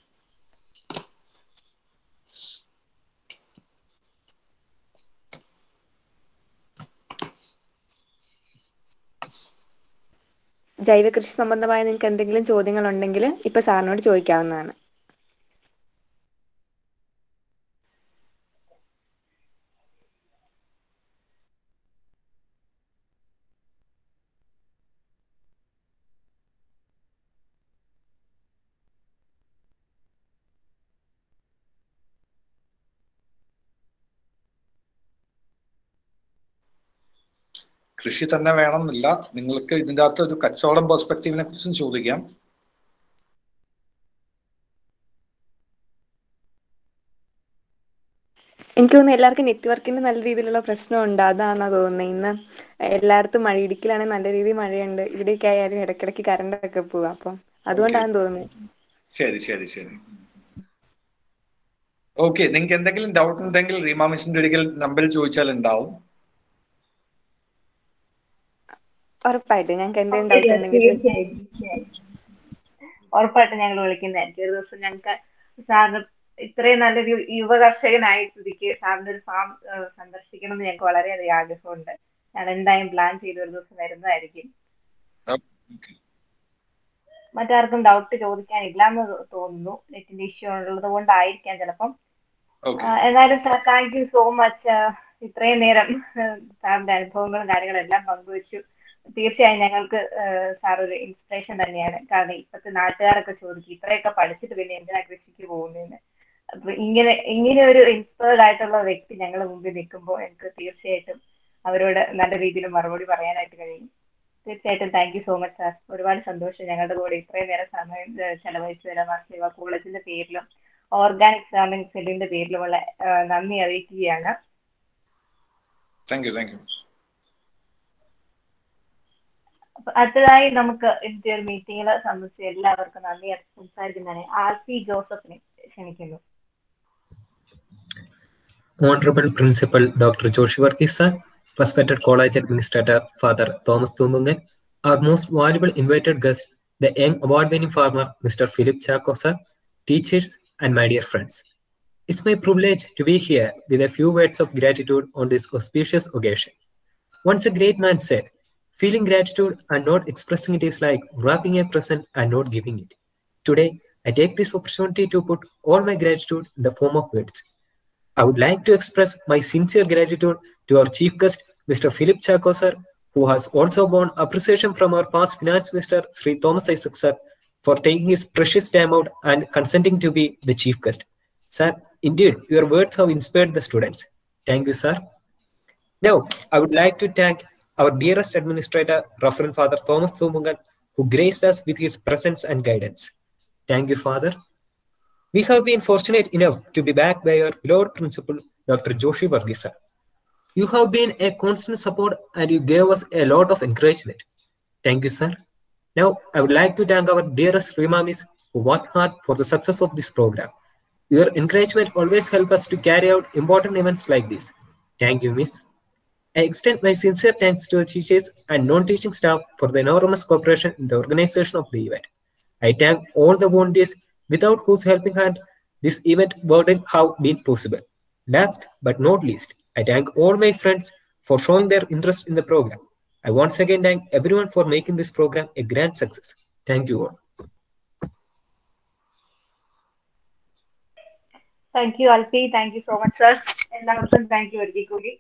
ജൈവ കൃഷി സംബന്ധമായ നിങ്ങൾക്ക് എന്തെങ്കിലും ചോദ്യങ്ങൾ ഉണ്ടെങ്കിൽ ഇപ്പൊ സാറിനോട് ചോദിക്കാവുന്നതാണ് കൃഷി തന്നെ വേണമെന്നില്ല നിങ്ങൾക്ക് ഇതിൻ്റെ അകത്ത് ഒരു കച്ചവടം പെർസ്പെക്റ്റീവിനെ കുറിച്ചും ചോദിക്കാം എനിക്ക് തോന്നുന്നു എല്ലാവർക്കും നെറ്റ്വർക്കിന്റെ നല്ല രീതിയിലുള്ള പ്രശ്നമുണ്ട് അതാണെന്നാ തോന്നുന്നത് ഇന്ന് എല്ലായിടത്തും മഴ ഇടുക്കിലാണെങ്കിൽ നല്ല രീതിയിൽ മഴയുണ്ട് ഇവിടെയൊക്കെ ആയാലും ഇടയ്ക്കിടയ്ക്ക് കറണ്ട് ഒക്കെ പോവാ അപ്പം അതുകൊണ്ടാണ് തോന്നുന്നത് ശരി ശരി ശരി ഓക്കെ നിങ്ങൾക്ക് എന്തെങ്കിലും ഡൗട്ട് ഉണ്ടെങ്കിൽ റീമാ മിസ്സിന്റെ ഒരിക്കൽ നമ്പർ ചോദിച്ചാൽ ഉണ്ടാവും ഉറപ്പായിട്ടും ഞങ്ങൾക്ക് എന്തെങ്കിലും ഡൗട്ട് ഉണ്ടെങ്കിൽ തീർച്ചയായും തീർച്ചയായും. ഉറപ്പായിട്ടും ഞങ്ങൾ വിളിക്കുന്നതായിരിക്കും ഒരു ദിവസം ഞങ്ങൾക്ക് സാറിന് ഇത്രയും നല്ലൊരു യുവ കർഷകനായ സ്ഥിതിക്ക് സാറിന്റെ ഒരു ഫാം സന്ദർശിക്കണം എന്ന് ഞങ്ങൾക്ക് വളരെയധികം ആഗ്രഹമുണ്ട് ഞങ്ങൾ എന്തായാലും പ്ലാൻ ചെയ്ത് ഒരു ദിവസം വരുന്നതായിരിക്കും Okay. മറ്റാർക്കും ഡൗട്ട് ചോദിക്കാനില്ല എന്ന് തോന്നുന്നു നെറ്റിന്റെ ഇഷ്യൂ ഉള്ളത് കൊണ്ടായിരിക്കാം ചിലപ്പം ഓക്കെ ആ, എന്നാലും sir thank you so much ഇത്രയും നേരം സാറിന്റെ അനുഭവങ്ങളും കാര്യങ്ങളും എല്ലാം പങ്കുവച്ചു തീർച്ചയായും ഞങ്ങൾക്ക് സാർ ഒരു ഇൻസ്പിറേഷൻ തന്നെയാണ് കാരണം ഇപ്പോഴത്തെ നാട്ടുകാരൊക്കെ ചോദിക്കും ഇത്രയൊക്കെ പഠിച്ചിട്ട് പിന്നെ എന്തിനാ കൃഷിക്ക് പോകുന്നതെന്ന് അപ്പൊ ഇങ്ങനെ ഇങ്ങനെ ഒരു ഇൻസ്പയർഡ് ആയിട്ടുള്ള വ്യക്തി ഞങ്ങളുടെ മുമ്പിൽ നിൽക്കുമ്പോൾ എനിക്ക് തീർച്ചയായിട്ടും അവരോട് നല്ല രീതിയിൽ മറുപടി പറയാനായിട്ട് കഴിയും തീർച്ചയായിട്ടും thank you so much sir ഒരുപാട് സന്തോഷം ഞങ്ങളുടെ കൂടെ ഇത്രയും നേരം സമയം ഏഹ്, ചെലവഴിച്ചു തരാൻ സേവ കോളേജിന്റെ പേരിലും ഓർഗാനിക് ഫാമിംഗ് സെല്ലിന്റെ പേരിലുമുള്ള ആ, നന്ദി അറിയിക്കുകയാണ് താങ്ക് യു താങ്ക് യു അപ്പൊ അടുത്തതായി നമുക്ക് ഇന്നത്തെ ഒരു മീറ്റിംഗിൽ സംബന്ധിച്ച് എല്ലാവർക്കും നന്ദി അറി- സംസാരിക്കുന്നതിന് ആർ പി ജോസഫിനെ ക്ഷണിക്കുന്നു Honorable Principal Dr. Joshi Varghese sir, respected college administrator Father Thomas Tumungan, our most valuable invited guest, the young award-winning farmer Mr. Philip Chaco sir, teachers, and my dear friends. It's my privilege to be here with a few words of gratitude on this auspicious occasion. Once a great man said, feeling gratitude and not expressing it is like wrapping a present and not giving it. Today, I take this opportunity to put all my gratitude in the form of words. I would like to express my sincere gratitude to our chief guest, Mr. Philip Chaco sir, who has also won appreciation from our past finance minister, Sri Thomas Isaac sir, for taking his precious time out and consenting to be the chief guest. Sir, indeed, your words have inspired the students. Thank you, sir. Now, I would like to thank our dearest administrator, Reverend Father Thomas Thumungan, who graced us with his presence and guidance. Thank you, Father. We have been fortunate enough to be backed by our beloved principal, Dr. Joshi Varghese. sir. You have been a constant support and you gave us a lot of encouragement. Thank you, sir. Now, I would like to thank our dearest Rimamis who worked hard for the success of this program. Your encouragement always helps us to carry out important events like this. Thank you, Miss. I extend my sincere thanks to the teachers and non-teaching staff for the enormous cooperation in the organization of the event. I thank all the volunteers without whose helping hand this event wouldn't have been possible. Last but not least, I thank all my friends for showing their interest in the program. I once again thank everyone for making this program a grand success. Thank you all. Thank you Alphy thank you so much sir എല്ലാവർക്കും താങ്ക് യു ഒരിക്കൽ കൂടി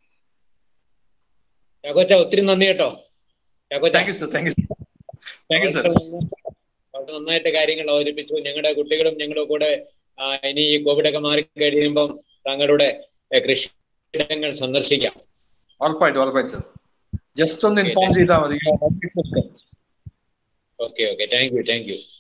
ചാക്കോച്ച ഒത്തിരി നന്ദി കേട്ടോ ചാക്കോച്ച thank you sir thank you thank you sir വളരെ നന്നായിട്ട് കാര്യങ്ങൾ അവതരിപ്പിച്ചു ഞങ്ങളുടെ കുട്ടികളും ഞങ്ങളുടെ കൂടെ ആ, ഇനി ഈ കോവിഡ് ഒക്കെ മാറി കഴിയുമ്പം തങ്ങളുടെ ഏ, കൃഷിയിടങ്ങൾ സന്ദർശിക്കാം ഉറപ്പായിട്ടും ഉറപ്പായിട്ടും സർ ജസ്റ്റ് ഒന്ന് ഇൻഫോം ചെയ്താൽ മതി okay okay thank you thank U